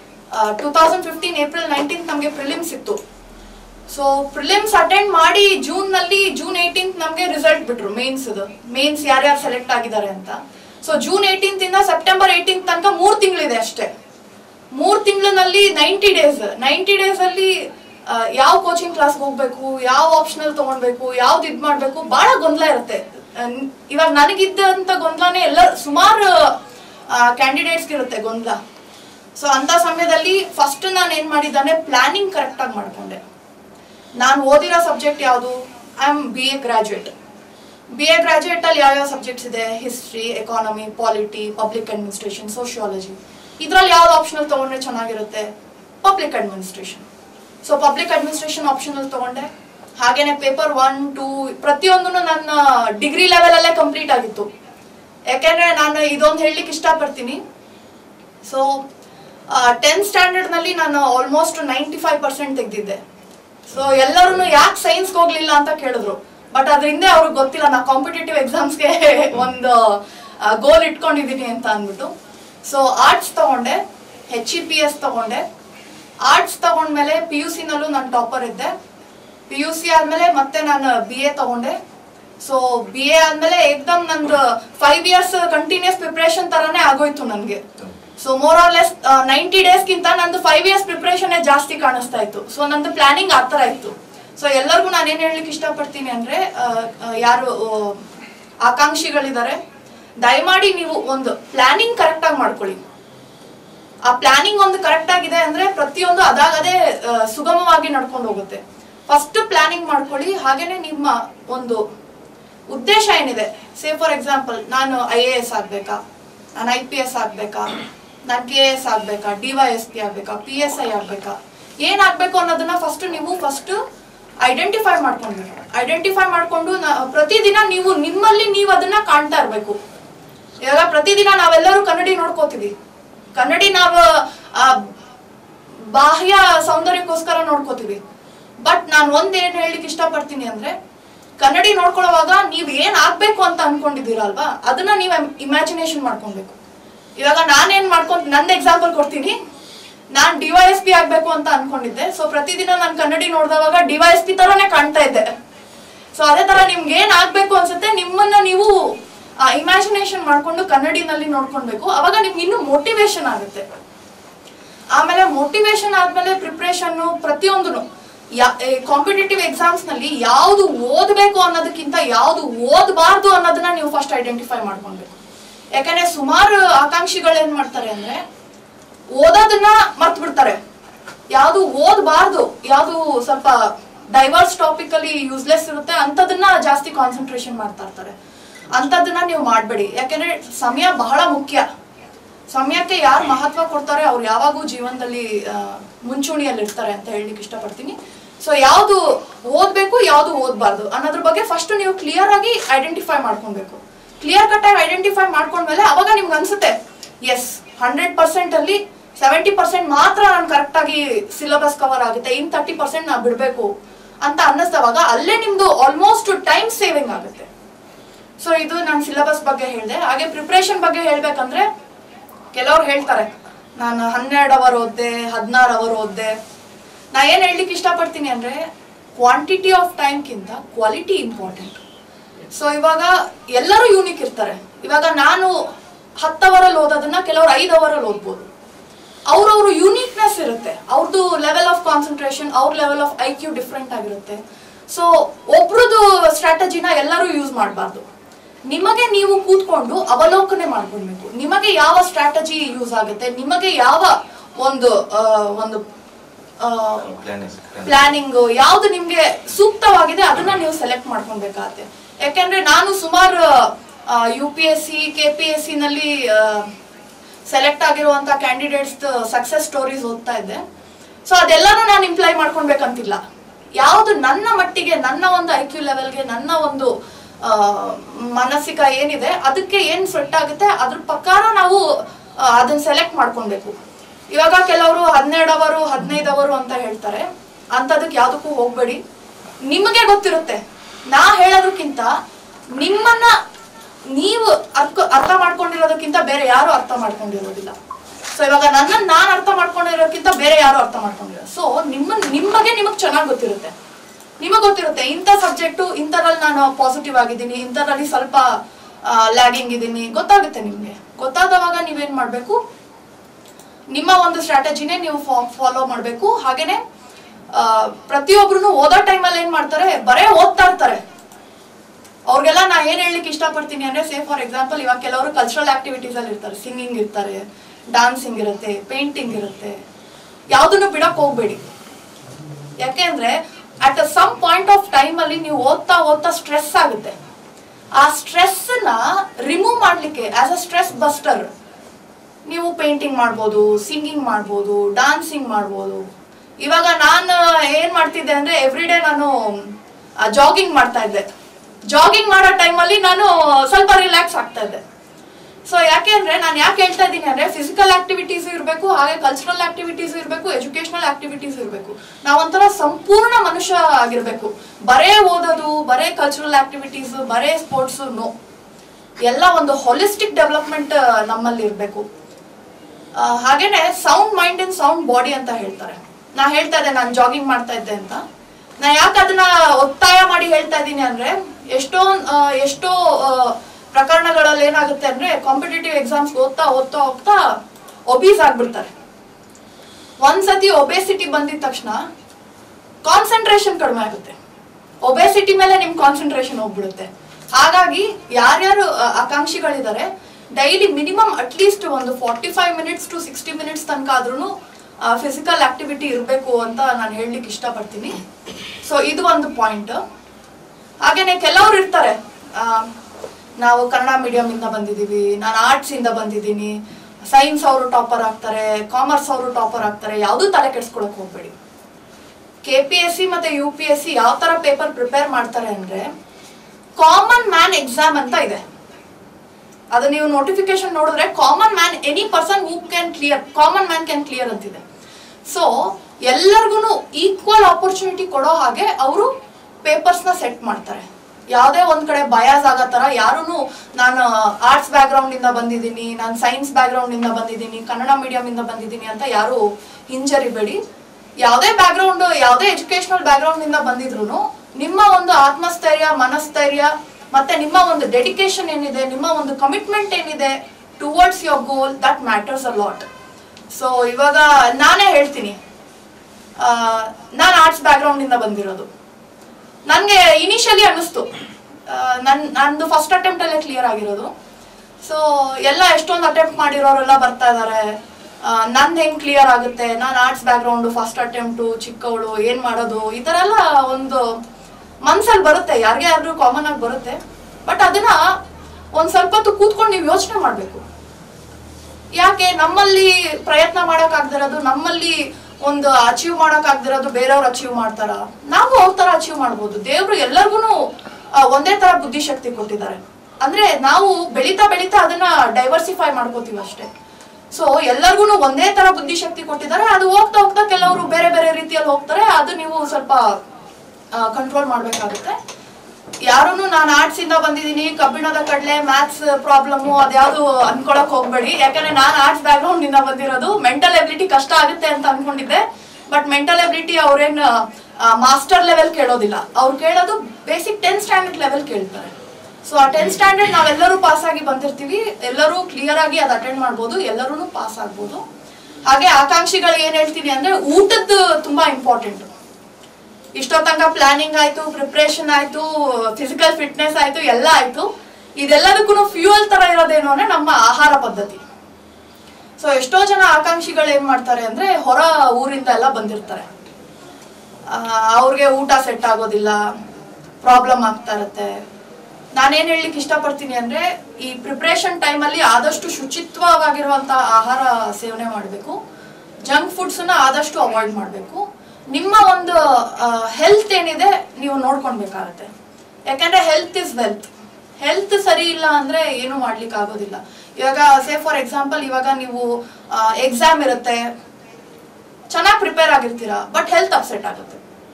two thousand fifteen April nineteenth ನಮಗೆ ಪ್ರಿಲಿಮ್ಸ್ ಇತ್ತು ಸೊ ಪ್ರಿಲಿಮ್ಸ್ ಅಟೆಂಡ್ ಮಾಡಿ ಜೂನ್ ನಲ್ಲಿ ಜೂನ್ ಏಯ್ಟೀನ್ತ್ ನಮಗೆ ರಿಸಲ್ಟ್ ಬಿಟ್ರು ಮೇನ್ಸ್ ಮೇನ್ಸ್ ಯಾರ್ಯಾರು ಸೆಲೆಕ್ಟ್ ಆಗಿದ್ದಾರೆ ಅಂತ ಸೊ ಜೂನ್ ಏಯ್ಟೀನ್ತ್ ಇಂದ ಸೆಪ್ಟೆಂಬರ್ ಏಯ್ಟೀನ್ತ್ ತನಕ ಮೂರ್ ತಿಂಗಳಿದೆ ಅಷ್ಟೇ ಮೂರ್ ತಿಂಗಳಿನಲ್ಲಿ ನೈಂಟಿ ಡೇಸ್ ನೈಂಟಿ ಡೇಸ್ ಅಲ್ಲಿ ಆ, ಯಾವ ಕೋಚಿಂಗ್ ಕ್ಲಾಸ್ಗೆ ಹೋಗ್ಬೇಕು ಯಾವ ಆಪ್ಷನಲ್ ತಗೊಳ್ಬೇಕು ಯಾವ್ದು ಇದ್ ಮಾಡ್ಬೇಕು ಬಹಳ ಗೊಂದಲ ಇರುತ್ತೆ ಆ, ನ್- ಇವಾಗ ನನಗಿದ್ದಂತ ಗೊಂದಲನೇ ಎಲ್ಲ ಸುಮಾರು ಕ್ಯಾಂಡಿಡೇಟ್ಸ್ಗೆ ಇರುತ್ತೆ ಗೊಂದಲ ಸೊ ಅಂತ ಸಮಯದಲ್ಲಿ ಫಸ್ಟ್ ನಾನು ಏನ್ ಮಾಡಿದ್ದಾನೆ ಪ್ಲಾನಿಂಗ್ ಕರೆಕ್ಟಾಗಿ ಮಾಡ್ಕೊಂಡೆ ನಾನು ಓದಿರೋ ಸಬ್ಜೆಕ್ಟ್ ಯಾವುದು I am B A graduate B A graduate ಅಲ್ಲಿ ಯಾವ್ಯಾವ ಸಬ್ಜೆಕ್ಟ್ಸ್ ಇದೆ history economy polity public administration sociology ಇದ್ರಲ್ಲಿ ಯಾವ್ದು ಆಪ್ಷನಲ್ ತಗೊಂಡ್ರೆ ಚೆನ್ನಾಗಿರುತ್ತೆ public administration so public administration optional ತಗೊಂಡೆ ಹಾಗೇನೆ ಪೇಪರ್ ಒನ್ ಟೂ ಪ್ರತಿಯೊಂದೂ ನನ್ನ ಡಿಗ್ರಿ ಲೆವೆಲಲ್ಲೇ ಕಂಪ್ಲೀಟ್ ಆಗಿತ್ತು ಯಾಕೆಂದ್ರೆ ನಾನು ಇದೊಂದು ಹೇಳಲಿಕ್ಕೆ ಇಷ್ಟಪಡ್ತೀನಿ ಸೊ ಟೆಂತ್ ಸ್ಟ್ಯಾಂಡರ್ಡ್ನಲ್ಲಿ ನಾನು ಆಲ್ಮೋಸ್ಟ್ ನೈಂಟಿ ಫೈವ್ ಪರ್ಸೆಂಟ್ ತೆಗೆದಿದ್ದೆ ಸೊ ಎಲ್ಲರೂ ಯಾಕೆ ಸೈನ್ಸ್ಗೆ ಹೋಗ್ಲಿಲ್ಲ ಅಂತ ಕೇಳಿದ್ರು ಬಟ್ ಅದ್ರ ಹಿಂದೆ ಅವ್ರಿಗೆ ಗೊತ್ತಿಲ್ಲ ನಾ ಕಾಂಪಿಟೇಟಿವ್ ಎಕ್ಸಾಮ್ಸ್ಗೆ ಒಂದು ಗೋಲ್ ಇಟ್ಕೊಂಡಿದ್ದೀನಿ ಅಂತ ಅಂದ್ಬಿಟ್ಟು ಸೊ ಆರ್ಟ್ಸ್ ತಗೊಂಡೆ ಹೆಚ್ ಇ ಪಿ ಎಸ್ ತಗೊಂಡೆ ಆರ್ಟ್ಸ್ ತಗೊಂಡ್ಮೇಲೆ ಪಿ ಯು ಸಿನಲ್ಲೂ ನಾನು ಟಾಪರ್ ಇದ್ದೆ ಪಿ ಯು ಸಿ ಆದ್ಮೇಲೆ ಮತ್ತೆ ನಾನು ಬಿ ಎ ತಗೊಂಡೆ ಸೊ ಬಿ ಎ ಆದ್ಮೇಲೆ ಏಕ್ದಮ್ ನಂದು ಫೈವ್ ಇಯರ್ಸ್ ಕಂಟಿನ್ಯೂಸ್ ಪ್ರಿಪ್ರೇಷನ್ ತರಾನೇ ಆಗೋಯ್ತು ನನಗೆ so more or less ninety ಡೇಸ್ಗಿಂತ ನಂದು ಫೈವ್ ಇಯರ್ಸ್ ಪ್ರಿಪ್ರೇಷನ್ ಜಾಸ್ತಿ ಕಾಣಿಸ್ತಾ ಇತ್ತು ಸೊ ನಂದು ಪ್ಲಾನಿಂಗ್ ಆ ಥರ ಇತ್ತು ಸೊ ಎಲ್ಲರಿಗೂ ನಾನೇನು ಹೇಳಲಿಕ್ಕೆ ಇಷ್ಟಪಡ್ತೀನಿ ಅಂದರೆ ಯಾರು ಆ, ಆಕಾಂಕ್ಷಿಗಳಿದ್ದಾರೆ ದಯಮಾಡಿ ನೀವು ಒಂದು ಪ್ಲಾನಿಂಗ್ ಕರೆಕ್ಟಾಗಿ ಮಾಡ್ಕೊಳ್ಳಿ ಆ ಪ್ಲಾನಿಂಗ್ ಒಂದು ಕರೆಕ್ಟ್ ಆಗಿದೆ ಅಂದ್ರೆ ಪ್ರತಿಯೊಂದು ಅದಾಗದೇ ಆ, ಸುಗಮವಾಗಿ ನಡ್ಕೊಂಡು ಹೋಗುತ್ತೆ ಫಸ್ಟ್ ಪ್ಲಾನಿಂಗ್ ಮಾಡ್ಕೊಳ್ಳಿ ಹಾಗೇನೆ ನಿಮ್ಮ ಒಂದು ಉದ್ದೇಶ ಏನಿದೆ ಸೇ ಫಾರ್ ಎಕ್ಸಾಂಪಲ್ ನಾನು ಐ ಎ ಎಸ್ ಆಗ್ಬೇಕಾ ನಾನು ಐ ಪಿ ಎಸ್ ಆಗ್ಬೇಕಾ ನಾನು ಕೆ ಎಸ್ ಆಗ್ಬೇಕಾ ಡಿ ವೈ ಎಸ್ ಪಿ ಆಗ್ಬೇಕಾ ಪಿ ಎಸ್ ಐ ಆಗ್ಬೇಕಾ ಏನ್ ಆಗ್ಬೇಕು ಅನ್ನೋದನ್ನ ಫಸ್ಟ್ ನೀವು ಫಸ್ಟ್ ಐಡೆಂಟಿಫೈ ಮಾಡ್ಕೊಳ್ಬೇಕು ಐಡೆಂಟಿಫೈ ಮಾಡ್ಕೊಂಡು ನ- ಪ್ರತಿದಿನ ನೀವು ನಿಮ್ಮಲ್ಲಿ ನೀವು ಅದನ್ನ ಕಾಣ್ತಾ ಇರ್ಬೇಕು ಇವಾಗ ಪ್ರತಿದಿನ ನಾವೆಲ್ಲರೂ ಕನ್ನಡಿ ನೋಡ್ಕೋತೀವಿ ಕನ್ನಡಿ ನಾವು ಆ, ಬಾಹ್ಯ ಸೌಂದರ್ಯಕ್ಕೋಸ್ಕರ ನೋಡ್ಕೋತೀವಿ ಬಟ್ ನಾನು ಒಂದೇನ್ ಹೇಳಲಿಕ್ಕೆ ಇಷ್ಟಪಡ್ತೀನಿ ಅಂದ್ರೆ ಕನ್ನಡಿ ನೋಡ್ಕೊಳ್ಳೋವಾಗ ನೀವ್ ಏನ್ ಆಗ್ಬೇಕು ಅಂತ ಅನ್ಕೊಂಡಿದ್ದೀರಲ್ವಾ ಅದನ್ನ ನೀವು ಇಮ್ಯಾಜಿನೇಷನ್ ಮಾಡ್ಕೊಬೇಕು ಇವಾಗ ನಾನೇನ್ ಮಾಡ್ಕೊಂಡ್ ನಂದು ಎಕ್ಸಾಂಪಲ್ ಕೊಡ್ತೀನಿ ನಾನ್ ಡಿವೈಎಸ್ ಪಿ ಆಗ್ಬೇಕು ಅಂತ ಅನ್ಕೊಂಡಿದ್ದೆ ಸೊ ಪ್ರತಿದಿನ ನಾನು ಕನ್ನಡಿ ನೋಡಿದವಾಗ ಡಿವೈಎಸ್ ಪಿ ತರಾನೇ ಕಾಣ್ತಾ ಇದ್ದೆ ಸೊ ಅದೇ ತರ ನಿಮ್ಗೆ ಏನ್ ಆಗ್ಬೇಕು ಅನ್ಸುತ್ತೆ ನಿಮ್ಮನ್ನ ನೀವು ಇಮ್ಯಾಜಿನೇಷನ್ ಮಾಡ್ಕೊಂಡು ಕನ್ನಡಿನಲ್ಲಿ ನೋಡ್ಕೊಳ್ಬೇಕು ಅವಾಗ ನಿಮ್ಗೆ ಇನ್ನೂ ಮೋಟಿವೇಶನ್ ಆಗುತ್ತೆ ಆಮೇಲೆ ಮೋಟಿವೇಶನ್ ಆದ್ಮೇಲೆ ಪ್ರಿಪ್ರೇಷನ್ ಪ್ರತಿಯೊಂದು ಕಾಂಪಿಟೇಟಿವ್ ಎಕ್ಸಾಮ್ಸ್ ನಲ್ಲಿ ಯಾವ್ದು ಓದಬೇಕು ಅನ್ನೋದಕ್ಕಿಂತ ಯಾವ್ದು ಓದಬಾರ್ದು ಅನ್ನೋದನ್ನ ನೀವು ಫಸ್ಟ್ ಐಡೆಂಟಿಫೈ ಮಾಡ್ಕೊಳ್ಬೇಕು ಯಾಕಂದ್ರೆ ಸುಮಾರು ಆಕಾಂಕ್ಷಿಗಳು ಏನ್ ಮಾಡ್ತಾರೆ ಅಂದ್ರೆ ಓದೋದನ್ನ ಮರ್ತ್ ಬಿಡ್ತಾರೆ ಯಾವ್ದು ಓದಬಾರ್ದು ಯಾವ್ದು ಸ್ವಲ್ಪ ಡೈವರ್ಸ್ ಟಾಪಿಕ್ ಅಲ್ಲಿ ಯೂಸ್ಲೆಸ್ ಇರುತ್ತೆ ಅಂತದನ್ನ ಜಾಸ್ತಿ ಕಾನ್ಸಂಟ್ರೇಷನ್ ಮಾಡ್ತಾ ಇರ್ತಾರೆ ಅಂತದನ್ನ ನೀವು ಮಾಡಬೇಡಿ ಯಾಕಂದ್ರೆ ಸಮಯ ಬಹಳ ಮುಖ್ಯ ಸಮಯಕ್ಕೆ ಯಾರು ಮಹತ್ವ ಕೊಡ್ತಾರೆ ಅವ್ರು ಯಾವಾಗೂ ಜೀವನದಲ್ಲಿ ಆ, ಮುಂಚೂಣಿಯಲ್ಲಿ ಇರ್ತಾರೆ ಅಂತ ಹೇಳಲಿಕ್ಕೆ ಇಷ್ಟಪಡ್ತೀನಿ ಸೊ ಯಾವುದು ಓದ್ಬೇಕು ಯಾವುದು ಓದಬಾರ್ದು ಅನ್ನೋದ್ರ ಬಗ್ಗೆ ಫಸ್ಟ್ ನೀವು ಕ್ಲಿಯರ್ ಆಗಿ ಐಡೆಂಟಿಫೈ ಮಾಡ್ಕೊಬೇಕು ಕ್ಲಿಯರ್ ಕಟ್ ಆಗಿ ಐಡೆಂಟಿಫೈ ಮಾಡ್ಕೊಂಡ್ಮೇಲೆ ಅವಾಗ ನಿಮ್ಗೆ ಅನ್ಸುತ್ತೆ ಎಸ್ ಹಂಡ್ರೆಡ್ ಪರ್ಸೆಂಟ್ ಅಲ್ಲಿ ಸೆವೆಂಟಿ ಪರ್ಸೆಂಟ್ ಮಾತ್ರ ನಾನು ಕರೆಕ್ಟ್ ಆಗಿ ಸಿಲೆಬಸ್ ಕವರ್ ಆಗುತ್ತೆ ಇನ್ ತರ್ಟಿ ಪರ್ಸೆಂಟ್ ನಾ ಬಿಡ್ಬೇಕು ಅಂತ ಅನ್ನಿಸ್ತವಾಗ ಅಲ್ಲೇ ನಿಮ್ದು ಆಲ್ಮೋಸ್ಟ್ ಟೈಮ್ ಸೇವಿಂಗ್ ಆಗುತ್ತೆ ಸೊ ಇದು ನಾನು ಸಿಲೆಬಸ್ ಬಗ್ಗೆ ಹೇಳಿದೆ ಹಾಗೆ ಪ್ರಿಪ್ರೇಷನ್ ಬಗ್ಗೆ ಹೇಳ್ಬೇಕಂದ್ರೆ ಕೆಲವ್ರು ಹೇಳ್ತಾರೆ ನಾನು ಹನ್ನೆರಡು ಅವರ್ ಓದ್ದೆ ಹದಿನಾರು ಅವರ್ ಓದ್ದೆ ನಾ ಏನು ಹೇಳಲಿಕ್ಕೆ ಇಷ್ಟಪಡ್ತೀನಿ ಅಂದರೆ ಕ್ವಾಂಟಿಟಿ ಆಫ್ ಟೈಮ್ಗಿಂತ ಕ್ವಾಲಿಟಿ ಇಂಪಾರ್ಟೆಂಟ್ ಸೊ ಇವಾಗ ಎಲ್ಲರೂ ಯೂನಿಕ್ ಇರ್ತಾರೆ ಇವಾಗ ನಾನು ಹತ್ತು ಅವರಲ್ಲಿ ಓದೋದನ್ನ ಕೆಲವರು ಐದು ಅವರಲ್ಲಿ ಓದ್ಬೋದು ಅವ್ರವ್ರ ಯೂನಿಕ್ನೆಸ್ ಇರುತ್ತೆ ಅವ್ರದ್ದು ಲೆವೆಲ್ ಆಫ್ ಕಾನ್ಸಂಟ್ರೇಷನ್ ಅವ್ರ level of I Q different ಆಗಿರುತ್ತೆ ಸೊ ಒಬ್ರದ್ದು ಸ್ಟ್ರಾಟಜಿನ ಎಲ್ಲರೂ ಯೂಸ್ ಮಾಡಬಾರ್ದು ನಿಮಗೆ ನೀವು ಕೂತ್ಕೊಂಡು ಅವಲೋಕನೆ ಮಾಡ್ಕೊಳ್ಬೇಕು ನಿಮಗೆ ಯಾವ ಸ್ಟ್ರಾಟಜಿ ಯೂಸ್ ಆಗುತ್ತೆ ನಿಮಗೆ ಯಾವ ಒಂದು ಆ, ಒಂದು ಪ್ಲಾನಿಂಗ್ ಯಾವ್ದು ನಿಮ್ಗೆ ಸೂಕ್ತವಾಗಿದೆ ಅದನ್ನ ನೀವು ಸೆಲೆಕ್ಟ್ ಮಾಡ್ಕೊಳ್ಬೇಕಾಗತ್ತೆ ಯಾಕೆಂದ್ರೆ ನಾನು ಸುಮಾರು U P S C K P S C ನಲ್ಲಿ ಸೆಲೆಕ್ಟ್ ಆಗಿರುವಂತ ಕ್ಯಾಂಡಿಡೇಟ್ಸ್ ಸಕ್ಸಸ್ ಸ್ಟೋರೀಸ್ ಓದ್ತಾ ಇದ್ದೆ ಸೊ ಅದೆಲ್ಲಾನು ನಾನು ಇಂಪ್ಲೈ ಮಾಡ್ಕೊಳ್ಬೇಕಂತಿಲ್ಲ ಯಾವುದು ನನ್ನ ಮಟ್ಟಿಗೆ ನನ್ನ ಒಂದು ಐ ಕ್ಯೂ ಲೆವೆಲ್ಗೆ ನನ್ನ ಒಂದು ಆ, ಮಾನಸಿಕ ಏನಿದೆ ಅದಕ್ಕೆ ಏನ್ ಸೆಟ್ ಆಗುತ್ತೆ ಅದ್ರ ಪ್ರಕಾರ ನಾವು ಆ, ಅದನ್ನ ಸೆಲೆಕ್ಟ್ ಮಾಡ್ಕೊಳ್ಬೇಕು ಇವಾಗ ಕೆಲವರು ಹನ್ನೆರಡು ಅವರು ಹದಿನೈದು ಅವರು ಅಂತ ಹೇಳ್ತಾರೆ ಅಂತದಕ್ಕೆ ಯಾವ್ದಕ್ಕೂ ಹೋಗ್ಬೇಡಿ ನಿಮಗೆ ಗೊತ್ತಿರುತ್ತೆ ನಾ ಹೇಳೋದಕ್ಕಿಂತ ನಿಮ್ಮನ್ನ ನೀವು ಅರ್ಥ ಅರ್ಥ ಮಾಡ್ಕೊಂಡಿರೋದಕ್ಕಿಂತ ಬೇರೆ ಯಾರು ಅರ್ಥ ಮಾಡ್ಕೊಂಡಿರೋದಿಲ್ಲ ಸೊ ಇವಾಗ ನನ್ನನ್ನು ನಾನು ಅರ್ಥ ಮಾಡ್ಕೊಂಡಿರೋಕ್ಕಿಂತ ಬೇರೆ ಯಾರು ಅರ್ಥ ಮಾಡ್ಕೊಂಡಿರೋ ಸೊ ನಿಮ್ಮ ನಿಮ್ಮ ಬಗ್ಗೆ ನಿಮಗೆ ಚೆನ್ನಾಗಿ ಗೊತ್ತಿರುತ್ತೆ ನಿಮಗೆ ಗೊತ್ತಿರುತ್ತೆ ಇಂಥ ಸಬ್ಜೆಕ್ಟು ಇಂಥದ್ರಲ್ಲಿ ನಾನು ಪಾಸಿಟಿವ್ ಆಗಿದ್ದೀನಿ ಇಂಥದ್ರಲ್ಲಿ ಸ್ವಲ್ಪ ಲ್ಯಾಗಿಂಗ್ ಇದ್ದೀನಿ ಗೊತ್ತಾಗುತ್ತೆ ನಿಮಗೆ ಗೊತ್ತಾದವಾಗ ನೀವೇನ್ ಮಾಡಬೇಕು ನಿಮ್ಮ ಒಂದು ಸ್ಟ್ರಾಟಜಿನೇ ನೀವು ಫಾಲೋ ಮಾಡಬೇಕು ಹಾಗೇನೆ ಆ, ಪ್ರತಿಯೊಬ್ರು ಓದೋ ಟೈಮಲ್ಲಿ ಏನ್ ಮಾಡ್ತಾರೆ ಬರೇ ಓದ್ತಾ ಇರ್ತಾರೆ ಅವ್ರಿಗೆಲ್ಲ ನಾ ಏನ್ ಹೇಳಲಿಕ್ಕೆ ಇಷ್ಟಪಡ್ತೀನಿ ಅಂದ್ರೆ ಸೇ ಫಾರ್ ಎಕ್ಸಾಂಪಲ್ ಇವಾಗ ಕೆಲವರು ಕಲ್ಚರಲ್ ಆಕ್ಟಿವಿಟೀಸ್ ಅಲ್ಲಿ ಇರ್ತಾರೆ ಸಿಂಗಿಂಗ್ ಇರ್ತಾರೆ ಡಾನ್ಸಿಂಗ್ ಇರುತ್ತೆ ಪೇಂಟಿಂಗ್ ಇರುತ್ತೆ ಯಾವ್ದನ್ನು ಬಿಡಕ್ ಹೋಗ್ಬೇಡಿ ಯಾಕೆಂದ್ರೆ at some point of time ಅಲ್ಲಿ ನೀವು ಓದ್ತಾ ಓದ್ತಾ ಸ್ಟ್ರೆಸ್ ಆಗುತ್ತೆ ಆ ಸ್ಟ್ರೆಸ್ ನ ರಿಮೂವ್ ಮಾಡ್ಲಿಕ್ಕೆ ಆಸ್ ಅ ಸ್ಟ್ರೆಸ್ ಬಸ್ಟರ್ ನೀವು ಪೇಂಟಿಂಗ್ ಮಾಡ್ಬೋದು ಸಿಂಗಿಂಗ್ ಮಾಡ್ಬೋದು ಡಾನ್ಸಿಂಗ್ ಮಾಡ್ಬೋದು ಇವಾಗ ನಾನು ಏನ್ ಮಾಡ್ತಿದ್ದೆ ಅಂದ್ರೆ ಎವ್ರಿ ಡೇ ನಾನು ಜಾಗಿಂಗ್ ಮಾಡ್ತಾ ಇದ್ದೆ ಜಾಗಿಂಗ್ ಮಾಡೋ ಟೈಮಲ್ಲಿ ನಾನು ಸ್ವಲ್ಪ ರಿಲ್ಯಾಕ್ಸ್ ಆಗ್ತಾ ಇದ್ದೆ ಸೊ ಯಾಕೆ ಅಂದ್ರೆ ನಾನು ಯಾಕೆ ಹೇಳ್ತಾ ಇದ್ದೀನಿ ಅಂದ್ರೆ ಫಿಸಿಕಲ್ ಆಕ್ಟಿವಿಟೀಸ್ ಇರಬೇಕು ಹಾಗೆ ಕಲ್ಚರಲ್ ಆಕ್ಟಿವಿಟೀಸ್ ಇರಬೇಕು ಎಜುಕೇಶನಲ್ ಆಕ್ಟಿವಿಟೀಸ್ ಇರಬೇಕು ನಾವೊಂಥರ ಸಂಪೂರ್ಣ ಮನುಷ್ಯ ಆಗಿರ್ಬೇಕು ಬರೇ ಓದೋದು ಬರೇ ಕಲ್ಚರಲ್ ಆಕ್ಟಿವಿಟೀಸ್ ಬರೇ ಸ್ಪೋರ್ಟ್ಸ್ ನೋ ಎಲ್ಲ ಒಂದು ಹೊಲಿಸ್ಟಿಕ್ ಡೆವಲಪ್ಮೆಂಟ್ ನಮ್ಮಲ್ಲಿ ಇರಬೇಕು ಹಾಗೇನೆ sound mind and sound body ಅಂತ ಹೇಳ್ತಾರೆ ನಾ ಹೇಳ್ತಾ ಇದ್ದೆ ನಾನು ಜಾಗಿಂಗ್ ಮಾಡ್ತಾ ಇದ್ದೆ ಅಂತ ನಾ ಯಾಕೆ ಅದನ್ನ ಒತ್ತಾಯ ಮಾಡಿ ಹೇಳ್ತಾ ಇದ್ದೀನಿ ಅಂದ್ರೆ ಎಷ್ಟೋ ಆ, ಎಷ್ಟೋ ಆ, ಪ್ರಕರಣಗಳಲ್ಲಿ ಏನಾಗುತ್ತೆ ಅಂದ್ರೆ ಕಾಂಪಿಟೇಟಿವ್ ಎಕ್ಸಾಮ್ಸ್ ಓದ್ತಾ ಓದ್ತಾ ಹೋಗ್ತಾ ಒಬೀಸ್ ಆಗ್ಬಿಡ್ತಾರೆ ಒಂದ್ಸತಿ ಒಬೇಸಿಟಿ ಬಂದಿದ ತಕ್ಷಣ ಕಾನ್ಸಂಟ್ರೇಷನ್ ಕಡಿಮೆ ಆಗುತ್ತೆ ಒಬೇಸಿಟಿ ಮೇಲೆ ನಿಮ್ ಕಾನ್ಸಂಟ್ರೇಷನ್ ಹೋಗ್ಬಿಡುತ್ತೆ ಹಾಗಾಗಿ ಯಾರ್ಯಾರು ಅ, ಆಕಾಂಕ್ಷಿಗಳಿದ್ದಾರೆ ಡೈಲಿ ಮಿನಿಮಮ್ ಅಟ್ಲೀಸ್ಟ್ ಒಂದು forty five minutes to sixty minutes ತನಕ ಆದ್ರೂ ಫಿಸಿಕಲ್ ಆಕ್ಟಿವಿಟಿ ಇರಬೇಕು ಅಂತ ನಾನು ಹೇಳಲಿಕ್ಕೆ ಇಷ್ಟಪಡ್ತೀನಿ ಸೊ ಇದು ಒಂದು ಪಾಯಿಂಟ್ ಹಾಗೇನೆ ಕೆಲವ್ರು ಇರ್ತಾರೆ ಆ, ನಾವು ಕನ್ನಡ ಮೀಡಿಯಂ ಇಂದ ಬಂದಿದ್ದೀವಿ ನಾನು ಆರ್ಟ್ಸ್ ಇಂದ ಬಂದಿದ್ದೀನಿ ಸೈನ್ಸ್ ಅವರು ಟಾಪರ್ ಆಗ್ತಾರೆ ಕಾಮರ್ಸ್ ಅವರು ಟಾಪರ್ ಆಗ್ತಾರೆ ಯಾವುದು ತಲೆ ಕೆಡ್ಸ್ಕೊಳಕ್ ಹೋಗ್ಬೇಡಿ ಕೆ ಪಿ ಎಸ್ ಸಿ ಮತ್ತೆ ಯು ಪಿ ಎಸ್ ಸಿ ಯಾವ ತರ ಪೇಪರ್ ಪ್ರಿಪೇರ್ ಮಾಡ್ತಾರೆ ಅಂದ್ರೆ ಕಾಮನ್ ಮ್ಯಾನ್ ಎಕ್ಸಾಮ್ ಅಂತ ಇದೆ ಅದು ನೀವು ನೋಟಿಫಿಕೇಶನ್ ನೋಡಿದ್ರೆ common man any person who can clear common man can clear ಅಂತಿದೆ ಸೊ ಎಲ್ಲರಿಗೂ ಈಕ್ವಲ್ ಆಪರ್ಚುನಿಟಿ ಕೊಡೋ ಹಾಗೆ ಅವರು ಪೇಪರ್ಸ್ನ ಸೆಟ್ ಮಾಡ್ತಾರೆ ಯಾವುದೇ ಒಂದ್ ಕಡೆ ಬಯಾಸ್ ಆಗೋ ತರ ಯಾರೂ ನಾನು ಆರ್ಟ್ಸ್ ಬ್ಯಾಕ್ಗ್ರೌಂಡ್ ಇಂದ ಬಂದಿದ್ದೀನಿ ನಾನು ಸೈನ್ಸ್ ಬ್ಯಾಕ್ಗ್ರೌಂಡ್ ಇಂದ ಬಂದಿದ್ದೀನಿ ಕನ್ನಡ ಮೀಡಿಯಂ ಇಂದ ಬಂದಿದ್ದೀನಿ ಅಂತ ಯಾರು ಹಿಂಜರಿಬೇಡಿ ಯಾವುದೇ ಬ್ಯಾಕ್ಗ್ರೌಂಡ್ ಯಾವುದೇ ಎಜುಕೇಶನಲ್ ಬ್ಯಾಕ್ಗ್ರೌಂಡ್ ಇಂದ ಬಂದಿದ್ರು ನಿಮ್ಮ ಒಂದು ಆತ್ಮಸ್ಥೈರ್ಯ ಮನಸ್ಥೈರ್ಯ ಮತ್ತೆ ನಿಮ್ಮ ಒಂದು ಡೆಡಿಕೇಶನ್ ಏನಿದೆ ನಿಮ್ಮ ಒಂದು ಕಮಿಟ್ಮೆಂಟ್ ಏನಿದೆ towards your goal that matters a lot so ಇವಾಗ ನಾನೇ ಹೇಳ್ತೀನಿ ನಾನು ಆರ್ಟ್ಸ್ ಬ್ಯಾಕ್ಗ್ರೌಂಡ್ ಇಂದ ಬಂದಿರೋದು ನನಗೆ ಇನಿಷಿಯಲಿ ಅನ್ನಿಸ್ತು ನನ್ ನಂದು ಫಸ್ಟ್ ಅಟೆಂಪ್ಟ್ ಅಲ್ಲೇ ಕ್ಲಿಯರ್ ಆಗಿರೋದು ಸೊ ಎಲ್ಲ ಎಷ್ಟೊಂದು ಅಟೆಂಪ್ಟ್ ಮಾಡಿರೋರೆಲ್ಲ ಬರ್ತಾ ಇದಾರೆ ನಂದು ಹೆಂಗ್ ಕ್ಲಿಯರ್ ಆಗುತ್ತೆ ನಾನು ಆರ್ಟ್ಸ್ ಬ್ಯಾಕ್ಗ್ರೌಂಡು ಫಸ್ಟ್ ಅಟೆಂಪ್ಟು ಚಿಕ್ಕವಳು ಏನ್ ಮಾಡೋದು ಈ ತರ ಎಲ್ಲ ಒಂದು ಮನ್ಸಲ್ಲಿ ಬರುತ್ತೆ ಯಾರಿಗೆ ಯಾರಿಗೂ ಕಾಮನ್ ಆಗಿ ಬರುತ್ತೆ ಬಟ್ ಅದನ್ನ ಒಂದ್ ಸ್ವಲ್ಪ ಹೊತ್ತು ಕೂತ್ಕೊಂಡು ನೀವು ಯೋಚನೆ ಮಾಡ್ಬೇಕು ಯಾಕೆ ನಮ್ಮಲ್ಲಿ ಪ್ರಯತ್ನ ಮಾಡಕ್ ಆಗ್ದಿರೋದು ನಮ್ಮಲ್ಲಿ ಒಂದು ಅಚೀವ್ ಮಾಡಕ್ ಆಗ್ದಿರೋದು ಬೇರೆಯವ್ರು ಅಚೀವ್ ಮಾಡ್ತಾರ ನಾವು ಅವ್ರ ತರ ಅಚೀವ್ ಮಾಡ್ಬೋದು ದೇವ್ರು ಎಲ್ಲರಿಗೂ ಒಂದೇ ತರ ಬುದ್ಧಿಶಕ್ತಿ ಕೊಟ್ಟಿದ್ದಾರೆ ಅಂದ್ರೆ ನಾವು ಬೆಳೀತಾ ಬೆಳೀತಾ ಅದನ್ನ ಡೈವರ್ಸಿಫೈ ಮಾಡ್ಕೋತೀವಿ ಅಷ್ಟೇ ಸೊ ಎಲ್ಲರಿಗೂ ಒಂದೇ ತರ ಬುದ್ಧಿಶಕ್ತಿ ಕೊಟ್ಟಿದ್ದಾರೆ ಅದು ಹೋಗ್ತಾ ಹೋಗ್ತಾ ಕೆಲವರು ಬೇರೆ ಬೇರೆ ರೀತಿಯಲ್ಲಿ ಹೋಗ್ತಾರೆ ಅದು ನೀವು ಸ್ವಲ್ಪ ಕಂಟ್ರೋಲ್ ಮಾಡ್ಬೇಕಾಗುತ್ತೆ ಯಾರೂನು ನಾನು ಆರ್ಟ್ಸ್ ಇಂದ ಬಂದಿದ್ದೀನಿ ಕಬ್ಬಿಣದ ಕಡಲೆ ಮ್ಯಾಥ್ಸ್ ಪ್ರಾಬ್ಲಮ್ ಅದ್ಯಾವುದು ಅನ್ಕೊಳಕ್ ಹೋಗ್ಬೇಡಿ ಯಾಕಂದ್ರೆ ನಾನು ಆರ್ಟ್ಸ್ ಬ್ಯಾಕ್ಗ್ರೌಂಡ್ ಇಂದ ಬಂದಿರೋದು ಮೆಂಟಲ್ ಎಬಿಲಿಟಿ ಕಷ್ಟ ಆಗುತ್ತೆ ಅಂತ ಅನ್ಕೊಂಡಿದ್ದೆ ಬಟ್ ಮೆಂಟಲ್ ಎಬಿಲಿಟಿ ಅವ್ರೇನ್ ಮಾಸ್ಟರ್ ಲೆವೆಲ್ ಕೇಳೋದಿಲ್ಲ ಅವ್ರು ಕೇಳೋದು ಬೇಸಿಕ್ ಟೆಂತ್ ಸ್ಟ್ಯಾಂಡರ್ಡ್ ಲೆವೆಲ್ ಕೇಳ್ತಾರೆ ಸೊ ಆ ಟೆಂತ್ ಸ್ಟ್ಯಾಂಡರ್ಡ್ ನಾವೆಲ್ಲರೂ ಪಾಸ್ ಆಗಿ ಬಂದಿರ್ತೀವಿ ಎಲ್ಲರೂ ಕ್ಲಿಯರ್ ಆಗಿ ಅದು ಅಟೆಂಡ್ ಮಾಡ್ಬೋದು ಎಲ್ಲರೂ ಪಾಸ್ ಆಗ್ಬೋದು ಹಾಗೆ ಆಕಾಂಕ್ಷಿಗಳು ಏನ್ ಹೇಳ್ತೀನಿ ಅಂದ್ರೆ ಊಟದ್ದು ತುಂಬಾ ಇಂಪಾರ್ಟೆಂಟ್ ಇಷ್ಟೋ ತನಕ ಪ್ಲಾನಿಂಗ್ ಆಯ್ತು ಪ್ರಿಪ್ರೇಷನ್ ಆಯ್ತು ಫಿಸಿಕಲ್ ಫಿಟ್ನೆಸ್ ಆಯ್ತು ಎಲ್ಲ ಆಯ್ತು ಇದೆಲ್ಲದಕ್ಕೂ ಫ್ಯೂಯಲ್ ತರ ಇರೋದೇನು ಅಂದ್ರೆ ನಮ್ಮ ಆಹಾರ ಪದ್ಧತಿ ಸೊ ಎಷ್ಟೋ ಜನ ಆಕಾಂಕ್ಷಿಗಳು ಏನ್ ಮಾಡ್ತಾರೆ ಅಂದ್ರೆ ಹೊರ ಊರಿಂದ ಎಲ್ಲ ಬಂದಿರ್ತಾರೆ ಆ, ಅವ್ರಿಗೆ ಊಟ ಸೆಟ್ ಆಗೋದಿಲ್ಲ ಪ್ರಾಬ್ಲಮ್ ಆಗ್ತಾ ಇರತ್ತೆ ನಾನೇನ್ ಹೇಳಲಿಕ್ಕೆ ಇಷ್ಟಪಡ್ತೀನಿ ಅಂದ್ರೆ ಈ ಪ್ರಿಪ್ರೇಷನ್ ಟೈಮಲ್ಲಿ ಆದಷ್ಟು ಶುಚಿತ್ವವಾಗಿರುವಂತ ಆಹಾರ ಸೇವನೆ ಮಾಡಬೇಕು ಜಂಕ್ ಫುಡ್ಸ್ನ ಆದಷ್ಟು ಅವಾಯ್ಡ್ ಮಾಡಬೇಕು ನಿಮ್ಮ ಒಂದು ಹೆಲ್ತ್ ಏನಿದೆ ನೀವು ನೋಡ್ಕೊಳ್ಬೇಕಾಗತ್ತೆ ಯಾಕಂದ್ರೆ ಹೆಲ್ತ್ ಇಸ್ ವೆಲ್ತ್ ಹೆಲ್ತ್ ಸರಿ ಇಲ್ಲ ಅಂದ್ರೆ ಏನು ಮಾಡ್ಲಿಕ್ಕೆ ಆಗೋದಿಲ್ಲ ಇವಾಗ ಸೇ ಫಾರ್ ಎಕ್ಸಾಂಪಲ್ ಇವಾಗ ನೀವು ಎಕ್ಸಾಮ್ ಇರುತ್ತೆ ಚೆನ್ನಾಗಿ ಪ್ರಿಪೇರ್ ಆಗಿರ್ತೀರಾ ಬಟ್ ಹೆಲ್ತ್ ಅಪ್ಸೆಟ್ ಆಗುತ್ತೆ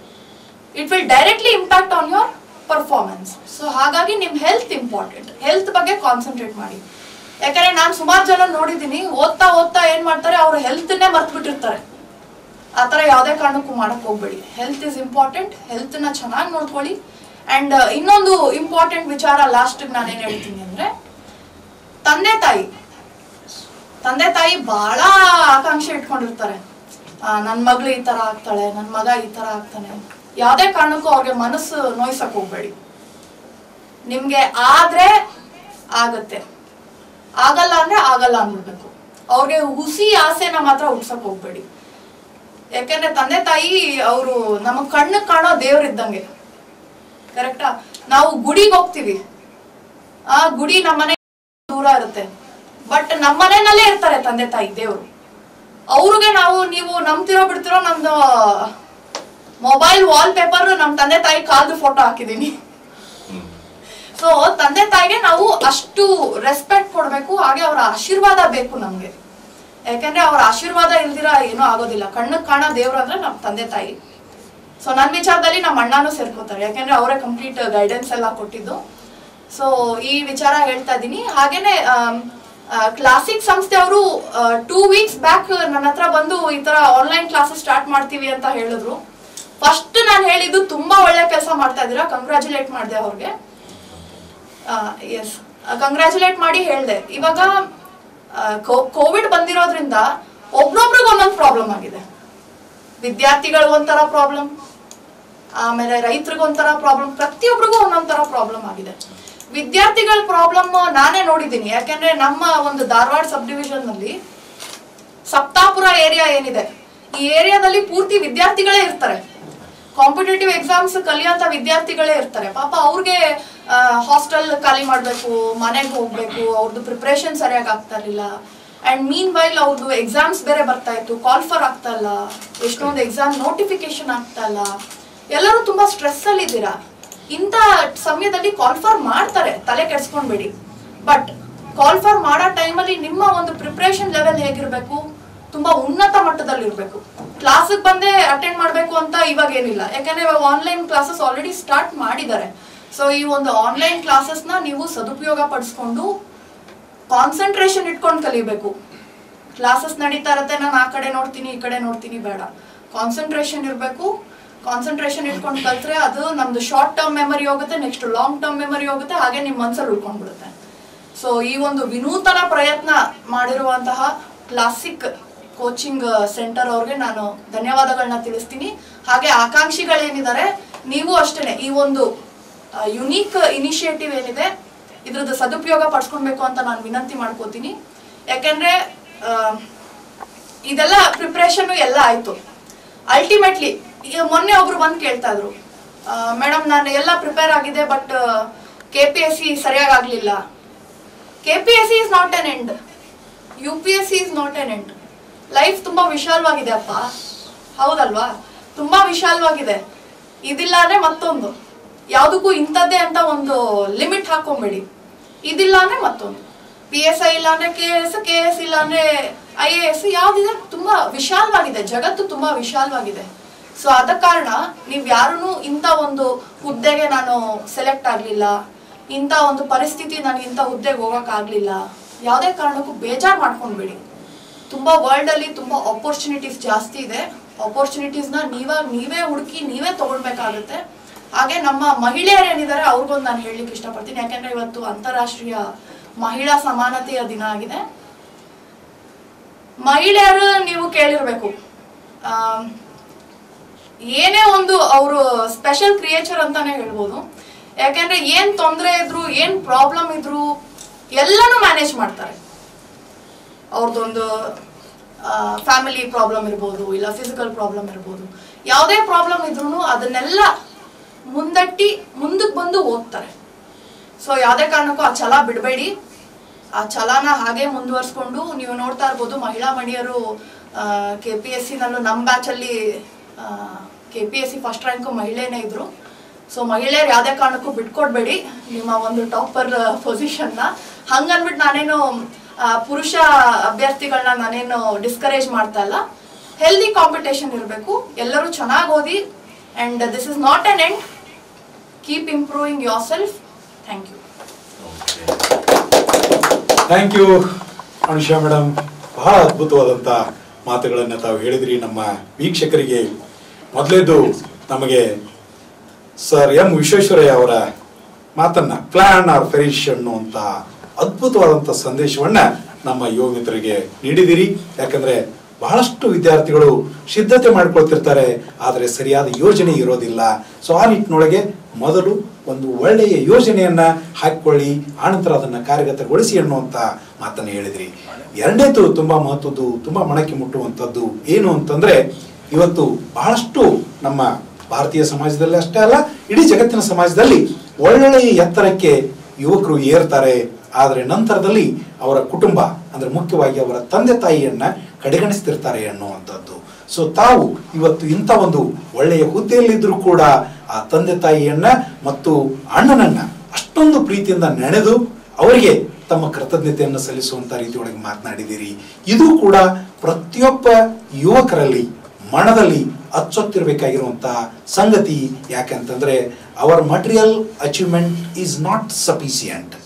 it will directly impact on your performance so ಹಾಗಾಗಿ ನಿಮ್ ಹೆಲ್ತ್ ಇಂಪಾರ್ಟೆಂಟ್ ಹೆಲ್ತ್ ಬಗ್ಗೆ ಕಾನ್ಸಂಟ್ರೇಟ್ ಮಾಡಿ ಯಾಕಂದ್ರೆ ನಾನು ಸುಮಾರು ಜನ ನೋಡಿದ್ದೀನಿ ಓದ್ತಾ ಓದ್ತಾ ಏನ್ ಮಾಡ್ತಾರೆ ಅವ್ರ ಹೆಲ್ತ್ನೇ ಮರ್ತ್ ಬಿಟ್ಟಿರ್ತಾರೆ ಆ ಥರ ಯಾವುದೇ ಕಾರಣಕ್ಕೂ ಮಾಡಕ್ ಹೋಗ್ಬೇಡಿ ಹೆಲ್ತ್ ಇಸ್ ಇಂಪಾರ್ಟೆಂಟ್ ಹೆಲ್ತ್ನ ಚೆನ್ನಾಗಿ ನೋಡ್ಕೊಳ್ಳಿ ಅಂಡ್ ಇನ್ನೊಂದು ಇಂಪಾರ್ಟೆಂಟ್ ವಿಚಾರ ಲಾಸ್ಟ್ ನಾನು ಏನ್ ಹೇಳ್ತೀನಿ ಅಂದ್ರೆ ತಂದೆ ತಾಯಿ ತಂದೆ ತಾಯಿ ಬಹಳ ಆಕಾಂಕ್ಷೆ ಇಟ್ಕೊಂಡಿರ್ತಾರೆ ಆ, ನನ್ ಮಗಳು ಈ ತರ ಆಗ್ತಾಳೆ ನನ್ ಮಗ ಈ ತರ ಆಗ್ತಾನೆ ಯಾವ್ದೇ ಕಾರಣಕ್ಕೂ ಅವ್ರಿಗೆ ಮನಸ್ಸು ನೋಯ್ಸಕ್ ಹೋಗ್ಬೇಡಿ ನಿಮ್ಗೆ ಆದ್ರೆ ಆಗತ್ತೆ ಆಗಲ್ಲ ಅಂದ್ರೆ ಆಗಲ್ಲ ಅನ್ಬಿಡ್ಬೇಕು ಅವ್ರಿಗೆ ಹುಸಿ ಆಸೆನ ಮಾತ್ರ ಹುಡ್ಸಕ್ ಹೋಗ್ಬೇಡಿ ಯಾಕಂದ್ರೆ ತಂದೆ ತಾಯಿ ಅವರು ನಮ್ಮ ಕಣ್ಣು ಕಾಣೋ ದೇವ್ರಿದ್ದಂಗೆ ಕರೆಕ್ಟಾ ನಾವು ಗುಡಿಗೆ ಹೋಗ್ತೀವಿ ಆ ಗುಡಿ ನಮ್ಮನೆ ದೂರ ಇರುತ್ತೆ ಬಟ್ ನಮ್ಮನೆನಲ್ಲೇ ಇರ್ತಾರೆ ತಂದೆ ತಾಯಿ ದೇವ್ರು ಅವ್ರಿಗೆ ನಾವು ನೀವು ನಂಬ್ತಿರೋ ಬಿಡ್ತಿರೋ ನಮ್ದು ಮೊಬೈಲ್ ವಾಲ್ ಪೇಪರ್ ನಮ್ ತಂದೆ ತಾಯಿ ಕಾಲ್ದು ಫೋಟೋ ಹಾಕಿದೀನಿ ಸೊ ತಂದೆ ತಾಯಿಗೆ ನಾವು ಅಷ್ಟು ರೆಸ್ಪೆಕ್ಟ್ ಕೊಡ್ಬೇಕು ಹಾಗೆ ಅವರ ಆಶೀರ್ವಾದ ಬೇಕು ನಮ್ಗೆ ಯಾಕಂದ್ರೆ ಅವರ ಆಶೀರ್ವಾದ ಇಲ್ದಿರ ಏನೂ ಆಗೋದಿಲ್ಲ ಕಣ್ಣಕ್ ಕಾಣೋ ದೇವ್ರು ಅಂದ್ರೆ ನಮ್ ತಂದೆ ತಾಯಿ ಸೊ ನನ್ನ ವಿಚಾರದಲ್ಲಿ ನಮ್ಮ ಅಣ್ಣನೂ ಸೇರ್ಕೋತಾರೆ ಯಾಕಂದ್ರೆ ಅವರೇ ಕಂಪ್ಲೀಟ್ ಗೈಡೆನ್ಸ್ ಎಲ್ಲ ಕೊಟ್ಟಿದ್ದು ಸೊ ಈ ವಿಚಾರ ಹೇಳ್ತಾ ಇದ್ದೀನಿ ಹಾಗೇನೆ ಕ್ಲಾಸಿಕ್ ಸಂಸ್ಥೆ ಅವರು ಟೂ ವೀಕ್ಸ್ ಬ್ಯಾಕ್ ನನ್ನ ಹತ್ರ ಬಂದು ಈ ತರ ಆನ್ಲೈನ್ ಕ್ಲಾಸಸ್ ಸ್ಟಾರ್ಟ್ ಮಾಡ್ತೀವಿ ಅಂತ ಹೇಳಿದ್ರು ಫಸ್ಟ್ ನಾನು ಹೇಳಿದ್ದು ತುಂಬಾ ಒಳ್ಳೆ ಕೆಲಸ ಮಾಡ್ತಾ ಇದ್ದೀರಾ ಕಂಗ್ರ್ಯಾಚುಲೇಟ್ ಮಾಡಿದೆ ಅವ್ರಿಗೆ ಎಸ್ ಕಂಗ್ರ್ಯಾಚುಲೇಟ್ ಮಾಡಿ ಹೇಳಿದೆ ಇವಾಗ ಕೋವಿಡ್ ಬಂದಿರೋದ್ರಿಂದ ಒಬ್ರೊಬ್ರಿಗೆ ಒಂದೊಂದು ಪ್ರಾಬ್ಲಮ್ ಆಗಿದೆ ವಿದ್ಯಾರ್ಥಿಗಳಿಗೆ ಒಂಥರ ಪ್ರಾಬ್ಲಮ್ ಆಮೇಲೆ ರೈತರಿಗೆ ಒಂಥರ ಪ್ರಾಬ್ಲಮ್ ಪ್ರತಿಯೊಬ್ಬರಿಗೂ ಒಂದೊಂದ್ ತರ ಪ್ರಾಬ್ಲಮ್ ಆಗಿದೆ ವಿದ್ಯಾರ್ಥಿಗಳ ಪ್ರಾಬ್ಲಮ್ ನಾನೇ ನೋಡಿದ್ದೀನಿ ಯಾಕಂದ್ರೆ ನಮ್ಮ ಒಂದು ಧಾರವಾಡ ಸಬ್ ಡಿವಿಷನ್ ನಲ್ಲಿ ಸಪ್ತಾಪುರ ಏರಿಯಾ ಏನಿದೆ ಈ ಏರಿಯಾದಲ್ಲಿ ಪೂರ್ತಿ ವಿದ್ಯಾರ್ಥಿಗಳೇ ಇರ್ತಾರೆ ಕಾಂಪಿಟೇಟಿವ್ ಎಕ್ಸಾಮ್ಸ್ ಕಲಿಯೋಂತ ವಿದ್ಯಾರ್ಥಿಗಳೇ ಇರ್ತಾರೆ ಪಾಪ ಅವ್ರಿಗೆ ಹಾಸ್ಟೆಲ್ ಖಾಲಿ ಮಾಡಬೇಕು ಮನೆಗೆ ಹೋಗ್ಬೇಕು ಅವ್ರದ್ದು ಪ್ರಿಪ್ರೇಷನ್ ಸರಿಯಾಗಿ ಆಗ್ತಾ ಇರಲಿಲ್ಲ ಅಂಡ್ ಮೀನ್ ವೈಲ್ ಅವ್ರದ್ದು ಎಕ್ಸಾಮ್ಸ್ ಬೇರೆ ಬರ್ತಾ ಇತ್ತು ಕಾಲ್ಫರ್ ಆಗ್ತಾ ಇಲ್ಲ ಎಷ್ಟೊಂದು ಎಕ್ಸಾಮ್ ನೋಟಿಫಿಕೇಶನ್ ಆಗ್ತಾ ಇಲ್ಲ ಎಲ್ಲರೂ ತುಂಬಾ ಸ್ಟ್ರೆಸ್ ಅಲ್ಲಿ ಇದ್ದೀರಾ ಇಂಥ ಸಮಯದಲ್ಲಿ ಕಾಲ್ಫರ್ ಮಾಡ್ತಾರೆ ತಲೆ ಕೆಡ್ಸ್ಕೊಂಡ್ಬೇಡಿ ಬಟ್ ಕಾಲ್ಫರ್ ಮಾಡೋ ಟೈಮಲ್ಲಿ ನಿಮ್ಮ ಒಂದು ಪ್ರಿಪ್ರೇಷನ್ ಲೆವೆಲ್ ಹೇಗಿರ್ಬೇಕು ತುಂಬಾ ಉನ್ನತ ಮಟ್ಟದಲ್ಲಿ ಇರಬೇಕು ಕ್ಲಾಸಿಗೆ ಬಂದೇ ಅಟೆಂಡ್ ಮಾಡಬೇಕು ಅಂತ ಇವಾಗ ಏನಿಲ್ಲ ಯಾಕಂದ್ರೆ ಇವಾಗ ಆನ್ಲೈನ್ ಕ್ಲಾಸಸ್ ಆಲ್ರೆಡಿ ಸ್ಟಾರ್ಟ್ ಮಾಡಿದ್ದಾರೆ ಸೊ ಈ ಒಂದು ಆನ್ಲೈನ್ ಕ್ಲಾಸಸ್ನ ನೀವು ಸದುಪಯೋಗ ಪಡಿಸ್ಕೊಂಡು ಕಾನ್ಸಂಟ್ರೇಷನ್ ಇಟ್ಕೊಂಡು ಕಲಿಬೇಕು ಕ್ಲಾಸಸ್ ನಡೀತಾ ಇರತ್ತೆ ನಾನು ಆ ಕಡೆ ನೋಡ್ತೀನಿ ಈ ಕಡೆ ನೋಡ್ತೀನಿ ಬೇಡ ಕಾನ್ಸಂಟ್ರೇಷನ್ ಇರಬೇಕು ಕಾನ್ಸಂಟ್ರೇಷನ್ ಇಟ್ಕೊಂಡು ಕಲ್ತ್ರೆ ಅದು ನಮ್ದು ಶಾರ್ಟ್ ಟರ್ಮ್ ಮೆಮರಿ ಹೋಗುತ್ತೆ ನೆಕ್ಸ್ಟ್ ಲಾಂಗ್ ಟರ್ಮ್ ಮೆಮರಿ ಹೋಗುತ್ತೆ ಹಾಗೆ ನಿಮ್ಮ ಮನ್ಸಲ್ಲಿ ಉಳ್ಕೊಂಡ್ಬಿಡುತ್ತೆ ಸೊ ಈ ಒಂದು ವಿನೂತನ ಪ್ರಯತ್ನ ಮಾಡಿರುವಂತಹ ಕ್ಲಾಸಿಕ್ ಕೋಚಿಂಗ್ ಸೆಂಟರ್ ಅವ್ರಿಗೆ ನಾನು ಧನ್ಯವಾದಗಳನ್ನ ತಿಳಿಸ್ತೀನಿ ಹಾಗೆ ಆಕಾಂಕ್ಷಿಗಳೇನಿದ್ದಾರೆ ನೀವು ಅಷ್ಟೇನೆ ಈ ಒಂದು ಯುನೀಕ್ ಇನಿಷಿಯೇಟಿವ್ ಏನಿದೆ ಇದ್ರದ್ದು ಸದುಪಯೋಗ ಪಡ್ಸ್ಕೊಳ್ಬೇಕು ಅಂತ ನಾನು ವಿನಂತಿ ಮಾಡ್ಕೋತೀನಿ ಯಾಕೆಂದ್ರೆ ಆ, ಇದೆಲ್ಲ ಪ್ರಿಪ್ರೇಷನ್ ಎಲ್ಲ ಆಯ್ತು ಅಲ್ಟಿಮೇಟ್ಲಿ ಮೊನ್ನೆ ಒಬ್ರು ಬಂದು ಕೇಳ್ತಾ ಇದ್ರು ಮೇಡಮ್ ನಾನು ಎಲ್ಲ ಪ್ರಿಪೇರ್ ಆಗಿದೆ but K P S C ಸರಿಯಾಗಿ ಆಗ್ಲಿಲ್ಲ K P S C is not an end U P S C is not an end life ತುಂಬಾ ವಿಶಾಲವಾಗಿದೆ ಅಪ್ಪ ಹೌದಲ್ವಾ ತುಂಬಾ ವಿಶಾಲವಾಗಿದೆ ಇದಿಲ್ಲ ಅಂದ್ರೆ ಮತ್ತೊಂದು ಯಾವುದಕ್ಕೂ ಇಂಥದ್ದೇ ಅಂತ ಒಂದು ಲಿಮಿಟ್ ಹಾಕೊಂಬೇಡಿ ಇದಿಲ್ಲ ಅಂದ್ರೆ ಮತ್ತೊಂದು ಪಿ ಎಸ್ ಐ ಇಲ್ಲ ಅಂದ್ರೆ ಕೆ ಎಸ್ ಕೆ ಎಸ್ ಇಲ್ಲ ಅಂದ್ರೆ ಐ ಎ ಎಸ್ ಯಾವ್ದಿದೆ ತುಂಬಾ ವಿಶಾಲವಾಗಿದೆ ಜಗತ್ತು ತುಂಬಾ ವಿಶಾಲವಾಗಿದೆ ಸೊ ಆದ ಕಾರಣ ನೀವ್ ಯಾರನ್ನು ಇಂಥ ಒಂದು ಹುದ್ದೆಗೆ ನಾನು ಸೆಲೆಕ್ಟ್ ಆಗ್ಲಿಲ್ಲ ಇಂಥ ಒಂದು ಪರಿಸ್ಥಿತಿ ನನಗೆ ಇಂಥ ಹುದ್ದೆಗೆ ಹೋಗಕ್ ಆಗ್ಲಿಲ್ಲ ಯಾವುದೇ ಕಾರಣಕ್ಕೂ ಬೇಜಾರ್ ಮಾಡ್ಕೊಂಡ್ಬೇಡಿ ತುಂಬಾ ವರ್ಲ್ಡ್ ಅಲ್ಲಿ ತುಂಬಾ ಆಪರ್ಚುನಿಟೀಸ್ ಜಾಸ್ತಿ ಇದೆ ಆಪರ್ಚುನಿಟೀಸ್ ನ ನೀವ ನೀವೇ ಹುಡುಕಿ ನೀವೇ ತಗೊಳ್ಬೇಕಾಗುತ್ತೆ ಹಾಗೆ ನಮ್ಮ ಮಹಿಳೆಯರು ಏನಿದ್ದಾರೆ ಅವ್ರಿಗೊಂದು ನಾನು ಹೇಳಲಿಕ್ಕೆ ಇಷ್ಟಪಡ್ತೀನಿ ಯಾಕಂದ್ರೆ ಇವತ್ತು ಅಂತಾರಾಷ್ಟ್ರೀಯ ಮಹಿಳಾ ಸಮಾನತೆಯ ದಿನ ಆಗಿದೆ ಮಹಿಳೆಯರು ನೀವು ಕೇಳಿರ್ಬೇಕು ಆಮ್, ಏನೇ ಒಂದು ಅವರು ಸ್ಪೆಷಲ್ ಕ್ರಿಯೇಚರ್ ಅಂತಾನೆ ಹೇಳ್ಬೋದು ಯಾಕಂದ್ರೆ ಏನ್ ತೊಂದರೆ ಇದ್ರು ಏನ್ ಪ್ರಾಬ್ಲಮ್ ಇದ್ರು ಎಲ್ಲಾನು ಮ್ಯಾನೇಜ್ ಮಾಡ್ತಾರೆ ಅವ್ರದ್ದೊಂದು ಫ್ಯಾಮಿಲಿ ಪ್ರಾಬ್ಲಮ್ ಇರ್ಬೋದು ಇಲ್ಲ ಫಿಸಿಕಲ್ ಪ್ರಾಬ್ಲಮ್ ಇರ್ಬೋದು ಯಾವುದೇ ಪ್ರಾಬ್ಲಮ್ ಇದ್ರೂ ಅದನ್ನೆಲ್ಲ ಮುಂದಟ್ಟಿ ಮುಂದಕ್ಕೆ ಬಂದು ಓದ್ತಾರೆ ಸೊ ಯಾವುದೇ ಕಾರಣಕ್ಕೂ ಆ ಛಲ ಬಿಡಬೇಡಿ ಆ ಛಲನ ಹಾಗೆ ಮುಂದುವರಿಸ್ಕೊಂಡು ನೀವು ನೋಡ್ತಾ ಇರ್ಬೋದು ಮಹಿಳಾ ಮಣಿಯರು ಕೆ ಪಿ ಎಸ್ ಸಿನಲ್ಲೂ ನಮ್ಮ ಬ್ಯಾಚಲ್ಲಿ K P S C first rank ಮಹಿಳೆನೇ ಇದ್ರು ಸೊ ಮಹಿಳೆಯರು ಯಾವುದೇ ಕಾರಣಕ್ಕೂ ಬಿಟ್ಕೊಡ್ಬೇಡಿ ನಿಮ್ಮ ಒಂದು ಟಾಪರ್ ಪೊಸಿಷನ್ನ ಹಂಗನ್ಬಿಟ್ಟು ನಾನೇನು ಆ, ಪುರುಷ ಅಭ್ಯರ್ಥಿಗಳನ್ನ ನಾನೇನು ಡಿಸ್ಕರೇಜ್ ಮಾಡ್ತಾ ಇಲ್ಲ ಹೆಲ್ದಿ ಕಾಂಪಿಟೇಷನ್ ಇರಬೇಕು ಎಲ್ಲರೂ ಚೆನ್ನಾಗಿ ಓದಿ and this is not an end keep improving yourself thank you thank you Anusha madam ಬಹಳ ಅದ್ಭುತವಾದಂಥ ಮಾತುಗಳನ್ನು ತಾವು ಹೇಳಿದ್ರಿ ನಮ್ಮ ವೀಕ್ಷಕರಿಗೆ ಮೊದಲೇದು ನಮಗೆ ಸರ್ ಎಂ ವಿಶ್ವೇಶ್ವರಯ್ಯ ಅವರ ಮಾತನ್ನ ಪ್ಲಾನ್ ಆರ್ ಫೆರಿಶ್ ಅನ್ನುವಂಥ ಅದ್ಭುತವಾದಂಥ ಸಂದೇಶವನ್ನ ನಮ್ಮ ಯುವ ಮಿತ್ರರಿಗೆ ನೀಡಿದಿರಿ ಯಾಕಂದ್ರೆ ಬಹಳಷ್ಟು ವಿದ್ಯಾರ್ಥಿಗಳು ಸಿದ್ಧತೆ ಮಾಡ್ಕೊಳ್ತಿರ್ತಾರೆ ಆದರೆ ಸರಿಯಾದ ಯೋಜನೆ ಇರೋದಿಲ್ಲ ಸೊ ಆ ನಿಟ್ಟಿನೊಳಗೆ ಮೊದಲು ಒಂದು ಒಳ್ಳೆಯ ಯೋಜನೆಯನ್ನ ಹಾಕಿಕೊಳ್ಳಿ ಆನಂತರ ಅದನ್ನ ಕಾರ್ಯಗತಗೊಳಿಸಿ ಅನ್ನುವಂಥ ಮಾತನ್ನ ಹೇಳಿದ್ರಿ ಎರಡನೇದು ತುಂಬಾ ಮಹತ್ವದ್ದು ತುಂಬಾ ಮಣಕ್ಕೆ ಮುಟ್ಟುವಂಥದ್ದು ಏನು ಅಂತಂದ್ರೆ ಇವತ್ತು ಬಹಳಷ್ಟು ನಮ್ಮ ಭಾರತೀಯ ಸಮಾಜದಲ್ಲಿ ಅಷ್ಟೇ ಅಲ್ಲ ಇಡೀ ಜಗತ್ತಿನ ಸಮಾಜದಲ್ಲಿ ಒಳ್ಳೆಯ ಎತ್ತರಕ್ಕೆ ಯುವಕರು ಏರ್ತಾರೆ ಆದರೆ ನಂತರದಲ್ಲಿ ಅವರ ಕುಟುಂಬ ಅಂದ್ರೆ ಮುಖ್ಯವಾಗಿ ಅವರ ತಂದೆ ತಾಯಿಯನ್ನ ಕಡೆಗಣಿಸ್ತಿರ್ತಾರೆ ಅನ್ನುವಂಥದ್ದು ಸೊ ತಾವು ಇವತ್ತು ಇಂಥ ಒಂದು ಒಳ್ಳೆಯ ಹುದ್ದೆಯಲ್ಲಿದ್ದರೂ ಕೂಡ ಆ ತಂದೆ ತಾಯಿಯನ್ನ ಮತ್ತು ಅಣ್ಣನನ್ನ ಅಷ್ಟೊಂದು ಪ್ರೀತಿಯಿಂದ ನೆನೆದು ಅವರಿಗೆ ತಮ್ಮ ಕೃತಜ್ಞತೆಯನ್ನು ಸಲ್ಲಿಸುವಂತ ರೀತಿಯೊಳಗೆ ಮಾತನಾಡಿದ್ದೀರಿ ಇದು ಕೂಡ ಪ್ರತಿಯೊಬ್ಬ ಯುವಕರಲ್ಲಿ ಮನದಲ್ಲಿ ಅಚ್ಚೊತ್ತಿರಬೇಕಾಗಿರುವಂತಹ ಸಂಗತಿ ಯಾಕಂತಂದ್ರೆ our material achievement is not sufficient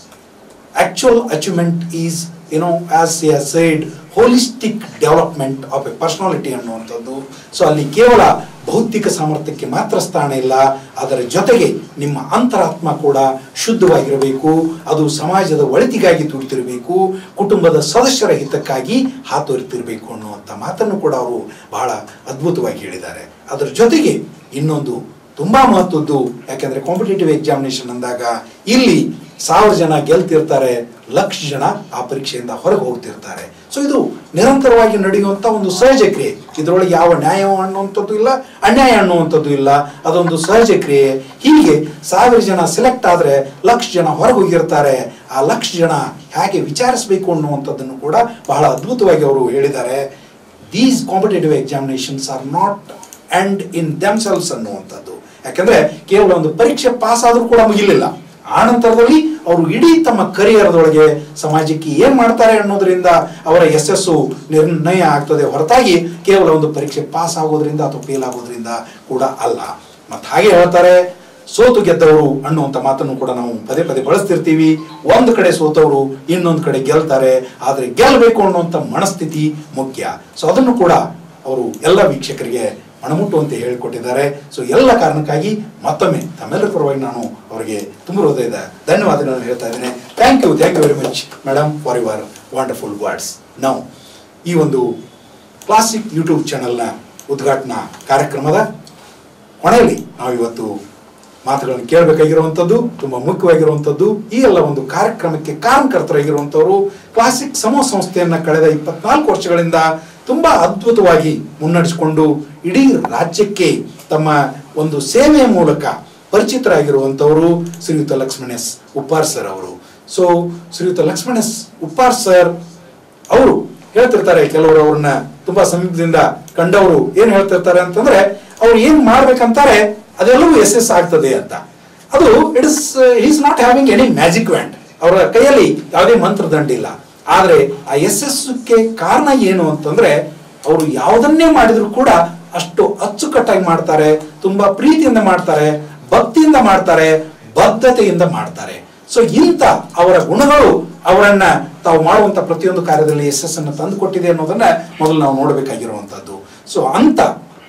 actual achievement is you know as he has said holistic development of a personality ಅನ್ನುವಂಥದ್ದು ಸೊ ಅಲ್ಲಿ ಕೇವಲ ಭೌತಿಕ ಸಾಮರ್ಥ್ಯಕ್ಕೆ ಮಾತ್ರ ಸ್ಥಾನ ಇಲ್ಲ ಅದರ ಜೊತೆಗೆ ನಿಮ್ಮ ಅಂತರಾತ್ಮ ಕೂಡ ಶುದ್ಧವಾಗಿರಬೇಕು ಅದು ಸಮಾಜದ ಒಳಿತಿಗಾಗಿ ತುಡಿತಿರಬೇಕು ಕುಟುಂಬದ ಸದಸ್ಯರ ಹಿತಕ್ಕಾಗಿ ಹಾತೊರಿತಿರಬೇಕು ಅನ್ನುವಂಥ ಮಾತನ್ನು ಕೂಡ ಅವರು ಬಹಳ ಅದ್ಭುತವಾಗಿ ಹೇಳಿದ್ದಾರೆ ಅದರ ಜೊತೆಗೆ ಇನ್ನೊಂದು ತುಂಬಾ ಮಹತ್ವದ್ದು ಯಾಕೆಂದ್ರೆ ಕಾಂಪಿಟೇಟಿವ್ ಎಕ್ಸಾಮಿನೇಷನ್ ಅಂದಾಗ ಇಲ್ಲಿ ಸಾವಿರ ಜನ ಗೆಲ್ತಿರ್ತಾರೆ ಲಕ್ಷ ಜನ ಆ ಪರೀಕ್ಷೆಯಿಂದ ಹೊರಗೆ ಹೋಗ್ತಿರ್ತಾರೆ ಸೊ ಇದು ನಿರಂತರವಾಗಿ ನಡೆಯುವಂತ ಒಂದು ಸಹಜ ಕ್ರಿಯೆ ಇದರೊಳಗೆ ಯಾವ ನ್ಯಾಯ ಅನ್ನುವಂಥದ್ದು ಇಲ್ಲ ಅನ್ಯಾಯ ಅನ್ನುವಂಥದ್ದು ಇಲ್ಲ ಅದೊಂದು ಸಹಜ ಕ್ರಿಯೆ ಹೀಗೆ ಸಾವಿರ ಜನ ಸೆಲೆಕ್ಟ್ ಆದ್ರೆ ಲಕ್ಷ ಜನ ಹೊರಗೆ ಹೋಗಿರ್ತಾರೆ ಆ ಲಕ್ಷ ಜನ ಹೇಗೆ ವಿಚಾರಿಸಬೇಕು ಅನ್ನುವಂಥದ್ದನ್ನು ಕೂಡ ಬಹಳ ಅದ್ಭುತವಾಗಿ ಅವರು ಹೇಳಿದ್ದಾರೆ these competitive examinations are not end in themselves ಅನ್ನುವಂಥದ್ದು ಯಾಕಂದ್ರೆ ಕೇವಲ ಒಂದು ಪರೀಕ್ಷೆ ಪಾಸ್ ಆದ್ರೂ ಕೂಡ ಮುಗಿಲಿಲ್ಲ ಆ ನಂತರದಲ್ಲಿ ಅವರು ಇಡೀ ತಮ್ಮ ಕರಿಯರದೊಳಗೆ ಸಮಾಜಕ್ಕೆ ಏನ್ ಮಾಡ್ತಾರೆ ಅನ್ನೋದ್ರಿಂದ ಅವರ ಯಶಸ್ಸು ನಿರ್ಣಯ ಆಗ್ತದೆ ಹೊರತಾಗಿ ಕೇವಲ ಒಂದು ಪರೀಕ್ಷೆ ಪಾಸ್ ಆಗೋದ್ರಿಂದ ಅಥವಾ ಫೇಲ್ ಆಗೋದ್ರಿಂದ ಕೂಡ ಅಲ್ಲ ಮತ್ತೆ ಹಾಗೆ ಹೇಳ್ತಾರೆ ಸೋತು ಗೆದ್ದವರು ಅನ್ನುವಂಥ ಮಾತನ್ನು ಕೂಡ ನಾವು ಪದೇ ಪದೇ ಬಳಸ್ತಿರ್ತೀವಿ ಒಂದು ಕಡೆ ಸೋತವರು ಇನ್ನೊಂದು ಕಡೆ ಗೆಲ್ತಾರೆ ಆದ್ರೆ ಗೆಲ್ಲಬೇಕು ಅನ್ನುವಂಥ ಮನಸ್ಥಿತಿ ಮುಖ್ಯ ಸೊ ಅದನ್ನು ಕೂಡ ಅವರು ಎಲ್ಲ ವೀಕ್ಷಕರಿಗೆ ಮನಮುಟ್ಟುವಂತೆ ಹೇಳಿಕೊಟ್ಟಿದ್ದಾರೆ ಸೊ ಎಲ್ಲ ಕಾರಣಕ್ಕಾಗಿ ಮತ್ತೊಮ್ಮೆ ತಮ್ಮೆಲ್ಲರ ಪರವಾಗಿ ನಾನು ಅವರಿಗೆ ತುಂಬ ಹೃದಯದ ಧನ್ಯವಾದಗಳನ್ನು ಹೇಳ್ತಾ ಇದ್ದೇನೆ thank you thank you very much madam for your wonderful words ನಾವು ಈ ಒಂದು ಕ್ಲಾಸಿಕ್ ಯೂಟ್ಯೂಬ್ ಚಾನೆಲ್ನ ಉದ್ಘಾಟನಾ ಕಾರ್ಯಕ್ರಮದ ಕೊನೆಯಲ್ಲಿ ನಾವು ಇವತ್ತು ಮಾತುಗಳನ್ನು ಕೇಳಬೇಕಾಗಿರುವಂಥದ್ದು ತುಂಬಾ ಮುಖ್ಯವಾಗಿರುವಂಥದ್ದು ಈ ಎಲ್ಲ ಒಂದು ಕಾರ್ಯಕ್ರಮಕ್ಕೆ ಕಾರಣಕರ್ತರಾಗಿರುವಂಥವರು ಕ್ಲಾಸಿಕ್ ಸಮೂಹ ಸಂಸ್ಥೆಯನ್ನ ಕಳೆದ ಇಪ್ಪತ್ನಾಲ್ಕು ವರ್ಷಗಳಿಂದ ತುಂಬಾ ಅದ್ಭುತವಾಗಿ ಮುನ್ನಡೆಸಿಕೊಂಡು ಇಡೀ ರಾಜ್ಯಕ್ಕೆ ತಮ್ಮ ಒಂದು ಸೇವೆಯ ಮೂಲಕ ಪರಿಚಿತರಾಗಿರುವಂಥವರು ಶ್ರೀಯುತ ಲಕ್ಷ್ಮಣ ಎಸ್ ಉಪ್ಪಾರ್ ಸರ್ ಅವರು so Shriyuta Lakshmana S Uppar sir ಅವರು ಹೇಳ್ತಿರ್ತಾರೆ ಕೆಲವರು ಅವ್ರನ್ನ ತುಂಬಾ ಸಮೀಪದಿಂದ ಕಂಡವರು ಏನ್ ಹೇಳ್ತಿರ್ತಾರೆ ಅಂತಂದ್ರೆ ಅವ್ರು ಏನ್ ಮಾಡ್ಬೇಕಂತಾರೆ ಅದೆಲ್ಲವೂ ಎಸ್ ಎಸ್ ಆಗ್ತದೆ ಅಂತ ಅದು it is is not having any magic wand ಅವರ ಕೈಯಲ್ಲಿ ಯಾವುದೇ ಮಂತ್ರದಂಡ ಇಲ್ಲ ಆದ್ರೆ ಆ ಎಸ್ ಎಸ್ ಗೆ ಕಾರಣ ಏನು ಅಂತಂದ್ರೆ ಅವರು ಯಾವುದನ್ನೇ ಮಾಡಿದ್ರು ಕೂಡ ಅಷ್ಟು ಅಚ್ಚುಕಟ್ಟಾಗಿ ಮಾಡ್ತಾರೆ ತುಂಬಾ ಪ್ರೀತಿಯಿಂದ ಮಾಡ್ತಾರೆ ಭಕ್ತಿಯಿಂದ ಮಾಡ್ತಾರೆ ಬದ್ಧತೆಯಿಂದ ಮಾಡ್ತಾರೆ ಸೊ ಇಂಥ ಅವರ ಗುಣಗಳು ಅವರನ್ನ ತಾವು ಮಾಡುವಂತ ಪ್ರತಿಯೊಂದು ಕಾರ್ಯದಲ್ಲಿ ಯಶಸ್ಸನ್ನು ತಂದು ಕೊಟ್ಟಿದೆ ಅನ್ನೋದನ್ನ ಮೊದಲು ನಾವು ನೋಡಬೇಕಾಗಿರುವಂತದ್ದು ಸೊ ಅಂತ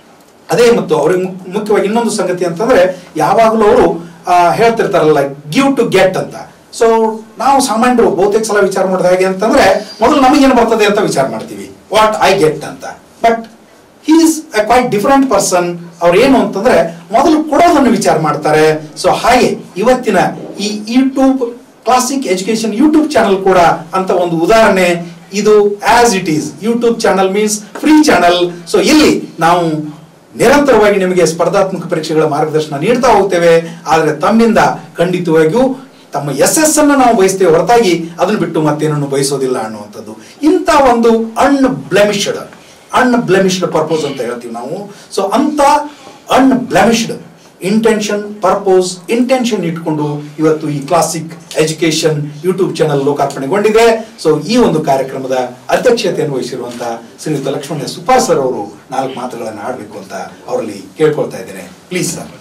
ಅದೇ ಮತ್ತು ಅವ್ರಿಗೆ ಮುಕ್- ಮುಖ್ಯವಾಗಿ ಇನ್ನೊಂದು ಸಂಗತಿ ಅಂತಂದ್ರೆ ಯಾವಾಗಲೂ ಅವರು ಹೇಳ್ತಿರ್ತಾರಲ್ಲ ಗಿವ್ ಟು ಗೆಟ್ ಅಂತ ಸೊ ನಾವು ಸಾಮಾನ್ಯರು ಬಹುತೇಕ ಸಲ ವಿಚಾರ ಮಾಡಿದ ಹಾಗೆ ಅಂತಂದ್ರೆ ಮೊದಲು ನಮಗೇನು ಬರ್ತದೆ ಅಂತ ವಿಚಾರ ಮಾಡ್ತೀವಿ ವಾಟ್ ಐ ಗೆಟ್ ಅಂತ but he is a quite different person ಅವ್ರು ಏನು ಅಂತಂದ್ರೆ ಮೊದಲು ಕೊಡೋದನ್ನು ವಿಚಾರ ಮಾಡ್ತಾರೆ ಸೊ ಹಾಗೆ ಇವತ್ತಿನ ಈ YouTube classic education YouTube channel ಕೂಡ ಅಂತ ಒಂದು ಉದಾಹರಣೆ ಇದು as it is YouTube channel means free channel so ಇಲ್ಲಿ ನಾವು ನಿರಂತರವಾಗಿ ನಿಮಗೆ ಸ್ಪರ್ಧಾತ್ಮಕ ಪರೀಕ್ಷೆಗಳ ಮಾರ್ಗದರ್ಶನ ನೀಡ್ತಾ ಹೋಗ್ತೇವೆ ಆದರೆ ತಮ್ಮಿಂದ ಖಂಡಿತವಾಗಿಯೂ ತಮ್ಮ ಎಸ್ ಅನ್ನು ನಾವು ಬಯಸ್ತೇವೆ ಹೊರತಾಗಿ ಅದನ್ನು ಬಿಟ್ಟು ಮತ್ತೇನನ್ನು ಬಯಸೋದಿಲ್ಲ ಅನ್ನುವಂಥದ್ದು ಇಂಥ ಒಂದು ಅನ್ ಬ್ಲೆಮಿಶ್ಡ್ ಅನ್ ಬ್ಲೆಮಿಶ್ಡ್ ಪರ್ಪೋಸ್ ಅಂತ ಹೇಳ್ತೀವಿ ನಾವು ಸೊ ಅಂತ unblemished intention purpose intention ಇಟ್ಕೊಂಡು ಇವತ್ತು ಈ ಕ್ಲಾಸಿಕ್ ಎಜುಕೇಶನ್ ಯೂಟ್ಯೂಬ್ ಚಾನಲ್ ಲೋಕಾರ್ಪಣೆಗೊಂಡಿದೆ ಸೊ ಈ ಒಂದು ಕಾರ್ಯಕ್ರಮದ ಅಧ್ಯಕ್ಷತೆಯನ್ನು ವಹಿಸಿರುವಂತಹ ಶ್ರೀಯುತ ಲಕ್ಷ್ಮಣ ಸುಪಾರ್ ಸರ್ ಅವರು ನಾಲ್ಕು ಮಾತುಗಳನ್ನು ಆಡಬೇಕು ಅಂತ ಅವರಲ್ಲಿ ಕೇಳ್ಕೊಳ್ತಾ ಇದ್ದೇನೆ ಪ್ಲೀಸ್ ಸರ್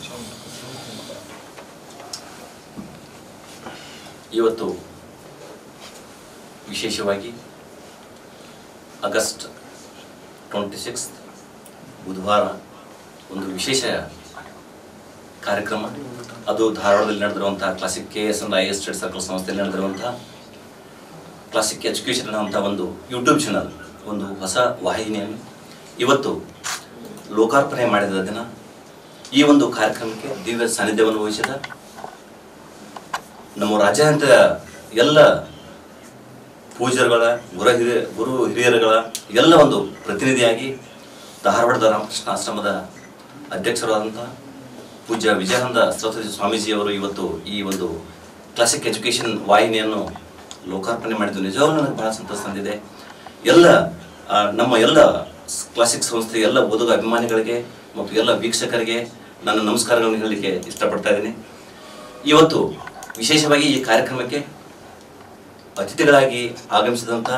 ಇವತ್ತು ವಿಶೇಷವಾಗಿ ಆಗಸ್ಟ್ ಟ್ವೆಂಟಿ ಸಿಕ್ಸ್ ಬುಧವಾರ ಒಂದು ವಿಶೇಷ ಕಾರ್ಯಕ್ರಮ ಅದು ಧಾರವಾಡದಲ್ಲಿ ನಡೆದಿರುವಂತಹ classic K S and I S state circle ಸಂಸ್ಥೆಯಲ್ಲಿ ನಡೆದಿರುವಂತಹ ಕ್ಲಾಸಿಕ್ ಎಜುಕೇಷನ್ ಅನ್ನುವಂಥ ಒಂದು ಯೂಟ್ಯೂಬ್ ಚಾನಲ್ ಒಂದು ಹೊಸ ವಾಹಿನಿಯನ್ನು ಇವತ್ತು ಲೋಕಾರ್ಪಣೆ ಮಾಡಿದ ದಿನ ಈ ಒಂದು ಕಾರ್ಯಕ್ರಮಕ್ಕೆ ದಿವ್ಯ ಸಾನ್ನಿಧ್ಯವನ್ನು ವಹಿಸಿದ ನಮ್ಮ ರಾಜ್ಯಾದ್ಯಂತ ಎಲ್ಲ ಪೂಜ್ಯರುಗಳ ಗುರು ಹಿರಿಯ ಗುರು ಹಿರಿಯರುಗಳ ಎಲ್ಲ ಒಂದು ಪ್ರತಿನಿಧಿಯಾಗಿ ಧಾರವಾಡದ ರಾಮಕೃಷ್ಣ ಆಶ್ರಮದ ಅಧ್ಯಕ್ಷರಾದಂತಹ ಪೂಜ್ಯ ವಿಜಯಾನಂದ ಸರಸ್ವತಿ ಸ್ವಾಮೀಜಿಯವರು ಇವತ್ತು ಈ ಒಂದು ಕ್ಲಾಸಿಕ್ ಎಜುಕೇಷನ್ ವಾಹಿನಿಯನ್ನು ಲೋಕಾರ್ಪಣೆ ಮಾಡಿದ್ದು ನಿಜವಾಗ್ಲೂ ನನಗೆ ಬಹಳ ಸಂತೋಷ ತಂದಿದೆ ಎಲ್ಲ ಆ, ನಮ್ಮ ಎಲ್ಲ ಕ್ಲಾಸಿಕ್ ಸಂಸ್ಥೆ ಎಲ್ಲ ಓದುಗ ಅಭಿಮಾನಿಗಳಿಗೆ ಮತ್ತು ಎಲ್ಲ ವೀಕ್ಷಕರಿಗೆ ನನ್ನ ನಮಸ್ಕಾರಗಳನ್ನು ಹೇಳಲಿಕ್ಕೆ ಇಷ್ಟಪಡ್ತಾ ಇದ್ದೀನಿ ಇವತ್ತು ವಿಶೇಷವಾಗಿ ಈ ಕಾರ್ಯಕ್ರಮಕ್ಕೆ ಅತಿಥಿಗಳಾಗಿ ಆಗಮಿಸಿದಂಥ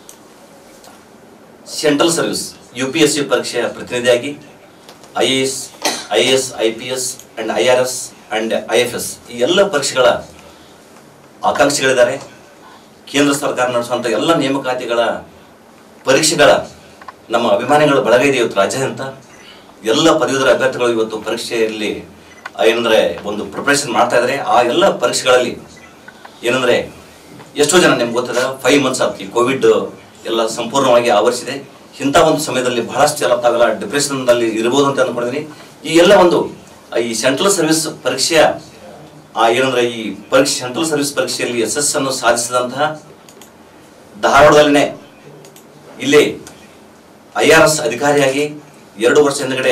central service U P S C ಪರೀಕ್ಷೆಯ ಪ್ರತಿನಿಧಿಯಾಗಿ I A S I A S I P S and I R S and I F S ಈ ಎಲ್ಲ ಪರೀಕ್ಷೆಗಳ ಆಕಾಂಕ್ಷಿಗಳಿದ್ದಾರೆ ಕೇಂದ್ರ ಸರ್ಕಾರ ನಡೆಸುವಂಥ ಎಲ್ಲ ನೇಮಕಾತಿಗಳ ಪರೀಕ್ಷೆಗಳ ನಮ್ಮ ಅಭಿಮಾನಿಗಳ ಬಳಗ ಇದೆ ಇವತ್ತು ರಾಜ್ಯಾದ್ಯಂತ ಎಲ್ಲ ಪದವೀಧರ ಅಭ್ಯರ್ಥಿಗಳು ಇವತ್ತು ಪರೀಕ್ಷೆಯಲ್ಲಿ ಆ, ಏನಂದ್ರೆ ಒಂದು ಪ್ರಿಪರೇಷನ್ ಮಾಡ್ತಾ ಇದ್ದಾರೆ ಆ ಎಲ್ಲ ಪರೀಕ್ಷೆಗಳಲ್ಲಿ ಏನಂದ್ರೆ ಎಷ್ಟೋ ಜನ ನಿಮ್ಗೆ ಗೊತ್ತಿದೆ ಫೈವ್ ಮಂತ್ಸ್ ಆಯ್ತು ಈ ಕೋವಿಡ್ ಎಲ್ಲ ಸಂಪೂರ್ಣವಾಗಿ ಆವರಿಸಿದೆ ಇಂಥ ಒಂದು ಸಮಯದಲ್ಲಿ ಬಹಳಷ್ಟು ಎಲ್ಲ ತಾವೆಲ್ಲ ಡಿಪ್ರೆಷನ್ನಲ್ಲಿ ಇರ್ಬೋದು ಅಂತ ಅಂದ್ಕೊಂಡಿದ್ದೀನಿ ಈ ಎಲ್ಲ ಒಂದು ಆ, ಈ ಸೆಂಟ್ರಲ್ ಸರ್ವಿಸ್ ಪರೀಕ್ಷೆಯ ಆ ಏನಂದ್ರೆ ಈ ಪರೀಕ್ಷೆ ಸೆಂಟ್ರಲ್ ಸರ್ವಿಸ್ ಪರೀಕ್ಷೆಯಲ್ಲಿ ಯಶಸ್ಸನ್ನು ಸಾಧಿಸಿದಂತಹ ಧಾರವಾಡದಲ್ಲಿನೇ ಇಲ್ಲಿ ಐ ಆರ್ ಎಸ್ ಅಧಿಕಾರಿಯಾಗಿ ಎರಡು ವರ್ಷ ಹಿಂದಗಡೆ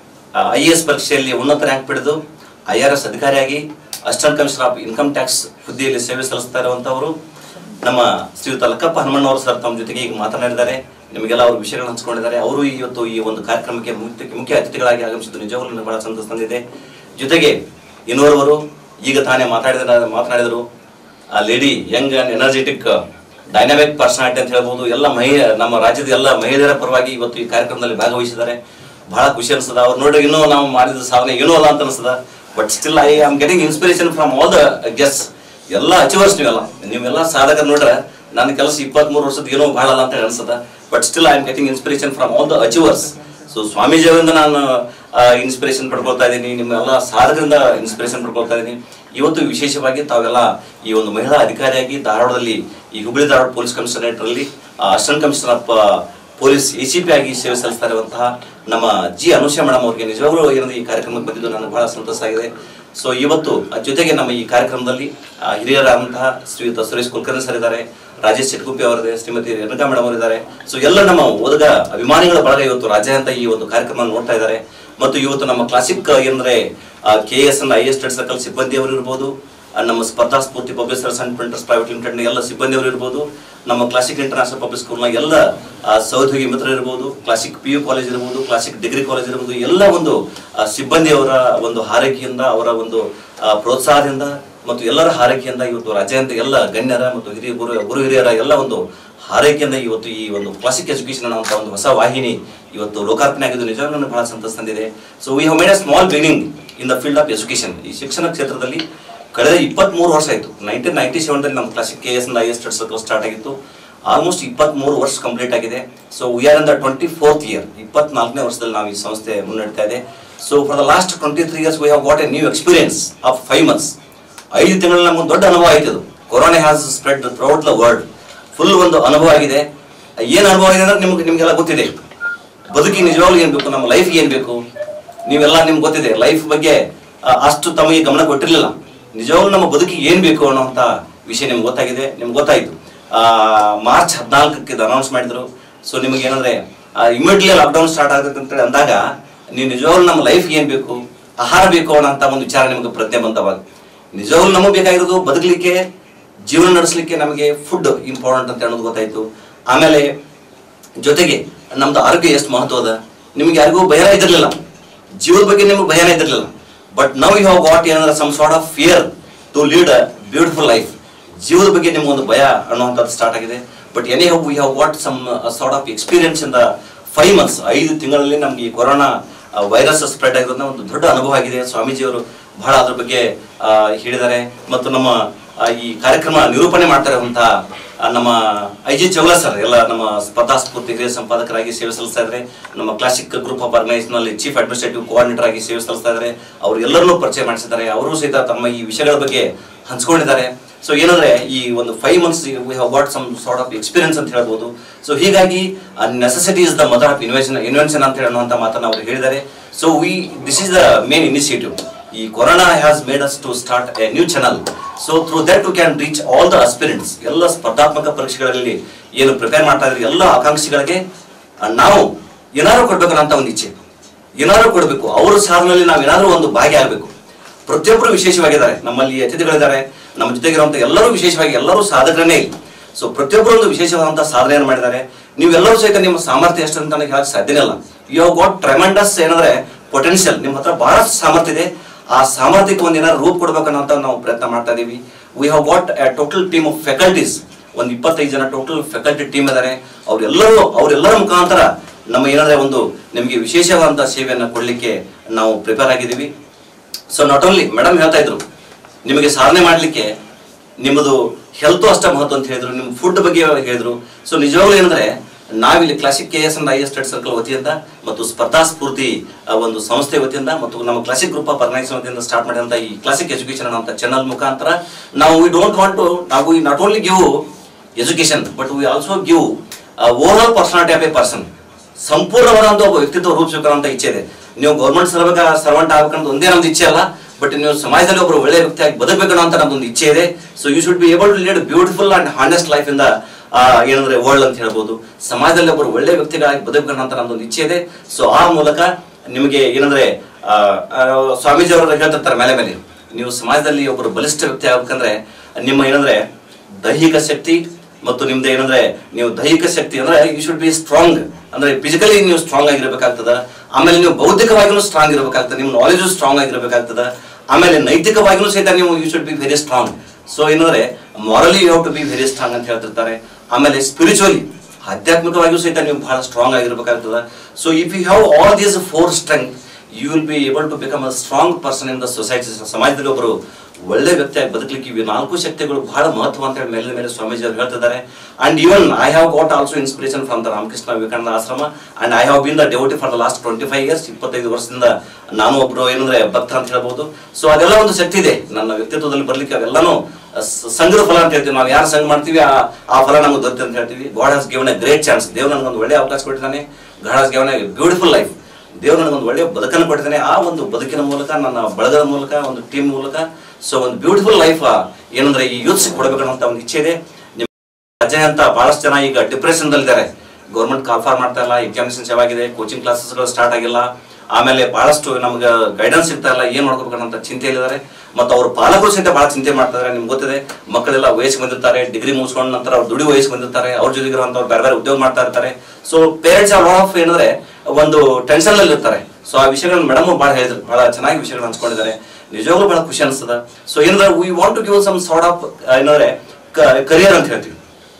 ಐ ಎ ಎಸ್ ಪರೀಕ್ಷೆಯಲ್ಲಿ ಉನ್ನತ ರ್ಯಾಂಕ್ ಪಡೆದು ಐ ಆರ್ ಎಸ್ ಅಧಿಕಾರಿಯಾಗಿ assistant commissioner of income tax ಹುದ್ದೆಯಲ್ಲಿ ಸೇವೆ ಸಲ್ಲಿಸ್ತಾ ಇರುವಂತವರು ನಮ್ಮ ಶ್ರೀಯುತ ಲಕ್ಕಪ್ಪ ಹನುಮಣ್ಣವರು ಸರ್ ತಮ್ಮ ಜೊತೆಗೆ ಈಗ ಮಾತನಾಡಿದ್ದಾರೆ ನಿಮಗೆಲ್ಲ ಅವರು ವಿಷಯಗಳನ್ನು ಹಂಚ್ಕೊಂಡಿದ್ದಾರೆ ಅವರು ಇವತ್ತು ಈ ಒಂದು ಕಾರ್ಯಕ್ರಮಕ್ಕೆ ಮುಖ್ಯ ಮುಖ್ಯ ಅತಿಥಿಗಳಾಗಿ ಆಗಮಿಸಿದ್ದು ನಿಜವಾಗ್ಲೂ ನನಗೆ ಬಹಳ ಸಂತೋಷ ತಂದಿದೆ ಜೊತೆಗೆ ಇನ್ನೋರ್ವರು ಈಗ ತಾನೇ ಮಾತಾಡಿದ ಮಾತನಾಡಿದರು ಆ lady young and energetic dynamic personality ಅಂತ ಹೇಳ್ಬೋದು ಎಲ್ಲ ಮಹಿಳೆ ನಮ್ಮ ರಾಜ್ಯದ ಎಲ್ಲ ಮಹಿಳೆಯರ ಪರವಾಗಿ ಇವತ್ತು ಈ ಕಾರ್ಯಕ್ರಮದಲ್ಲಿ ಭಾಗವಹಿಸಿದ್ದಾರೆ ಬಹಳ ಖುಷಿ ಅನಿಸ್ತದ ಅವ್ರು ನೋಡಿ ಇನ್ನೂ ನಾವು ಮಾಡಿದ ಸಾಧನೆ ಏನೂ ಅಲ್ಲ ಅಂತ ಅನಿಸ್ತದ but still I am getting inspiration from all the guess ಎಲ್ಲ ಅಚೀವರ್ಸ್ ನೀವೆಲ್ಲ ನೀವೆಲ್ಲ ಸಾಧಕರು ನೋಡ್ರೆ ನನ್ನ ಕೆಲಸ ಇಪ್ಪತ್ಮೂರು ವರ್ಷದ ಏನೋ ಬಹಳ ಅಲ್ಲ ಅಂತ ಅನ್ಸದ but still I am getting inspiration from all the achievers so ಸ್ವಾಮೀಜಿಯವರಿಂದ ನಾನು ಇನ್ಸ್ಪಿರೇಷನ್ ಪಡ್ಕೊಳ್ತಾ ಇದ್ದೀನಿ ನಿಮ್ಮೆಲ್ಲ ಸಾಧಕರಿಂದ ಇನ್ಸ್ಪಿರೇಷನ್ ಪಡ್ಕೊಳ್ತಾ ಇದ್ದೀನಿ ಇವತ್ತು ವಿಶೇಷವಾಗಿ ತಾವೆಲ್ಲ ಈ ಒಂದು ಮಹಿಳಾ ಅಧಿಕಾರಿಯಾಗಿ ಧಾರವಾಡದಲ್ಲಿ ಈ ಹುಬ್ಬಳ್ಳಿ ಧಾರವಾಡ ಪೊಲೀಸ್ ಕಮಿಷನರೇಟ್ ಅಲ್ಲಿ assistant commissioner of police A C P ಆಗಿ ಸೇವೆ ಸಲ್ಲಿಸ್ತಾ ಇರುವಂತಹ ನಮ್ಮ ಜಿ ಅನುಷಾ ಮೇಡಮ್ ಅವರಿಗೆ ನಿಜವಾಗ್ಲೂ ಏನಂದ್ರೆ ಈ ಕಾರ್ಯಕ್ರಮಕ್ಕೆ ಬಂದಿದ್ದು ನನಗೆ ಬಹಳ ಸಂತೋಷ ಆಗಿದೆ ಸೊ ಇವತ್ತು ಅದ್ರ ಜೊತೆಗೆ ನಮ್ಮ ಈ ಕಾರ್ಯಕ್ರಮದಲ್ಲಿ ಆ, ಹಿರಿಯರಾದಂತಹ ಶ್ರೀಯುತ ಸುರೇಶ್ ಕುಲಕರ್ಣಿ ಸರ್ ಇದ್ದಾರೆ ರಾಜೇಶ್ ಚಿಟ್ಗುಪ್ಪಿ ಅವರಿದೆ ಶ್ರೀಮತಿ ರೇಣುಕಾ ಮೇಡಮ್ ಅವರಿದ್ದಾರೆ ಸೊ ಎಲ್ಲ ನಮ್ಮ ಓದಗ ಅಭಿಮಾನಿಗಳ ಬಳಗ ಇವತ್ತು ರಾಜ್ಯಾದ್ಯಂತ ಈ ಒಂದು ಕಾರ್ಯಕ್ರಮ ನೋಡ್ತಾ ಇದ್ದಾರೆ ಮತ್ತು ಇವತ್ತು ನಮ್ಮ ಕ್ಲಾಸಿಕ್ ಏನಂದ್ರೆ K S N I S state circle ಸಿಬ್ಬಂದಿಯವರು ಇರ್ಬೋದು ಆ, ನಮ್ಮ Spardha Spoorthi publishers and printers private limited ಎಲ್ಲ ಸಿಬ್ಬಂದಿಯವರು ಇರ್ಬೋದು ನಮ್ಮ ಕ್ಲಾಸಿಕ್ ಇಂಟರ್ನ್ಯಾಷನಲ್ ಪಬ್ಲಿಕ್ ಸ್ಕೂಲ್ನ ಎಲ್ಲ ಆ, ಸಹೋದ್ಯೋಗಿ ಮಿತ್ರರು ಇರ್ಬೋದು ಕ್ಲಾಸಿಕ್ ಪಿ ಯು ಕಾಲೇಜ್ ಇರ್ಬೋದು ಕ್ಲಾಸಿಕ್ ಡಿಗ್ರಿ ಕಾಲೇಜ್ ಇರ್ಬೋದು ಎಲ್ಲ ಒಂದು ಆ, ಸಿಬ್ಬಂದಿಯವರ ಒಂದು ಹಾರೈಕೆಯಿಂದ ಅವರ ಒಂದು ಆ, ಪ್ರೋತ್ಸಾಹದಿಂದ ಮತ್ತು ಎಲ್ಲರ ಹಾರೈಕೆಯಿಂದ ಇವತ್ತು ರಾಜ್ಯಾದ್ಯಂತ ಎಲ್ಲ ಗಣ್ಯರ ಮತ್ತು ಹಿರಿಯ ಗುರು ಗುರು ಹಿರಿಯರ ಎಲ್ಲ ಒಂದು ಹಾರೈಕೆಯಿಂದ ಇವತ್ತು ಈ ಒಂದು ಕ್ಲಾಸಿಕ್ ಎಜುಕೇಶನ್ ಅನ್ನುವಂಥ ಒಂದು ಹೊಸ ವಾಹಿನಿ ಇವತ್ತು ಲೋಕಾರ್ಪಣೆ ಆಗಿದ್ದು ನಿಜವಾಗ್ಲೂ ನನಗೆ ಬಹಳ ಸಂತೋಷ ತಂದಿದೆ so we have made a small beginning in the field of education ಈ ಶಿಕ್ಷಣ ಕ್ಷೇತ್ರದಲ್ಲಿ ಕಳೆದ ಇಪ್ಪತ್ಮೂರು ವರ್ಷ ಆಯಿತು ನೈನ್ಟೀನ್ ನೈನ್ಟಿ ಸೆವೆನ್ದಲ್ಲಿ ನಮ್ಮ classic K S I S circle start ಆಗಿತ್ತು ಆಲ್ಮೋಸ್ಟ್ ಇಪ್ಪತ್ಮೂರು ವರ್ಷ ಕಂಪ್ಲೀಟ್ ಆಗಿದೆ so we are in the twenty fourth year ಇಪ್ಪತ್ನಾಲ್ಕನೇ ವರ್ಷದಲ್ಲಿ ನಾವು ಈ ಸಂಸ್ಥೆ ಮುನ್ನಡೆತಾ ಇದೆ so for the last twenty three years we have got a new experience of five months ಐದು ತಿಂಗಳ ನಮ್ಗೆ ದೊಡ್ಡ ಅನುಭವ ಆಯ್ತು ಇದು corona has spread throughout the world full ಒಂದು ಅನುಭವ ಆಗಿದೆ ಏನು ಅನುಭವ ಇದೆ ಅಂದ್ರೆ ನಿಮ್ಗೆ ನಿಮಗೆಲ್ಲ ಗೊತ್ತಿದೆ ಬದುಕಿ ನಿಜವಾಗ್ಲೂ ಏನು ಬೇಕು ನಮ್ಮ ಲೈಫ್ಗೆ ಏನು ಬೇಕು ನೀವೆಲ್ಲ ನಿಮ್ಗೆ ಗೊತ್ತಿದೆ ಲೈಫ್ ಬಗ್ಗೆ ಆ, ಅಷ್ಟು ತಮಗೆ ಗಮನ ಕೊಟ್ಟಿರಲಿಲ್ಲ ನಿಜವಾಗ್ಲೂ ನಮ್ಮ ಬದುಕಿಗೆ ಏನು ಬೇಕು ಅನ್ನೋಂಥ ವಿಷಯ ನಿಮ್ಗೆ ಗೊತ್ತಾಗಿದೆ ನಿಮ್ಗೆ ಗೊತ್ತಾಯಿತು ಮಾರ್ಚ್ ಹದಿನಾಲ್ಕಕ್ಕೆ ಇದು ಅನೌನ್ಸ್ ಮಾಡಿದ್ರು ಸೊ ನಿಮಗೆ ಏನಂದ್ರೆ ಇಮಿಡಿಯೇಟ್ಲಿ ಲಾಕ್ಡೌನ್ ಸ್ಟಾರ್ಟ್ ಆಗುತ್ತೆ ಅಂತ ಅಂದಾಗ ನೀವು ನಿಜವಾಗ್ಲೂ ನಮ್ಮ ಲೈಫ್ಗೆ ಏನು ಬೇಕು ಆಹಾರ ಬೇಕು ಅನ್ನೋಂಥ ಒಂದು ವಿಚಾರ ನಿಮಗೆ ಪ್ರಜ್ಞೆ ಬಂತವಾಗ ನಿಜವಾಗ್ಲೂ ನಮಗೆ ಬೇಕಾಗಿರೋದು ಬದುಕಲಿಕ್ಕೆ ಜೀವನ ನಡೆಸಲಿಕ್ಕೆ ನಮಗೆ ಫುಡ್ ಇಂಪಾರ್ಟೆಂಟ್ ಅಂತ ಅನ್ನೋದು ಗೊತ್ತಾಯ್ತು ಆಮೇಲೆ ಜೊತೆಗೆ ನಮ್ದು ಆರೋಗ್ಯ ಎಷ್ಟು ಮಹತ್ವ ಅದ ನಿಮ್ಗೆ ಯಾರಿಗೂ ಭಯ ಇದಿರಲಿಲ್ಲ ಜೀವದ ಬಗ್ಗೆ ನಿಮ್ಗೆ ಭಯನೇ ಇದಿರಲಿಲ್ಲ but now you have got ಏನಂದ್ರೆ some sort of fear to lead a beautiful life ಜೀವದ ಬಗ್ಗೆ ನಿಮ್ಗೆ ಒಂದು ಭಯ ಅನ್ನುವಂಥದ್ದು ಸ್ಟಾರ್ಟ್ ಆಗಿದೆ but anyhow we have what some sort of experience in the five months ಐದು ತಿಂಗಳಲ್ಲಿ ನಮ್ಗೆ ಈ ಕೊರೋನಾ ವೈರಸ್ ಸ್ಪ್ರೆಡ್ ಆಗಿರೋದನ್ನ ಒಂದು ದೊಡ್ಡ ಅನುಭವ ಆಗಿದೆ ಸ್ವಾಮೀಜಿಯವರು ಬಹಳ ಅದ್ರ ಬಗ್ಗೆ ಆ, ಹೇಳಿದ್ದಾರೆ ಮತ್ತು ನಮ್ಮ ಆ, ಈ ಕಾರ್ಯಕ್ರಮ ನಿರೂಪಣೆ ಮಾಡ್ತಾ ಇರುವಂತಹ ಆ, ನಮ್ಮ ಐ ಜಿ ಚೌಲ ಸರ್ ಎಲ್ಲ ನಮ್ಮ ಸ್ಪರ್ಧಾ ಸ್ಫೂರ್ತಿ ಹಿರಿಯ ಸಂಪಾದಕರಾಗಿ ಸೇವೆ ಸಲ್ಲಿಸ್ತಾ ಇದ್ದಾರೆ ನಮ್ಮ ಕ್ಲಾಸಿಕ್ ಗ್ರೂಪ್ ಆಫ್ ಆರ್ಗನೈಸೇಷನ್ ನಲ್ಲಿ ಚೀಫ್ ಅಡ್ಮಿನಿಸ್ಟ್ರೇಟಿವ್ ಕೋಆರ್ಡಿನೇಟರ್ ಆಗಿ ಸೇವೆ ಸಲ್ಲಿಸ್ತಾ ಇದ್ದಾರೆ ಅವರು ಎಲ್ಲರನ್ನೂ ಪರಿಚಯ ಮಾಡಿಸಿದ್ದಾರೆ ಅವರು ಸಹಿತ ತಮ್ಮ ಈ ವಿಷಯಗಳ ಬಗ್ಗೆ ಹಂಚ್ಕೊಂಡಿದ್ದಾರೆ ಸೊ ಏನಂದ್ರೆ ಈ ಒಂದು five months we have what some sort of experience ಅಂತ ಹೇಳ್ಬೋದು ಸೊ ಹೀಗಾಗಿ necessity is the mother of invention invention ಅಂತ ಹೇಳುವಂತ ಮಾತನ್ನ ಅವರು ಹೇಳಿದ್ದಾರೆ so we this is the main initiative ಈ corona has made us to start a new channel so through that we can reach all the aspirants ಎಲ್ಲ ಸ್ಪರ್ಧಾತ್ಮಕ ಪರೀಕ್ಷೆಗಳಲ್ಲಿ ಏನು ಪ್ರಿಪೇರ್ ಮಾಡ್ತಾ ಇದ್ರೆ ಎಲ್ಲ ಆಕಾಂಕ್ಷಿಗಳಿಗೆ ಆ, ನಾವು ಏನಾದ್ರು ಕೊಡ್ಬೇಕು ಅಂತ ಒಂದು ಇಚ್ಛೆ ಏನಾದ್ರು ಕೊಡಬೇಕು ಅವ್ರ ಸಾಲಿನಲ್ಲಿ ನಾವು ಏನಾದ್ರು ಒಂದು ಭಾಗಿಯಾಗಬೇಕು ಪ್ರತಿಯೊಬ್ಬರು ವಿಶೇಷವಾಗಿದ್ದಾರೆ ನಮ್ಮಲ್ಲಿ ಅತಿಥಿಗಳಿದ್ದಾರೆ ನಮ್ಮ ಜೊತೆಗಿರುವಂತ ಎಲ್ಲರೂ ವಿಶೇಷವಾಗಿ ಎಲ್ಲರೂ ಸಾಧಕರನ್ನೇ ಇಲ್ಲ ಸೊ ಪ್ರತಿಯೊಬ್ಬರು ಒಂದು ವಿಶೇಷವಾದಂತಹ ಸಾಧನೆಯನ್ನು ಮಾಡಿದ್ದಾರೆ ನೀವೆಲ್ಲರೂ ಸಹಿತ ನಿಮ್ಮ ಸಾಮರ್ಥ್ಯ ಎಷ್ಟು ಅಂತ ನನಗೆ ಹೇಳಕ್ ಸಾಧ್ಯನೇ ಇಲ್ಲ ಯು ಹವ್ ಗಾಟ್ ಟ್ರೆಮೆಂಡಸ್ ಏನಂದ್ರೆ ಪೊಟೆನ್ಷಿಯಲ್ ನಿಮ್ಮ ಹತ್ರ ಬಹಳಷ್ಟು ಸಾಮರ್ಥ್ಯ ಇದೆ ಆ ಸಾಮರ್ಥ್ಯಕ್ಕೆ ಒಂದು ಏನಾದ್ರು ರೂಪ ಕೊಡ್ಬೇಕನ್ನೋ ನಾವು ಪ್ರಯತ್ನ ಮಾಡ್ತಾ ಇದೀವಿ we have got a total team of faculties ಒಂದು ಇಪ್ಪತ್ತೈದು ಜನ ಟೋಟಲ್ ಫ್ಯಾಕಲ್ಟಿ ಟೀಮ್ ಇದ್ದಾರೆ ಅವರೆಲ್ಲರೂ ಅವರೆಲ್ಲರ ಮುಖಾಂತರ ನಮ್ಮ ಏನಂದ್ರೆ ಒಂದು ನಿಮಗೆ ವಿಶೇಷವಾದಂತಹ ಸೇವೆಯನ್ನು ಕೊಡಲಿಕ್ಕೆ ನಾವು ಪ್ರಿಪೇರ್ ಆಗಿದ್ದೀವಿ ಸೊ ನಾಟ್ ಓನ್ಲಿ ಮೇಡಮ್ ಹೇಳ್ತಾ ಇದ್ರು ನಿಮಗೆ ಸಾಧನೆ ಮಾಡಲಿಕ್ಕೆ ನಿಮ್ಮದು ಹೆಲ್ತ್ ಅಷ್ಟೇ ಮಹತ್ವ ಅಂತ ಹೇಳಿದ್ರು ನಿಮ್ಮ ಫುಡ್ ಬಗ್ಗೆ ಹೇಳಿದ್ರು ಸೊ ನಿಜವಾಗ್ಲೂ ಏನಂದ್ರೆ ನಾವಿಲ್ಲಿ classic K S and I S state circle ವತಿಯಿಂದ ಮತ್ತು ಸ್ಪರ್ಧಾ ಸ್ಫೂರ್ತಿ ಆ, ಒಂದು ಸಂಸ್ಥೆ ವತಿಯಿಂದ ಮತ್ತು ನಮ್ಮ ಕ್ಲಾಸಿಕ್ ಗ್ರೂಪ್ ಆಫ್ ಆರ್ಗನೈಸೇಷನ್ ವತಿಯಿಂದ ಸ್ಟಾರ್ಟ್ ಮಾಡಿದಂತ ಈ ಕ್ಲಾಸಿಕ್ ಎಜುಕೇಶನ್ ಅನ್ನೋ ಚಾನಲ್ ಮುಖಾಂತರ ನಾವು ವಿ ಡೋಂಟ್ ವಾಂಟ್ ಟು ನಾವು not only give education but we also give overall personality of a person ಸಂಪೂರ್ಣವಾದ ಒಬ್ಬ ವ್ಯಕ್ತಿತ್ವ ರೂಪಿಸಬೇಕಂತ ಇಚ್ಛೆ ಇದೆ ನೀವು ಗೌರ್ಮೆಂಟ್ ಸರ್ವಕ ಸರ್ವೆಂಟ್ ಆಗ್ಬೇಕಂತ ಒಂದೇ ನಮ್ದು ಇಚ್ಛೆ ಅಲ್ಲ ಬಟ್ ನೀವು ಸಮಾಜದಲ್ಲಿ ಒಬ್ಬರು ಒಳ್ಳೆ ವ್ಯಕ್ತಿಯಾಗಿ ಬದುಕಬೇಕು ಅಂತ ನಮ್ದೊಂದು ಇಚ್ಛೆ ಇದೆ so you should be able to lead beautiful and honest life ಇಂದ ಆ, ಏನಂದ್ರೆ ವರ್ಲ್ಡ್ ಅಂತ ಹೇಳ್ಬೋದು ಸಮಾಜದಲ್ಲಿ ಒಬ್ಬರು ಒಳ್ಳೆ ವ್ಯಕ್ತಿಗಳಾಗಿ ಬದುಕಬೇಕು ಅಂತ ನಮ್ದೊಂದು ಇಚ್ಛೆ ಇದೆ ಸೊ ಆ ಮೂಲಕ ನಿಮಗೆ ಏನಂದ್ರೆ ಆ, ಆ, ಸ್ವಾಮೀಜಿ ಅವರು ಹೇಳ್ತಿರ್ತಾರೆ ಮೇಲೆ ಮೇಲೆ ನೀವು ಸಮಾಜದಲ್ಲಿ ಒಬ್ಬರು ಬಲಿಷ್ಠ ವ್ಯಕ್ತಿ ಆಗ್ಬೇಕಂದ್ರೆ ನಿಮ್ಮ ಏನಂದ್ರೆ ದೈಹಿಕ ಶಕ್ತಿ ಮತ್ತು ನಿಮ್ದು ಏನಂದ್ರೆ ನೀವು ದೈಹಿಕ ಶಕ್ತಿ ಅಂದ್ರೆ ಯು ಶುಡ್ ಬಿ ಸ್ಟ್ರಾಂಗ್ ಅಂದ್ರೆ ಫಿಸಿಕಲಿ ನೀವು ಸ್ಟ್ರಾಂಗ್ ಆಗಿರ್ಬೇಕಾಗ್ತದ ಆಮೇಲೆ ನೀವು ಬೌದ್ಧಿಕವಾಗಿಯೂ ಸ್ಟ್ರಾಂಗ್ ಇರಬೇಕಾಗ್ತದೆ ನಿಮ್ಮ ನಾಲೆಜ್ ಸ್ಟ್ರಾಂಗ್ ಆಗಿರ್ಬೇಕಾಗ್ತದ ಆಮೇಲೆ ನೈತಿಕವಾಗಿಯೂ ಸಹಿತ ನೀವು you should be very strong so ಏನಂದ್ರೆ morally you have to be very strong ಅಂತ ಹೇಳ್ತಿರ್ತಾರೆ ಆಮೇಲೆ ಸ್ಪಿರಿಚುವಲಿ ಆಧ್ಯಾತ್ಮಿಕವಾಗಿಯೂ ಸಹಿತ ನೀವು ಬಹಳ ಸ್ಟ್ರಾಂಗ್ ಆಗಿರ್ಬೇಕಾಗ್ತದ so if you have all these four strength you will be able to become a strong person in the society ಸಮಾಜದಲ್ಲಿ ಒಬ್ಬರು ಒಳ್ಳೆ ವ್ಯಕ್ತಿಯಾಗಿ ಬದುಕಲಿಕ್ಕೆ ಇವು ನಾಲ್ಕು ಶಕ್ತಿಗಳು ಬಹಳ ಮಹತ್ವ ಅಂತ ಹೇಳಿ ಮೇಲೆ ಮೇಲೆ ಸ್ವಾಮೀಜಿ ಅವರು ಹೇಳ್ತಿದ್ದಾರೆ and even I have got also inspiration from the Ramakrishna Vivekananda Ashrama and I have been the devotee for the last twenty five years ಇಪ್ಪತ್ತೈದು ವರ್ಷದಿಂದ ನಾನು ಒಬ್ರು ಏನಂದ್ರೆ ಭಕ್ತ ಅಂತ ಹೇಳ್ಬೋದು ಸೊ ಅದೆಲ್ಲ ಒಂದು ಶಕ್ತಿ ಇದೆ ನನ್ನ ವ್ಯಕ್ತಿತ್ವದಲ್ಲಿ ಬರ್ಲಿಕ್ಕೆ ಅವೆಲ್ಲಾನು ಸ- ಸಂಘದ ಫಲ ಅಂತ ಹೇಳ್ತೀವಿ ನಾವು ಯಾರು ಸಂಘ ಮಾಡ್ತೀವಿ ಆ ಆ ಫಲ ನಮಗೆ ದೊರೆಯುತ್ತೆ ಅಂತ ಹೇಳ್ತೀವಿ ಗಾಡ್ ಹಸ್ ಗಿವನ್ ಎ ಗ್ರೇಟ್ ಚಾನ್ಸ್ ದೇವ್ರು ನನಗೊಂದು ಒಳ್ಳೆ ಅವಕಾಶ ಕೊಟ್ಟಿದ್ದಾನೆ ಗಾಡ್ ಹಸ್ ಗಿವನ್ ಎ ಬ್ಯೂಟಿಫುಲ್ ಲೈಫ್ ದೇವ್ರು ನನಗೊಂದು ಒಳ್ಳೆಯ ಬದುಕನ್ನು ಕೊಟ್ಟಿದ್ದಾನೆ ಆ ಒಂದು ಬದುಕಿನ ಮೂಲಕ ನನ್ನ ಬಳಗದ ಮೂಲಕ ಒಂದು ಟೀಮ್ ಮೂಲಕ ಸೊ ಒಂದು ಬ್ಯೂಟಿಫುಲ್ ಲೈಫ್ ಏನಂದ್ರೆ ಈ ಯೂತ್ಸ್ ಕೊಡಬೇಕನ್ನೋಂಥ ಒಂದು ಇಚ್ಛೆ ಇದೆ ನಿಮ್ಮ ರಾಜ್ಯ ಅಂತ ಬಹಳಷ್ಟು ಜನ ಈಗ ಡಿಪ್ರೆಷನ್ ದಲ್ಲಿದ್ದಾರೆ ಗೌರ್ಮೆಂಟ್ ಕಾಲ್ಫಾರ್ ಮಾಡ್ತಾ ಇಲ್ಲ ಎಕ್ಸಾಮಿನೇಷನ್ಸ್ ಯಾವಾಗಿದೆ ಕೋಚಿಂಗ್ ಕ್ಲಾಸಸ್ಗಳು ಸ್ಟಾರ್ಟ್ ಆಗಿಲ್ಲ ಆಮೇಲೆ ಬಹಳಷ್ಟು ನಮ್ಗೆ ಗೈಡೆನ್ಸ್ ಸಿಗ್ತಾ ಇಲ್ಲ ಏನ್ ಮಾಡ್ಕೋಬೇಕನ್ನೋಂಥ ಚಿಂತೆಯಲ್ಲಿದ್ದಾರೆ ಮತ್ತು ಅವ್ರ ಪಾಲಕರು ಸಹಿತ ಬಹಳ ಚಿಂತೆ ಮಾಡ್ತಾರೆ ನಿಮ್ಗೆ ಗೊತ್ತಿದೆ ಮಕ್ಕಳೆಲ್ಲ ವಯಸ್ಸಿಗೆ ಬಂದಿರ್ತಾರೆ ಡಿಗ್ರಿ ಮುಗಿಸ್ಕೊಂಡ ನಂತರ ಅವ್ರು ದುಡಿ ವಯಸ್ಸಿಗೆ ಬಂದಿರ್ತಾರೆ ಅವ್ರ ಜೊತೆಗೆ ಇರುವಂತವ್ರು ಬೇರೆ ಬೇರೆ ಉದ್ಯೋಗ ಮಾಡ್ತಾ ಇರ್ತಾರೆ ಸೊ ಪೇರೆಂಟ್ಸ್ ಆರ್ ಆಫ್ ಏನಂದ್ರೆ ಒಂದು ಟೆನ್ಷನ್ ಅಲ್ಲಿ ಇರ್ತಾರೆ ಸೊ ಆ ವಿಷಯಗಳನ್ನ ಮೇಡಮ್ ಬಹಳ ಹೇಳಿದ್ರು ಬಹಳ ಚೆನ್ನಾಗಿ ವಿಷಯಗಳನ್ನ ಹಂಚ್ಕೊಂಡಿದ್ದಾರೆ ನಿಜವಾಗ್ಲೂ ಬಹಳ ಖುಷಿ ಅನಿಸ್ತದ ಸೊ ಏನಂದ್ರೆ we want to give some sort of ಏನಂದ್ರೆ ಕರಿಯರ್ ಅಂತ ಹೇಳ್ತೀವಿ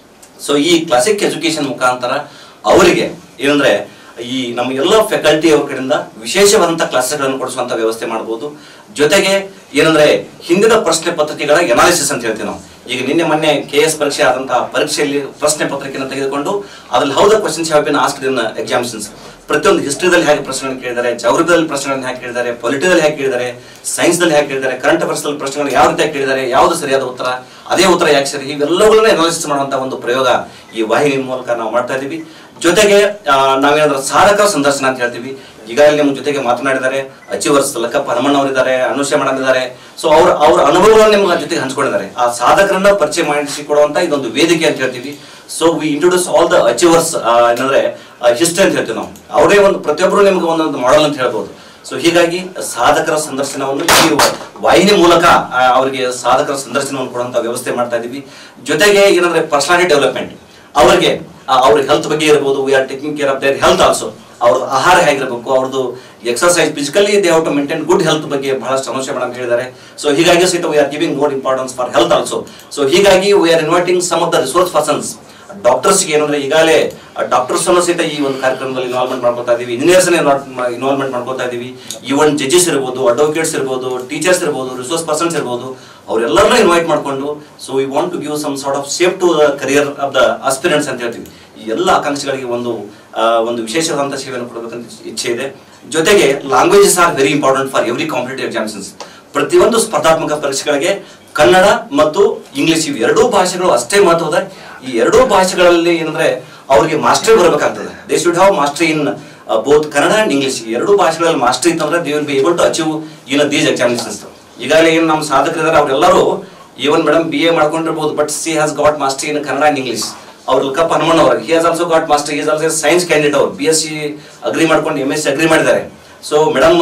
ಸೊ ಈ ಕ್ಲಾಸಿಕ್ ಎಜುಕೇಶನ್ ಮುಖಾಂತರ ಅವರಿಗೆ ಏನಂದ್ರೆ ಈ ನಮ್ಮ ಎಲ್ಲ ಫ್ಯಾಕಲ್ಟಿ ಅವ್ರ ಕಡೆಯಿಂದ ವಿಶೇಷವಾದಂಥ ಕ್ಲಾಸಸ್ಗಳನ್ನು ಕೊಡಿಸುವಂತ ವ್ಯವಸ್ಥೆ ಮಾಡಬಹುದು ಜೊತೆಗೆ ಏನಂದ್ರೆ ಹಿಂದಿನ ಪ್ರಶ್ನೆ ಪತ್ರಿಕೆಗಳ ಎನಾಲಿಸಿಸ್ ಅಂತ ಹೇಳ್ತೀವಿ ನಾವು ಈಗ ನಿನ್ನೆ ಮೊನ್ನೆ ಕೆ ಎಸ್ ಪರೀಕ್ಷೆ ಆದಂತಹ ಪರೀಕ್ಷೆಯಲ್ಲಿ ಪ್ರಶ್ನೆ ಪತ್ರಿಕೆಯನ್ನು ತೆಗೆದುಕೊಂಡು ಅದ್ರಲ್ಲಿ ಹೌದ questions have been asked in examinations ಪ್ರತಿಯೊಂದು ಹಿಸ್ಟ್ರಿದಲ್ಲಿ ಹೇಗೆ ಪ್ರಶ್ನೆಗಳನ್ನು ಕೇಳಿದ್ದಾರೆ ಜಾಗ್ರಫಿದಲ್ಲಿ ಪ್ರಶ್ನೆಗಳನ್ನು ಹೇಗೆ ಕೇಳಿದ್ದಾರೆ ಪೊಲಿಟಿಕಲ್ ಹೇಗೆ ಕೇಳಿದ್ದಾರೆ ಸೈನ್ಸ್ದಲ್ಲಿ ಹೇಗೆ ಕೇಳಿದ್ದಾರೆ ಕರೆಂಟ್ ಅಫೇರ್ಸ್ನಲ್ಲಿ ಪ್ರಶ್ನೆಗಳನ್ನು ಯಾವ ರೀತಿ ಕೇಳಿದ್ದಾರೆ ಯಾವುದು ಸರಿಯಾದ ಉತ್ತರ ಅದೇ ಉತ್ತರ ಯಾಕೆ ಸರಿ ಇವೆಲ್ಲವುಗಳನ್ನ ಅನಾಲಿಸಿಸ್ ಮಾಡುವಂತ ಒಂದು ಪ್ರಯೋಗ ಈ ವಾಹಿನಿ ಮೂಲಕ ನಾವು ಮಾಡ್ತಾ ಇದ್ದೀವಿ ಜೊತೆಗೆ ಆ, ನಾವೇನಾದ್ರೂ ಸಾಧಕರ ಸಂದರ್ಶನ ಅಂತ ಹೇಳ್ತೀವಿ ಈಗಾಗಲೇ ನಿಮ್ಮ ಜೊತೆಗೆ ಮಾತನಾಡಿದ್ದಾರೆ ಅಚೀವರ್ಸ್ ಲಕ್ಕಪ್ಪ ಹನುಮಣ್ಣ ಅವರಿದ್ದಾರೆ ಅನುಷ ಮೇಡಮ್ ಇದ್ದಾರೆ ಸೊ ಅವ್ರ ಅವ್ರ ಅನುಭವಗಳನ್ನು ನಿಮ್ಮ ಜೊತೆಗೆ ಹಂಚ್ಕೊಂಡಿದ್ದಾರೆ ಆ ಸಾಧಕರನ್ನ ಪರಿಚಯ ಮಾಡಿಸಿಕೊಡುವಂತ ಇದೊಂದು ವೇದಿಕೆ ಅಂತ ಹೇಳ್ತೀವಿ so we introduce all the achievers ಏನಂದ್ರೆ ಹಿಸ್ಟ್ರಿ ಅಂತ ಹೇಳ್ತೀವಿ ನಾವು ಅವರೇ ಒಂದು ಪ್ರತಿಯೊಬ್ಬರು ನಿಮ್ಗೆ ಒಂದೊಂದು ಮಾಡೆಲ್ ಅಂತ ಹೇಳ್ಬೋದು ಸೊ ಹೀಗಾಗಿ ಸಾಧಕರ ಸಂದರ್ಶನವನ್ನು ಈ ವ- ವಾಹಿನಿ ಮೂಲಕ ಆ, ಅವರಿಗೆ ಸಾಧಕರ ಸಂದರ್ಶನವನ್ನು ಕೊಡುವಂತ ವ್ಯವಸ್ಥೆ ಮಾಡ್ತಾ ಇದೀವಿ ಜೊತೆಗೆ ಏನಂದ್ರೆ ಪರ್ಸನಾಲಿಟಿ ಡೆವಲಪ್ಮೆಂಟ್ ಅವರಿಗೆ ಆ, ಅವ್ರ ಹೆಲ್ತ್ ಬಗ್ಗೆ ಇರ್ಬೋದು we are taking care of their health also ಅವ್ರ ಆಹಾರ ಹೇಗಿರಬೇಕು ಅವ್ರದ್ದು exercise physically they how to maintain good health ಬಗ್ಗೆ ಬಹಳಷ್ಟು ಅನುಷ್ಯ ಮೇಡಮ್ ಹೇಳಿದ್ದಾರೆ ಸೊ ಹೀಗಾಗಿ ಸಹಿತ we are giving more importance for health also so ಹೀಗಾಗಿ we are inviting some of the resource persons doctors ಏನಂದ್ರೆ ಈಗಾಗಲೇ ಡಾಕ್ಟರ್ಸ್ ಅನ್ನು ಸಹಿತ ಈ ಒಂದು ಕಾರ್ಯಕ್ರಮದಲ್ಲಿ ಇನ್ವಾಲ್ವ್ಮೆಂಟ್ ಮಾಡ್ಕೊತಾ ಇದೀವಿ ಇಂಜಿನಿಯರ್ಸ್ ಇನ್ವಾಲ್ವ್ಮೆಂಟ್ ಮಾಡ್ಕೊತಾ ಇದೀವಿ ಈವನ್ ಜಡ್ಜಸ್ ಇರ್ಬೋದು ಅಡ್ವೊಕೇಟ್ಸ್ ಇರ್ಬೋದು ಟೀಚರ್ಸ್ ಇರ್ಬೋದು ರಿಸೋರ್ಸ್ ಪರ್ಸನ್ಸ್ ಇರ್ಬೋದು ಅವರೆಲ್ಲರನ್ನೂ ಇನ್ವೈಟ್ ಮಾಡ್ಕೊಂಡು so we want to give some sort of safe to the career of the aspirants ಅಂತ ಹೇಳ್ತೀವಿ ಈ ಎಲ್ಲ ಆಕಾಂಕ್ಷಿಗಳಿಗೆ ಒಂದು ಆ, ಒಂದು ವಿಶೇಷವಾದಂಥ ಸೇವೆಯನ್ನು ಕೊಡಬೇಕಂತ ಇಚ್ಛೆ ಇದೆ ಜೊತೆಗೆ languages are very important for every competitive examinations ಪ್ರತಿಯೊಂದು ಸ್ಪರ್ಧಾತ್ಮಕ ಪರೀಕ್ಷೆಗಳಿಗೆ ಕನ್ನಡ ಮತ್ತು ಇಂಗ್ಲಿಷ್ ಇವು ಎರಡೂ ಭಾಷೆಗಳು ಅಷ್ಟೇ ಮಹತ್ವದ ಈ ಎರಡೂ ಭಾಷೆಗಳಲ್ಲಿ ಏನಂದ್ರೆ ಅವರಿಗೆ ಮಾಸ್ಟರಿ ಬರಬೇಕಾಗ್ತದೆ they should have mastery in both Kannada and English ಎರಡೂ ಭಾಷೆಗಳಲ್ಲಿ ಮಾಸ್ಟರಿ ಇತ್ತಂದ್ರೆ they will be able to achieve in these examinations ಈಗಾಗಲೇ ಏನು ನಮ್ಮ ಸಾಧಕರಿದ್ದಾರೆ ಅವರೆಲ್ಲರೂ ಈವನ್ ಮೇಡಮ್ ಬಿ ಎ ಮಾಡ್ಕೊಂಡಿರ್ಬೋದು but she has got mastery in Kannada and English ಅವ್ರ ಲಕ್ಕಪ್ಪ ಹನುಮಣ್ಣ ಅವರು he has also got master he also science candidate ಅವರು ಬಿ ಎಸ್ ಸಿ ಅಗ್ರಿ ಮಾಡ್ಕೊಂಡು ಎಮ್ ಎಸ್ ಸಿ ಅಗ್ರಿ ಮಾಡಿದ್ದಾರೆ so madam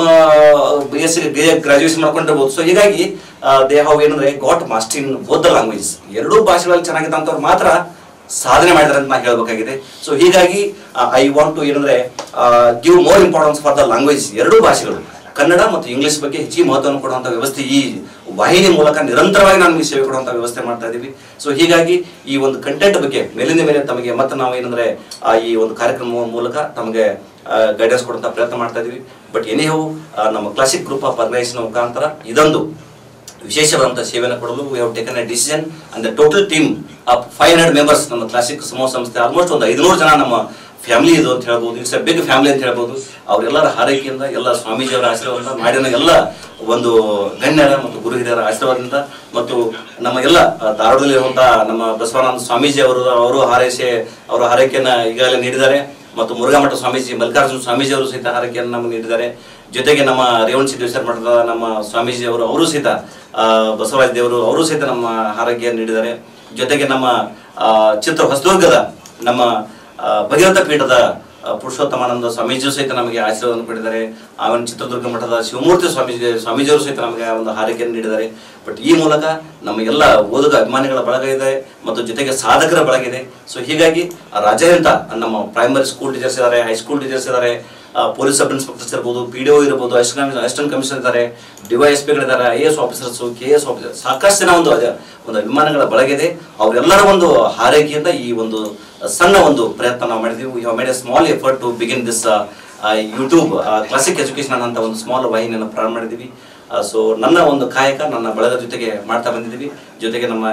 B S C graduation ಮಾಡ್ಕೊಂಡಿರ್ಬೋದು so ಹೀಗಾಗಿ they have ಏನಂದ್ರೆ got master in both the language ಎರಡೂ ಭಾಷೆಗಳಲ್ಲಿ ಚೆನ್ನಾಗಿದ್ದಂಥವ್ರು ಮಾತ್ರ ಸಾಧನೆ ಮಾಡಿದ್ದಾರೆ ಅಂತ ನಾ ಹೇಳಬೇಕಾಗಿದೆ ಸೊ ಹೀಗಾಗಿ ಐ ವಾಂಟ್ ಟು ಏನಂದ್ರೆ give more importance for the language ಎರಡೂ ಭಾಷೆಗಳು ಕನ್ನಡ ಮತ್ತು ಇಂಗ್ಲಿಷ್ ಬಗ್ಗೆ ಹೆಚ್ಚಿಗೆ ಮಹತ್ವವನ್ನು ಕೊಡುವಂಥ ವ್ಯವಸ್ಥೆ ಈ ವಾಹಿನಿ ಮೂಲಕ ನಿರಂತರವಾಗಿ ನಾನು ನಿಮಗೆ ಸೇವೆ ಕೊಡುವಂಥ ವ್ಯವಸ್ಥೆ ಮಾಡ್ತಾ ಇದ್ದೀವಿ ಸೊ ಹೀಗಾಗಿ ಈ ಒಂದು ಕಂಟೆಂಟ್ ಬಗ್ಗೆ ಮೇಲಿಂದ ಮೇಲೆ ತಮಗೆ ಮತ್ತೆ ನಾವು ಏನಂದ್ರೆ ಆ, ಈ ಒಂದು ಕಾರ್ಯಕ್ರಮ ಮೂಲಕ ತಮಗೆ ಗೈಡೆನ್ಸ್ ಕೊಡುವಂಥ ಪ್ರಯತ್ನ ಮಾಡ್ತಾ ಇದ್ದೀವಿ ಬಟ್ ಎನಿಹವು ನಮ್ಮ ಕ್ಲಾಸಿಕ್ ಗ್ರೂಪ್ ಆಫ್ ಆರ್ಗನೈಸೇಷನ್ ಮುಖಾಂತರ ಇದೊಂದು ವಿಶೇಷವಾದಂಥ ಸೇವೆಯನ್ನು ಕೊಡಲು we have taken a decision and the total team of five hundred members ನಮ್ಮ ಕ್ಲಾಸಿಕ್ ಸಮೂಹ ಸಂಸ್ಥೆ ಆಲ್ಮೋಸ್ಟ್ ಒಂದು ಐದುನೂರು ಜನ ನಮ್ಮ ಫ್ಯಾಮಿಲಿ ಇದು ಅಂತ ಹೇಳ್ಬೋದು ಇಟ್ಸ್ ಎ ಬಿಗ್ ಫ್ಯಾಮಿಲಿ ಅಂತ ಹೇಳ್ಬೋದು ಅವರೆಲ್ಲರ ಹಾರೈಕೆಯಿಂದ ಎಲ್ಲ ಸ್ವಾಮೀಜಿಯವರ ಆಶೀರ್ವಾದದಿಂದ ನಾಡಿನ ಎಲ್ಲ ಒಂದು ಗಣ್ಯರ ಮತ್ತು ಗುರು ಹಿರಿಯರ ಆಶೀರ್ವಾದದಿಂದ ಮತ್ತು ನಮ್ಮ ಎಲ್ಲ ಆ, ಧಾರವಾಡದಲ್ಲಿರುವಂತಹ ನಮ್ಮ ಬಸವಾನಂದ ಸ್ವಾಮೀಜಿ ಅವರು ಅವರು ಹಾರೈಸಿ ಅವರ ಹಾರೈಕೆಯನ್ನ ಈಗಾಗಲೇ ನೀಡಿದ್ದಾರೆ ಮತ್ತು ಮುರುಘಾಮಠ ಸ್ವಾಮೀಜಿ ಮಲ್ಲಿಕಾರ್ಜುನ ಸ್ವಾಮೀಜಿ ಅವರು ಸಹಿತ ಹಾರೈಕೆಯನ್ನು ನಮಗೆ ನೀಡಿದ್ದಾರೆ ಜೊತೆಗೆ ನಮ್ಮ ರೇವಣ ಸಿದ್ದೇಶ್ವರ ಮಠದ ನಮ್ಮ ಸ್ವಾಮೀಜಿ ಅವರು ಅವರು ಸಹಿತ ಆ, ಬಸವರಾಜ ದೇವರು ಅವರು ಸಹಿತ ನಮ್ಮ ಹಾರೈಕೆಯನ್ನು ನೀಡಿದ್ದಾರೆ ಜೊತೆಗೆ ನಮ್ಮ ಆ, ಚಿತ್ರ ಹೊಸದುರ್ಗದ ನಮ್ಮ ಆ, ಭಗೀರಥ ಪೀಠದ ಆ, ಪುರುಷೋತ್ತಮಾನಂದ ಸ್ವಾಮೀಜಿಯು ಸಹಿತ ನಮಗೆ ಆಶೀರ್ವಾದ ಕೊಟ್ಟಿದ್ದಾರೆ ಆಮೇಲೆ ಚಿತ್ರದುರ್ಗ ಮಠದ ಶಿವಮೂರ್ತಿ ಸ್ವಾಮೀಜಿ ಸ್ವಾಮೀಜಿಯವರು ಸಹಿತ ನಮಗೆ ಒಂದು ಹಾರೈಕೆಯನ್ನು ನೀಡಿದ್ದಾರೆ ಬಟ್ ಈ ಮೂಲಕ ನಮ್ಮ ಎಲ್ಲ ಓದುಗ ಅಭಿಮಾನಿಗಳ ಬಳಗ ಇದೆ ಮತ್ತು ಜೊತೆಗೆ ಸಾಧಕರ ಬಳಗ ಇದೆ ಸೊ ಹೀಗಾಗಿ ಆ ರಾಜ್ಯಾದ್ಯಂತ ನಮ್ಮ ಪ್ರೈಮರಿ ಸ್ಕೂಲ್ ಟೀಚರ್ಸ್ ಇದ್ದಾರೆ ಹೈಸ್ಕೂಲ್ ಟೀಚರ್ಸ್ ಇದ್ದಾರೆ ಪೊಲೀಸ್ ಸಬ್ ಇನ್ಸ್ಪೆಕ್ಟರ್ಸ್ ಇರ್ಬೋದು ಪಿ ಡಿ ಒ ಇರ್ಬೋದು ಅಸಿಸ್ಟೆಂಟ್ ಅಸಿಸ್ಟೆಂಟ್ ಕಮಿಷನರ್ ಇದ್ದಾರೆ ಡಿವೈಎಸ್ ಪಿಗಳಿದ್ದಾರೆ I S officers K S officer ಸಾಕಷ್ಟು ಜನ ಒಂದು ಅದ- ಒಂದು ಅಭಿಮಾನಗಳ ಬಳಗಿದೆ ಅವರೆಲ್ಲರ ಒಂದು ಹಾರೈಕೆಯಿಂದ ಈ ಒಂದು ಸಣ್ಣ ಒಂದು ಪ್ರಯತ್ನ ನಾವು ಮಾಡಿದ್ವಿ we made a small effort to begin this YouTube classic education ಅಂತ ಒಂದು ಸ್ಮಾಲ್ ವಾಹಿನಿಯನ್ನು ಪ್ರಾರಂಭ ಮಾಡಿದ್ವಿ ಸೊ ನನ್ನ ಒಂದು ಕಾಯಕ ನನ್ನ ಬಳಗದ ಜೊತೆಗೆ ಮಾಡ್ತಾ ಬಂದಿದ್ದೀವಿ ಜೊತೆಗೆ ನಮ್ಮ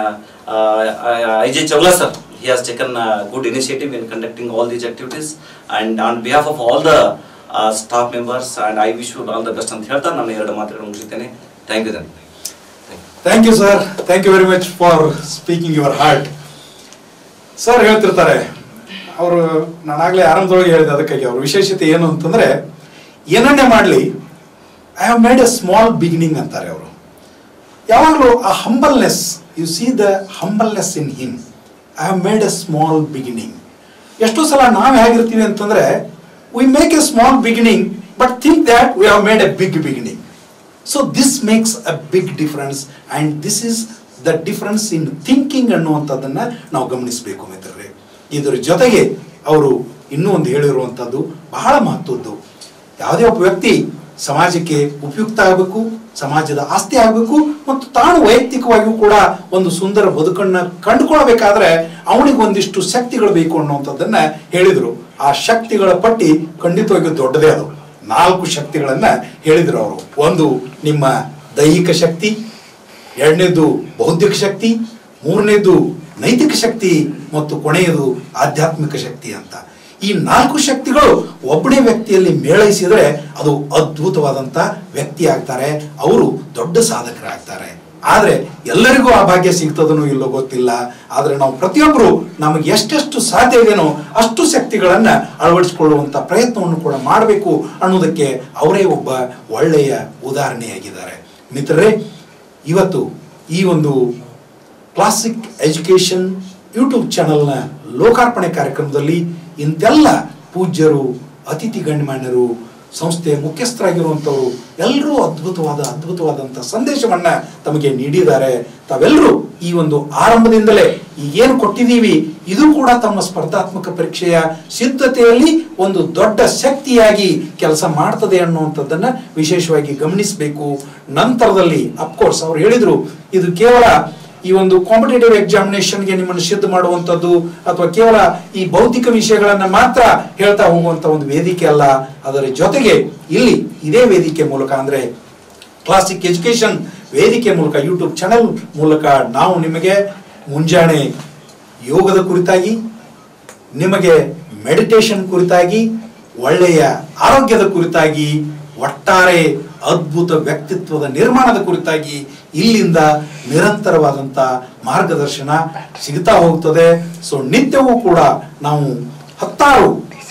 I J Chawla sir he has taken good initiative in conducting all these activities and on behalf of all the staff members and I wish you all the best ಅಂತ ಹೇಳ್ತಾ ನಾನು ಎರಡು ಮಾತುಗಳನ್ನು ಮುಗಿಸುತ್ತೇನೆ thank you thank you sir thank you very much for speaking your heart sir ಹೇಳ್ತಿರ್ತಾರೆ ಅವರು ನಾನಾಗಲೇ ಆರಂಭದೊಳಗೆ ಹೇಳಿದೆ ಅದಕ್ಕಾಗಿ ಅವ್ರ ವಿಶೇಷತೆ ಏನು ಅಂತಂದ್ರೆ ಏನನ್ನೇ ಮಾಡಲಿ I have made a small beginning ಅಂತಾರೆ ಅವರು ಯಾವಾಗಲೂ ಆ humbleness you see the humbleness in him I have made a small beginning ಎಷ್ಟೋ ಸಲ ನಾವು ಹೇಗಿರ್ತೀವಿ ಅಂತಂದ್ರೆ we make a small beginning but think that we have made a big beginning so this makes a big difference and this is the difference in thinking ಅನ್ನುವಂಥದ್ದನ್ನ ನಾವು ಗಮನಿಸಬೇಕು ಮಿತ್ರರೇ ಇದರ ಜೊತೆಗೆ ಅವರು ಇನ್ನೂ ಒಂದು ಹೇಳಿರುವಂಥದ್ದು ಬಹಳ ಮಹತ್ವದ್ದು ಯಾವುದೇ ಒಬ್ಬ ವ್ಯಕ್ತಿ ಸಮಾಜಕ್ಕೆ ಉಪಯುಕ್ತ ಆಗಬೇಕು ಸಮಾಜದ ಆಸ್ತಿ ಆಗಬೇಕು ಮತ್ತು ತಾನು ವೈಯಕ್ತಿಕವಾಗಿಯೂ ಕೂಡ ಒಂದು ಸುಂದರ ಬದುಕನ್ನ ಕಂಡುಕೊಳ್ಬೇಕಾದ್ರೆ ಅವನಿಗೆ ಒಂದಿಷ್ಟು ಶಕ್ತಿಗಳು ಬೇಕು ಅನ್ನುವಂಥದ್ದನ್ನ ಹೇಳಿದರು ಆ ಶಕ್ತಿಗಳ ಪಟ್ಟಿ ಖಂಡಿತವಾಗಿಯೂ ದೊಡ್ಡದೇ ಅದು ನಾಲ್ಕು ಶಕ್ತಿಗಳನ್ನ ಹೇಳಿದ್ರು ಅವರು ಒಂದು ನಿಮ್ಮ ದೈಹಿಕ ಶಕ್ತಿ ಎರಡನೇದು ಬೌದ್ಧಿಕ ಶಕ್ತಿ ಮೂರನೇದು ನೈತಿಕ ಶಕ್ತಿ ಮತ್ತು ಕೊನೆಯದು ಆಧ್ಯಾತ್ಮಿಕ ಶಕ್ತಿ ಅಂತ ಈ ನಾಲ್ಕು ಶಕ್ತಿಗಳು ಒಬ್ಬನೇ ವ್ಯಕ್ತಿಯಲ್ಲಿ ಮೇಳೈಸಿದರೆ ಅದು ಅದ್ಭುತವಾದಂಥ ವ್ಯಕ್ತಿ ಆಗ್ತಾರೆ ಅವರು ದೊಡ್ಡ ಸಾಧಕರಾಗ್ತಾರೆ ಆದರೆ ಎಲ್ಲರಿಗೂ ಆ ಭಾಗ್ಯ ಸಿಗ್ತದನೋ ಇಲ್ಲೋ ಗೊತ್ತಿಲ್ಲ ಆದರೆ ನಾವು ಪ್ರತಿಯೊಬ್ಬರು ನಮಗೆ ಎಷ್ಟೆಷ್ಟು ಸಾಧ್ಯ ಇದೆಯೋ ಅಷ್ಟು ಶಕ್ತಿಗಳನ್ನ ಅಳವಡಿಸಿಕೊಳ್ಳುವಂಥ ಪ್ರಯತ್ನವನ್ನು ಕೂಡ ಮಾಡಬೇಕು ಅನ್ನೋದಕ್ಕೆ ಅವರೇ ಒಬ್ಬ ಒಳ್ಳೆಯ ಉದಾಹರಣೆಯಾಗಿದ್ದಾರೆ ಮಿತ್ರರೇ ಇವತ್ತು ಈ ಒಂದು ಕ್ಲಾಸಿಕ್ ಎಜುಕೇಶನ್ ಯೂಟ್ಯೂಬ್ ಚಾನೆಲ್ನ ಲೋಕಾರ್ಪಣೆ ಕಾರ್ಯಕ್ರಮದಲ್ಲಿ ಇಂತೆಲ್ಲ ಪೂಜ್ಯರು ಅತಿಥಿ ಗಣ್ಯಮಾನ್ಯರು ಸಂಸ್ಥೆಯ ಮುಖ್ಯಸ್ಥರಾಗಿರುವಂಥವರು ಎಲ್ಲರೂ ಅದ್ಭುತವಾದ ಅದ್ಭುತವಾದಂಥ ಸಂದೇಶವನ್ನ ತಮಗೆ ನೀಡಿದ್ದಾರೆ ತಾವೆಲ್ಲರೂ ಈ ಒಂದು ಆರಂಭದಿಂದಲೇ ಈಗೇನು ಕೊಟ್ಟಿದ್ದೀವಿ ಇದು ಕೂಡ ತಮ್ಮ ಸ್ಪರ್ಧಾತ್ಮಕ ಪರೀಕ್ಷೆಯ ಸಿದ್ಧತೆಯಲ್ಲಿ ಒಂದು ದೊಡ್ಡ ಶಕ್ತಿಯಾಗಿ ಕೆಲಸ ಮಾಡ್ತದೆ ಅನ್ನುವಂಥದ್ದನ್ನ ವಿಶೇಷವಾಗಿ ಗಮನಿಸಬೇಕು ನಂತರದಲ್ಲಿ ಅಫ್ಕೋರ್ಸ್ ಅವ್ರು ಹೇಳಿದ್ರು ಇದು ಕೇವಲ ಈ ಒಂದು ಕಾಂಪಿಟೇಟಿವ್ ಎಕ್ಸಾಮಿನೇಷನ್ಗೆ ನಿಮ್ಮನ್ನು ಸಿದ್ಧ ಮಾಡುವಂಥದ್ದು ಅಥವಾ ಕೇವಲ ಈ ಭೌತಿಕ ವಿಷಯಗಳನ್ನ ಮಾತ್ರ ಹೇಳ್ತಾ ಹೋಗುವಂತ ಒಂದು ವೇದಿಕೆ ಅಲ್ಲ ಅದರ ಜೊತೆಗೆ ಇಲ್ಲಿ ಇದೇ ವೇದಿಕೆ ಮೂಲಕ ಅಂದ್ರೆ ಕ್ಲಾಸಿಕ್ ಎಜುಕೇಶನ್ ವೇದಿಕೆ ಮೂಲಕ ಯೂಟ್ಯೂಬ್ ಚಾನೆಲ್ ಮೂಲಕ ನಾವು ನಿಮಗೆ ಮುಂಜಾನೆ ಯೋಗದ ಕುರಿತಾಗಿ ನಿಮಗೆ ಮೆಡಿಟೇಷನ್ ಕುರಿತಾಗಿ ಒಳ್ಳೆಯ ಆರೋಗ್ಯದ ಕುರಿತಾಗಿ ಒಟ್ಟಾರೆ ಅದ್ಭುತ ವ್ಯಕ್ತಿತ್ವದ ನಿರ್ಮಾಣದ ಕುರಿತಾಗಿ ಇಲ್ಲಿಂದ ನಿರಂತರವಾದಂಥ ಮಾರ್ಗದರ್ಶನ ಸಿಗ್ತಾ ಹೋಗ್ತದೆ ಸೊ ನಿತ್ಯವೂ ಕೂಡ ನಾವು ಹತ್ತಾರು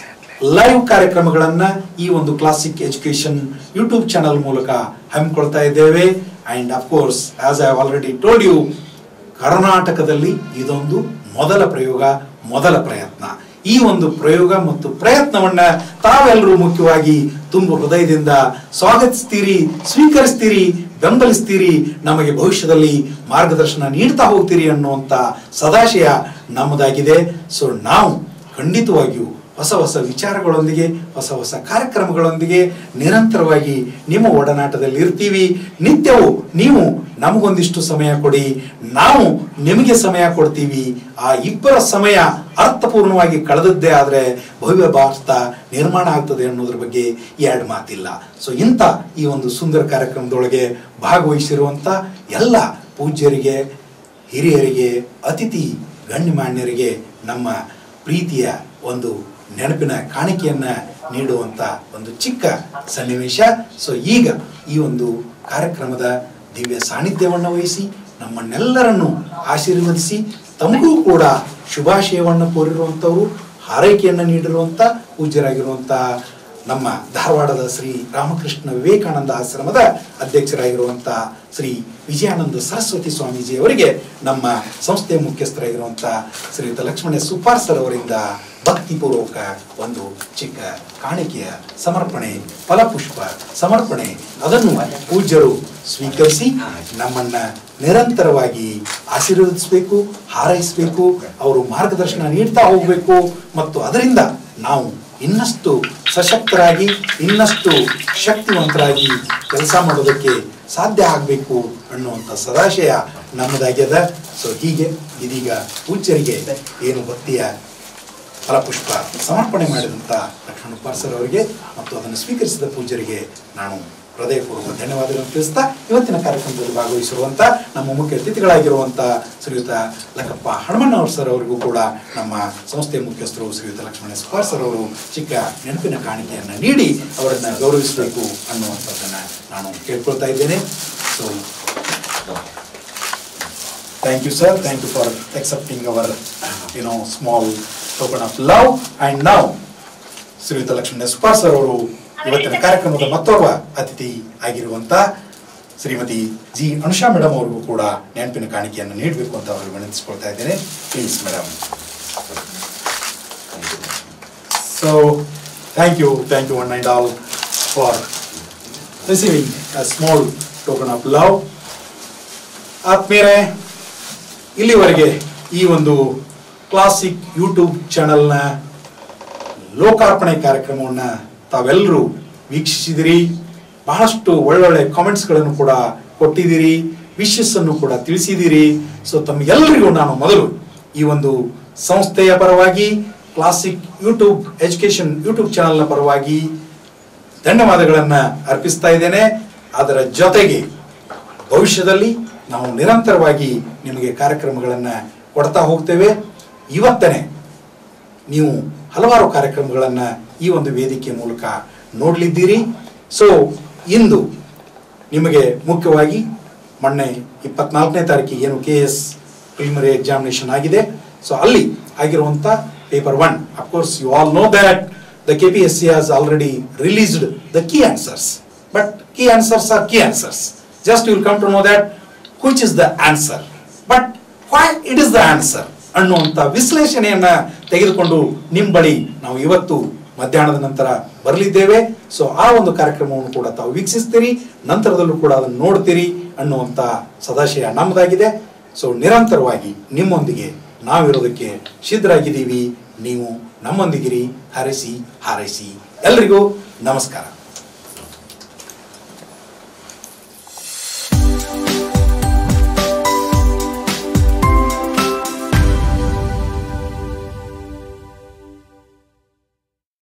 ಲೈವ್ ಕಾರ್ಯಕ್ರಮಗಳನ್ನ ಈ ಒಂದು ಕ್ಲಾಸಿಕ್ ಎಜುಕೇಶನ್ ಯೂಟ್ಯೂಬ್ ಚಾನಲ್ ಮೂಲಕ ಹಮ್ಮಿಕೊಳ್ತಾ ಇದ್ದೇವೆ and of course as I already told you ಕರ್ನಾಟಕದಲ್ಲಿ ಇದೊಂದು ಮೊದಲ ಪ್ರಯೋಗ ಮೊದಲ ಪ್ರಯತ್ನ ಈ ಒಂದು ಪ್ರಯೋಗ ಮತ್ತು ಪ್ರಯತ್ನವನ್ನ ತಾವೆಲ್ಲರೂ ಮುಖ್ಯವಾಗಿ ತುಂಬ ಹೃದಯದಿಂದ ಸ್ವಾಗತಿಸ್ತೀರಿ ಸ್ವೀಕರಿಸ್ತೀರಿ ಬೆಂಬಲಿಸ್ತೀರಿ ನಮಗೆ ಭವಿಷ್ಯದಲ್ಲಿ ಮಾರ್ಗದರ್ಶನ ನೀಡ್ತಾ ಹೋಗ್ತೀರಿ ಅನ್ನುವಂಥ ಸದಾಶಯ ನಮ್ಮದಾಗಿದೆ ಸೊ ನಾವು ಖಂಡಿತವಾಗಿಯೂ ಹೊಸ ಹೊಸ ವಿಚಾರಗಳೊಂದಿಗೆ ಹೊಸ ಹೊಸ ಕಾರ್ಯಕ್ರಮಗಳೊಂದಿಗೆ ನಿರಂತರವಾಗಿ ನಿಮ್ಮ ಒಡನಾಟದಲ್ಲಿ ಇರ್ತೀವಿ ನಿತ್ಯವೂ ನೀವು ನಮಗೊಂದಿಷ್ಟು ಸಮಯ ಕೊಡಿ ನಾವು ನಿಮಗೆ ಸಮಯ ಕೊಡ್ತೀವಿ ಆ ಇಬ್ಬರ ಸಮಯ ಅರ್ಥಪೂರ್ಣವಾಗಿ ಕಳೆದದ್ದೇ ಆದರೆ ಭವ್ಯ ಭಾರತ ನಿರ್ಮಾಣ ಆಗ್ತದೆ ಅನ್ನೋದ್ರ ಬಗ್ಗೆ ಎರಡು ಮಾತಿಲ್ಲ ಸೊ ಇಂಥ ಈ ಒಂದು ಸುಂದರ ಕಾರ್ಯಕ್ರಮದೊಳಗೆ ಭಾಗವಹಿಸಿರುವಂಥ ಎಲ್ಲ ಪೂಜ್ಯರಿಗೆ ಹಿರಿಯರಿಗೆ ಅತಿಥಿ ಗಣ್ಯಮಾನ್ಯರಿಗೆ ನಮ್ಮ ಪ್ರೀತಿಯ ಒಂದು ನೆನಪಿನ ಕಾಣಿಕೆಯನ್ನ ನೀಡುವಂತ ಒಂದು ಚಿಕ್ಕ ಸನ್ನಿವೇಶ ಸೊ ಈಗ ಈ ಒಂದು ಕಾರ್ಯಕ್ರಮದ ದಿವ್ಯ ಸಾನ್ನಿಧ್ಯವನ್ನು ವಹಿಸಿ ನಮ್ಮನ್ನೆಲ್ಲರನ್ನು ಆಶೀರ್ವದಿಸಿ ತಮಗೂ ಕೂಡ ಶುಭಾಶಯವನ್ನು ಕೋರಿರುವಂಥವರು ಹಾರೈಕೆಯನ್ನು ನೀಡಿರುವಂಥ ಪೂಜ್ಯರಾಗಿರುವಂಥ ನಮ್ಮ ಧಾರವಾಡದ ಶ್ರೀ ರಾಮಕೃಷ್ಣ ವಿವೇಕಾನಂದ ಆಶ್ರಮದ ಅಧ್ಯಕ್ಷರಾಗಿರುವಂಥ ಶ್ರೀ ವಿಜಯಾನಂದ ಸರಸ್ವತಿ ಸ್ವಾಮೀಜಿ ಅವರಿಗೆ ನಮ್ಮ ಸಂಸ್ಥೆಯ ಮುಖ್ಯಸ್ಥರಾಗಿರುವಂಥ ಶ್ರೀಯುತ ಲಕ್ಷ್ಮಣ ಸುಪಾರ್ ಸರ್ ಅವರಿಂದ ಭಕ್ತಿಪೂರ್ವಕ ಒಂದು ಚಿಕ್ಕ ಕಾಣಿಕೆಯ ಸಮರ್ಪಣೆ ಫಲಪುಷ್ಪ ಸಮರ್ಪಣೆ ಅದನ್ನು ಪೂಜ್ಯರು ಸ್ವೀಕರಿಸಿ ನಮ್ಮನ್ನ ನಿರಂತರವಾಗಿ ಆಶೀರ್ವದಿಸಬೇಕು ಹಾರೈಸಬೇಕು ಅವರು ಮಾರ್ಗದರ್ಶನ ನೀಡ್ತಾ ಹೋಗಬೇಕು ಮತ್ತು ಅದರಿಂದ ನಾವು ಇನ್ನಷ್ಟು ಸಶಕ್ತರಾಗಿ ಇನ್ನಷ್ಟು ಶಕ್ತಿವಂತರಾಗಿ ಕೆಲಸ ಮಾಡೋದಕ್ಕೆ ಸಾಧ್ಯ ಆಗಬೇಕು ಅನ್ನುವಂಥ ಸದಾಶಯ ನಮ್ಮದಾಗ್ಯದ ಸೊ ಹೀಗೆ ಇದೀಗ ಪೂಜ್ಯರಿಗೆ ಏನು ಭಕ್ತಿಯ ಫಲಪುಷ್ಪ ಸಮರ್ಪಣೆ ಮಾಡಿದಂಥ ಲಕ್ಷ್ಮಣ ಪಾರ್ಸರ್ ಅವರಿಗೆ ಮತ್ತು ಅದನ್ನು ಸ್ವೀಕರಿಸಿದ ಪೂಜ್ಯರಿಗೆ ನಾನು ಹೃದಯಪೂರ್ವಕ ಧನ್ಯವಾದಗಳನ್ನು ತಿಳಿಸ್ತಾ ಇವತ್ತಿನ ಕಾರ್ಯಕ್ರಮದಲ್ಲಿ ಭಾಗವಹಿಸಿರುವಂಥ ನಮ್ಮ ಮುಖ್ಯ ಅತಿಥಿಗಳಾಗಿರುವಂಥ ಶ್ರೀಯುತ ಲಕ್ಕಪ್ಪ ಹಣಮಣ್ಣ ಸರ್ ಅವರಿಗೂ ಕೂಡ ನಮ್ಮ ಸಂಸ್ಥೆಯ ಮುಖ್ಯಸ್ಥರು ಶ್ರೀಯುತ ಲಕ್ಷ್ಮಣ ಸುಪಾರ್ ಸರ್ ಅವರು ಚಿಕ್ಕ ನೆನಪಿನ ಕಾಣಿಕೆಯನ್ನು ನೀಡಿ ಅವರನ್ನು ಗೌರವಿಸಬೇಕು ಅನ್ನುವಂಥದ್ದನ್ನು ನಾನು ಕೇಳ್ಕೊಳ್ತಾ ಇದ್ದೇನೆ so Thank you, sir. Thank you for accepting our, you know, small token of love. And now, ಶ್ರೀಯುತ ಲಕ್ಷ್ಮಣ ಸುಪಾರ್ ಸರ್ ಅವರು ಇವತ್ತಿನ ಕಾರ್ಯಕ್ರಮದ ಮತ್ತೋರ್ವ ಅತಿಥಿ ಆಗಿರುವಂತ ಶ್ರೀಮತಿ ಜಿ ಅನುಷಾ ಮೇಡಮ್ ಅವ್ರಿಗೂ ಕೂಡ ನೆನಪಿನ ಕಾಣಿಕೆಯನ್ನು ನೀಡಬೇಕು ಅಂತ ಅವರಿಗೆ ವಿನಂತಿಸ್ಕೊಳ್ತಾ ಇದ್ದೇನೆ please madam so thank you thank you one and all for receiving a small token of love ಆತ್ಮೀಯರೇ ಇಲ್ಲಿವರೆಗೆ ಈ ಒಂದು ಕ್ಲಾಸಿಕ್ ಯೂಟ್ಯೂಬ್ ಚಾನೆಲ್ನ ಲೋಕಾರ್ಪಣೆ ಕಾರ್ಯಕ್ರಮವನ್ನು ತಾವೆಲ್ಲರೂ ವೀಕ್ಷಿಸಿದಿರಿ ಬಹಳಷ್ಟು ಒಳ್ಳೊಳ್ಳೆ ಕಾಮೆಂಟ್ಸ್ಗಳನ್ನು ಕೂಡ ಕೊಟ್ಟಿದ್ದೀರಿ ವಿಶಸ್ ಅನ್ನು ಕೂಡ ತಿಳಿಸಿದ್ದೀರಿ ಸೊ ತಮಗೆಲ್ಲರಿಗೂ ನಾನು ಮೊದಲು ಈ ಒಂದು ಸಂಸ್ಥೆಯ ಪರವಾಗಿ ಕ್ಲಾಸಿಕ್ ಯೂಟ್ಯೂಬ್ ಎಜುಕೇಶನ್ ಯೂಟ್ಯೂಬ್ ಚಾನೆಲ್ನ ಪರವಾಗಿ ಧನ್ಯವಾದಗಳನ್ನು ಅರ್ಪಿಸ್ತಾ ಇದ್ದೇನೆ ಅದರ ಜೊತೆಗೆ ಭವಿಷ್ಯದಲ್ಲಿ ನಾವು ನಿರಂತರವಾಗಿ ನಿಮಗೆ ಕಾರ್ಯಕ್ರಮಗಳನ್ನು ಕೊಡ್ತಾ ಹೋಗ್ತೇವೆ ಇವತ್ತನೇ ನೀವು ಹಲವಾರು ಕಾರ್ಯಕ್ರಮಗಳನ್ನು ಈ ಒಂದು ವೇದಿಕೆ ಮೂಲಕ ನೋಡಲಿದ್ದೀರಿ ಸೊ ಇಂದು ನಿಮಗೆ ಮುಖ್ಯವಾಗಿ ಮೊನ್ನೆ ಇಪ್ಪತ್ನಾಲ್ಕನೇ ತಾರೀಕಿಗೆ ಏನು ಕೆ ಎಸ್ ಪ್ರಿಲಿಮಿನರಿ ಎಕ್ಸಾಮಿನೇಷನ್ ಆಗಿದೆ ಸೊ ಅಲ್ಲಿ ಆಗಿರುವಂಥ paper one of course you all know that the K P S C has already released the key answers but key answers are key answers just you will come to know that which is the answer but why it is the answer ಅನ್ನುವಂಥ ವಿಶ್ಲೇಷಣೆಯನ್ನ ತೆಗೆದುಕೊಂಡು ನಿಮ್ಮ ಬಳಿ ನಾವು ಇವತ್ತು ಮಧ್ಯಾಹ್ನದ ನಂತರ ಬರಲಿದ್ದೇವೆ so ಆ ಒಂದು ಕಾರ್ಯಕ್ರಮವನ್ನು ಕೂಡ ತಾವು ವೀಕ್ಷಿಸ್ತೀರಿ ನಂತರದಲ್ಲೂ ಕೂಡ ಅದನ್ನು ನೋಡ್ತೀರಿ ಅನ್ನುವಂಥ ಸದಾಶಯ ನಮ್ಮದಾಗಿದೆ ಸೊ ನಿರಂತರವಾಗಿ ನಿಮ್ಮೊಂದಿಗೆ ನಾವಿರೋದಕ್ಕೆ ಸಿದ್ಧರಾಗಿದ್ದೀವಿ ನೀವು ನಮ್ಮೊಂದಿಗಿರಿ ಹರಸಿ ಹಾರೈಸಿ ಎಲ್ರಿಗೂ ನಮಸ್ಕಾರ